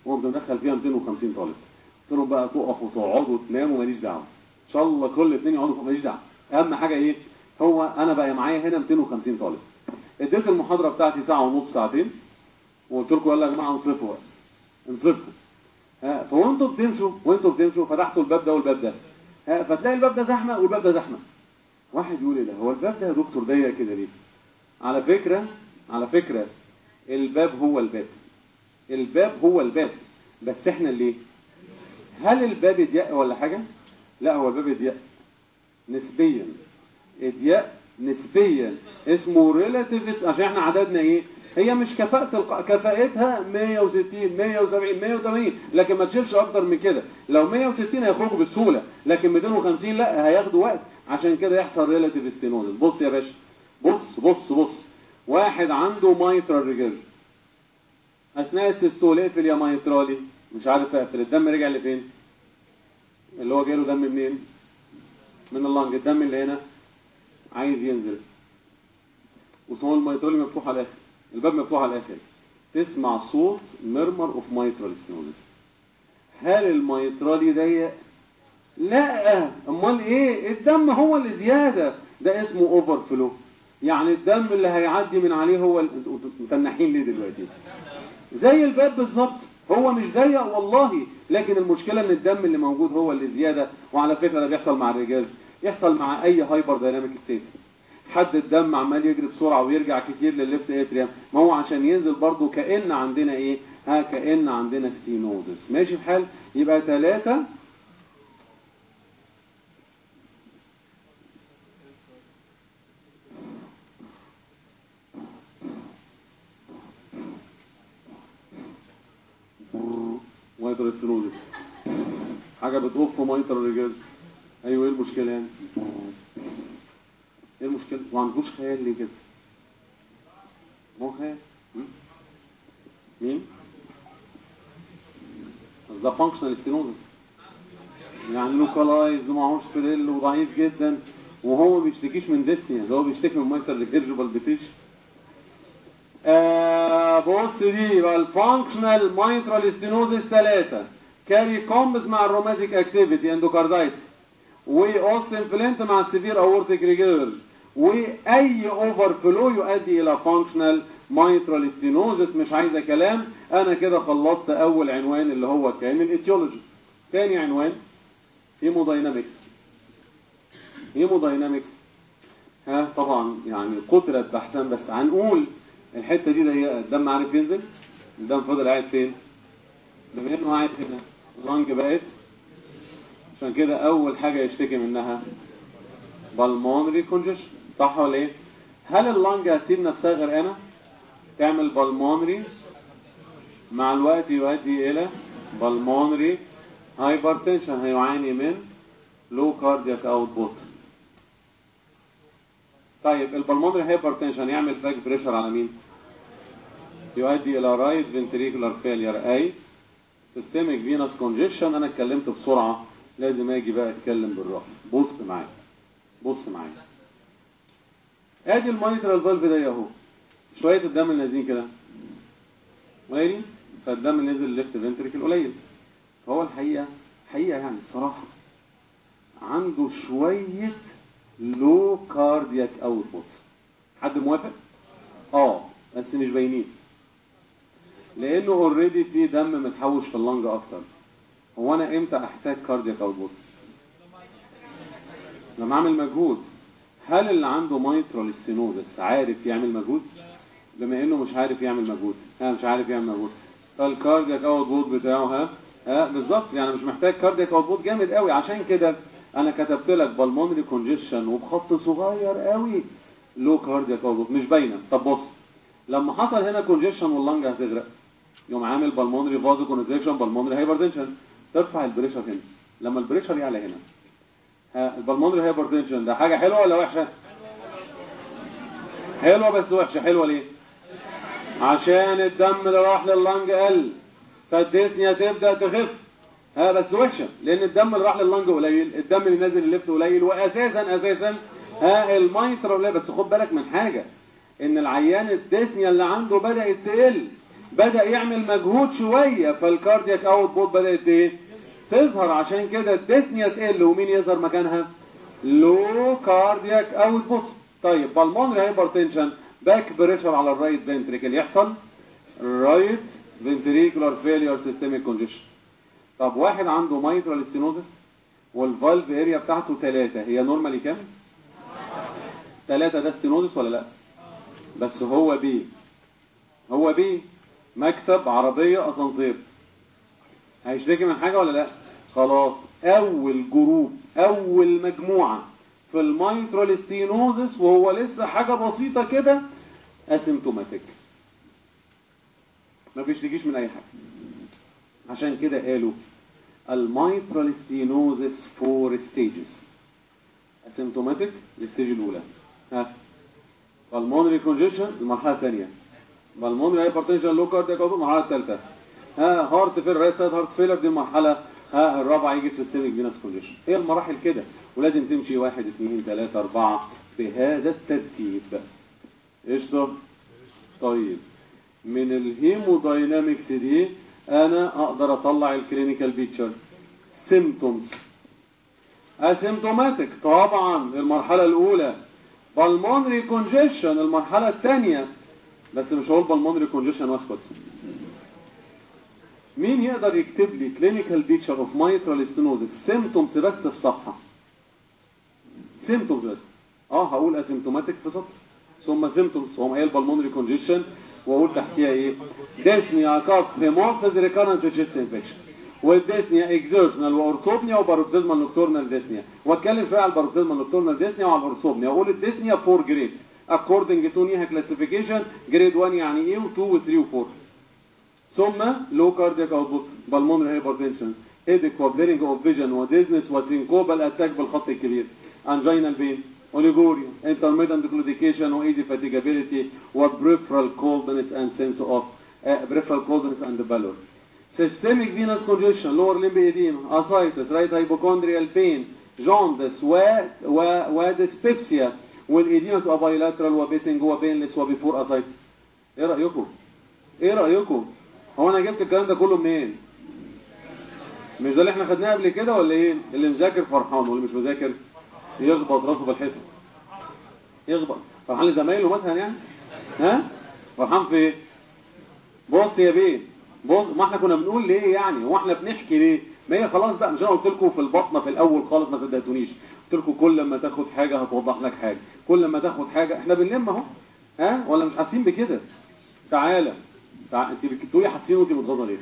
وقمت مدخل فيها 250 طالب قلت لهم بقى تقفوا وتقعدوا وتناموا ماليش دعوه ان شاء الله كل اثنين يقعدوا فوق ماليش دعوه اهم حاجه ايه هو انا بقى معايا هنا 250 طالب اديت المحاضره بتاعتي ساعه ونص ساعتين وقلت لكم يلا يا جماعه انصفوا بقى. انصفوا ها فوانتوا بتمشوا وانتوا بتمشوا فتحتوا الباب ده والباب ده ها فتلاقي الباب ده زحمه والباب ده زحمه واحد يقول ايه ده هو الباب ده يا دكتور ضيق كده ليه على فكره على فكره الباب هو الباب الباب هو الباب بس احنا اللي هل الباب ضيق ولا حاجه لا هو الباب ضيق نسبيا اضياء نسبيا اسمه ريلاتيف عشان احنا عددنا ايه هي مش كفاءة الق... كفاءتها 160 170 180 لكن ما تشيلش اكتر من كده لو 160 هيخرجوا بسهولة لكن 250 لا هياخدوا وقت عشان كده يحصل ريلاتيف ستينوزس بص يا باشا بص بص بص واحد عنده مايترال ريجيرج اثناء السيستول اقفل يا مايترالي مش عارف اقفل الدم رجع لفين اللي هو جاله دم منين من اللنج الدم اللي هنا عايز ينزل وصمام الميترالي مفتوح على الاخر الباب مفتوح على الاخر تسمع صوت ميرمر اوف مايترال ستينوزس هل الميترالي ضيق لا امال ايه الدم هو اللي زياده ده اسمه اوفر فلو يعني الدم اللي هيعدي من عليه هو ال- انتوا متنحين ليه دلوقتي زي الباب بالظبط هو مش ضيق والله لكن المشكله ان الدم اللي موجود هو اللي زياده وعلى فكره ده بيحصل مع الرجال يحصل مع اي هايبر دايناميك ستيت حد الدم عمال يجري بسرعه ويرجع كتير للليفت اتريم ما هو عشان ينزل برضه كان عندنا ايه ها كان عندنا ستينوزس ماشي الحال يبقى ثلاثة مايتر ستينوزس حاجه بتقف مايتر الرجال ايوه ايه المشكله يعني ايه المشكله ما عندوش خيال ليه كده ما هو خيال م? مين بس ده فانكشنال ستينوزس يعني لوكالايز ومعهوش فريل وضعيف جدا وهو ما بيشتكيش من ديسنيا ده هو بيشتكي من مايتر ريجيرج بالبيتيشن آه بص دي يبقى الفانكشنال مايترال ستينوزس ثلاثة كاري كومبس مع الروماتيك اكتيفيتي اندوكاردايتس واوستن فلنت مع السيفير اورتيك ريجيرج واي اوفر فلو يؤدي الى فانكشنال مايترال ستينوزس مش عايزه كلام انا كده خلصت اول عنوان اللي هو كان الايتيولوجي ثاني عنوان هيموداينامكس هيموداينامكس ها طبعا يعني قتلت بحثا بس هنقول الحته دي ضيقه الدم عارف ينزل الدم فضل قاعد فين بما انه قاعد هنا اللنج بقت عشان كده اول حاجه يشتكي منها بالمونري كونجيشن صح ولا ايه هل اللنج هتسيب نفسها غرقانه تعمل بالمونري مع الوقت يؤدي الى بالمونري هايبرتنشن هيعاني من لو كاردياك اوتبوت طيب البلمونري هايبرتنشن يعمل باك بريشر على مين يؤدي الى رايت فنتريكولار فيلير اي سيستميك فينوس كونجيشن انا اتكلمت بسرعه لازم اجي بقى اتكلم بالراحه بص معايا بص معايا ادي المايترال فالف ده اهو شويه الدم اللي نازلين كده وادي فالدم اللي نزل الليفت فنتريكل قليل فهو الحقيقه حقيقه يعني الصراحه عنده شويه لو كاردياك اوتبوت حد موافق اه بس مش باينين لانه اوريدي في دم متحوش في اللنج اكتر هو انا امتى احتاج كاردياك اوتبوت لما اعمل مجهود هل اللي عنده مايترال ستينوزس عارف يعمل مجهود بما انه مش عارف يعمل مجهود ها مش عارف يعمل مجهود فالكاردياك اوتبوت بتاعه ها ها بالظبط يعني مش محتاج كاردياك اوتبوت جامد قوي عشان كده انا كتبت لك بالمونري كونجيشن وبخط صغير قوي لو كاردياك اوتبوت مش باينه طب بص لما حصل هنا كونجيشن واللنج هتغرق يقوم عامل بالمونري فازو كونستريكشن بالمونري هايبرتنشن ترفع البريشر هنا لما البريشر يعلى هنا ها البالمونري هايبرتنشن ده حاجه حلوه ولا وحشه حلوه بس وحشه حلوه ليه عشان الدم اللي راح لللنج قل فالديسنيا تبدا تخف ها بس وحشه لان الدم اللي راح لللنج قليل الدم اللي نازل الليفت قليل واساسا اساسا ها المايترا قليل بس خد بالك من حاجه ان العيان الديسنيا اللي عنده بدات تقل بدأ يعمل مجهود شوية فالكاردياك اوت بوت بدأت ايه تظهر عشان كده الديسنيا تقل ومين يظهر مكانها لو كاردياك اوت بوت طيب بالمونري هايبرتنشن باك بريشر على الرايت فنتريكل يحصل رايت فنتريكولار فيلير سيستميك كونجيشن طب واحد عنده مايترال ستينوزس والفالف اريا بتاعته ثلاثة هي نورمالي كام؟ ثلاثة ده ستينوزس ولا لا؟ بس هو بي هو بي مكتب عربية اسانسير هيشتكي من حاجة ولا لا؟ خلاص اول جروب اول مجموعة في المايترال ستينوزس وهو لسه حاجة بسيطة كده اسيمتوماتيك ما بيشتكيش من اي حاجة عشان كده قالوا المايترال ستينوزس فور ستيجز اسيمتوماتيك الستيج الاولى ها بالمونري كونجيشن المرحله الثانيه بالمونري هايبرتنشن لو كاردياك المرحله الثالثه ها هارت فيل رايت سايد هارت فيلر دي المرحله ها الرابعه يجي سيستميك فينس كونجيشن هي المراحل كده ولازم تمشي واحد اثنين ثلاثة أربعة بهذا الترتيب قشطة طيب من الهيموداينامكس دي انا اقدر اطلع الكلينيكال بيكتشر سيمتومز اسيمتوماتيك طبعا المرحله الاولى بالمونري كونجيشن المرحله الثانيه بس مش هقول بالمونري كونجيشن واسكت مين يقدر يكتب لي كلينيكال بيكتشر اوف مايترال ستينوزس سيمتومز بس في صفحه سيمتومز بس اه هقول اسيمتوماتيك في سطر ثم سيمتومز وهم قايل بالمونري كونجيشن واقول تحتيها ايه ديسنيا كاف هيموفيز ريكارنت تشيست انفكشن والديسنيا اكزيرشنال واورثوبنيا وباروكسيزمال نوكتورنال ديسنيا واتكلم شويه على الباروكسيزمال نوكتورنال ديسنيا وعلى الاورثوبنيا واقول الديسنيا 4 جريد according to نيها كلاسيفيكيشن جريد 1 يعني ايه و2 و3 و4 ثم لو كاردياك اوتبوت بالمونري هايبرتنشن هيدك وبليرنج اوف فيجن وديزنس وسينكوبال اتاك بالخط الكبير انجينال بين اوليجوريا انترميدنت كلوديكيشن وايدي فاتيجابيليتي وبريفرال كولدنس اند سنس اوف بريفرال كولدنس اند بالور systemic venous congestion lower limb edema ascites right hypochondrial pain jaundice و و وديسبيبسيا والإديمة تبقى بايلاترال وبيتنج وبينلس وبيفور اسايتس ايه رأيكم ايه رأيكم هو انا جبت الكلام ده كله منين مش ده اللي احنا خدناه قبل كده ولا ايه اللي مذاكر فرحان واللي مش مذاكر يخبط راسه في الحيطه يخبط فرحان لزمايله مثلا يعني ها فرحان في ايه بص يا بيه بص ما احنا كنا بنقول ليه يعني هو احنا بنحكي ليه ما هي خلاص بقى مش انا قلت لكم في البطنه في الاول خالص ما صدقتونيش قلت لكم كل ما تاخد حاجه هتوضح لك حاجه كل ما تاخد حاجه احنا بنلم اهو ها ولا مش حاسين بكده تعالى تع... انت بتقولي حاسين وانت متغاظه ليه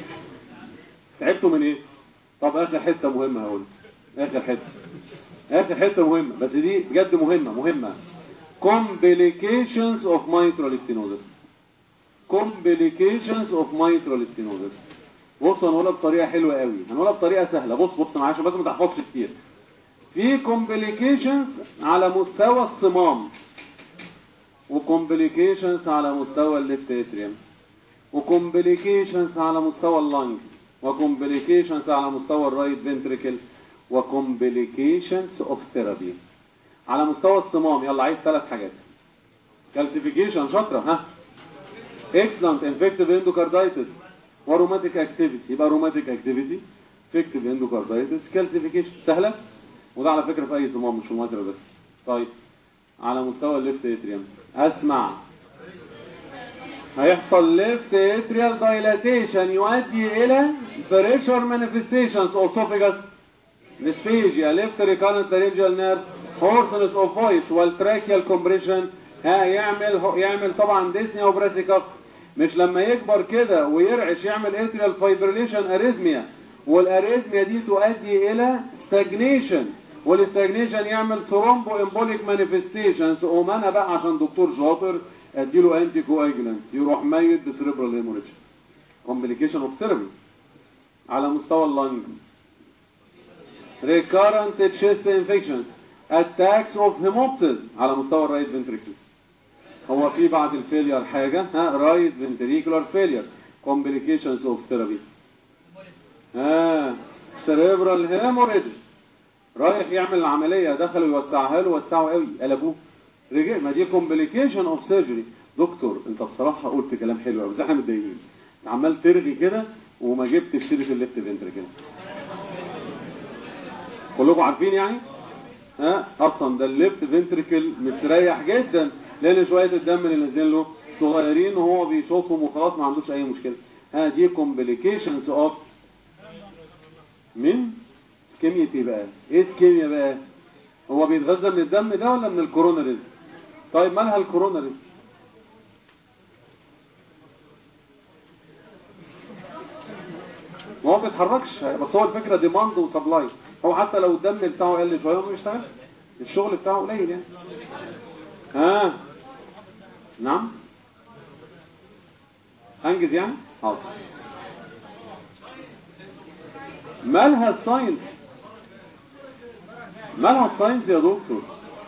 تعبتوا من ايه طب اخر حته مهمه هقول اخر حته اخر حته مهمه بس دي بجد مهمه مهمه complications of mitral stenosis complications of mitral stenosis بص هنقولها بطريقه حلوه قوي هنقولها بطريقه سهله بص بص معايا عشان بس ما تحفظش كتير في complications على مستوى الصمام وكومبليكيشنز على مستوى الليفت اتريوم وكومبليكيشنز على مستوى اللنج وكومبليكيشنز على مستوى الرايت فنتريكل وكومبليكيشنز اوف ثيرابي على مستوى الصمام يلا عايز ثلاث حاجات كالسيفيكيشن شاطره ها اكسلنت انفكتيف اندوكاردايتس وروماتيك اكتيفيتي يبقى روماتيك اكتيفيتي فيكتيف اندوكاردايتس كالسيفيكيشن سهله وده على فكره في اي صمام مش في الماتريال بس طيب على مستوى الليفت اتريوم اسمع هيحصل ليفت اتريال دايلاتيشن يؤدي الى بريشر مانيفستيشنز اوسوفيجاس ديسفيجيا ليفت ريكارنت لارنجال نيرف هورسنس اوف فويس والتراكيال كومبريشن ها يعمل يعمل طبعا ديسنيا وبراسيكاف مش لما يكبر كده ويرعش يعمل اتريال فايبريليشن اريزميا والاريزميا دي تؤدي الى ستاجنيشن والاستاجنيشن يعمل ثرومبو امبوليك مانيفستيشنز قوم انا بقى عشان دكتور شاطر اديله انتي كواجلانت يروح ميت بسريبرال هيموريدج كومبليكيشن اوف ثيرابي على مستوى اللنج ريكارنت تشيست انفكشنز اتاكس اوف هيموبسيس على مستوى الرايت فنتريكل هو في بعد الفيلير حاجه ها رايت فنتريكولار فيلير كومبليكيشنز اوف ثيرابي ها سريبرال هيموريدج رايح يعمل العملية دخلوا يوسعها له وسعوا قوي قلبوه رجع ما دي كومبليكيشن اوف سيرجري دكتور انت بصراحه قلت كلام حلو قوي بس احنا متضايقين عمال ترغي كده وما جبتش سيره الليفت فنتركل كلكم عارفين يعني ها اصلا ده الليفت فنتركل مستريح جدا لان شويه الدم اللي نازلين له صغيرين وهو بيشوطهم وخلاص ما عندوش اي مشكله ها دي كومبليكيشنز اوف من اسكيميا ايه بقى ايه اسكيميا بقى هو بيتغذى من الدم ده ولا من الكوروناريز طيب مالها الكوروناريز ما هو ما بيتحركش بس هو الفكره ديماند وسبلاي هو حتى لو الدم بتاعه قل شويه هو ما بيشتغلش الشغل بتاعه قليل يعني ها نعم انجز يعني حاضر مالها الساينس مالها الساينس يا دكتور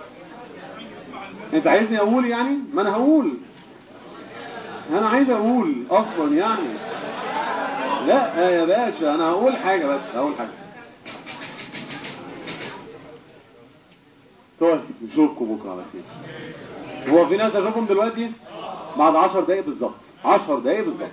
انت عايزني اقول يعني ما انا هقول انا عايز اقول اصلا يعني لا يا باشا انا هقول حاجة بس هقول حاجة طيب نشوفكم بكرة على خير هو في ناس اشوفهم دلوقتي بعد 10 دقايق بالظبط 10 دقايق بالظبط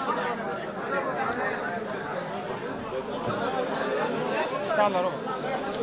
ساعة الا ربع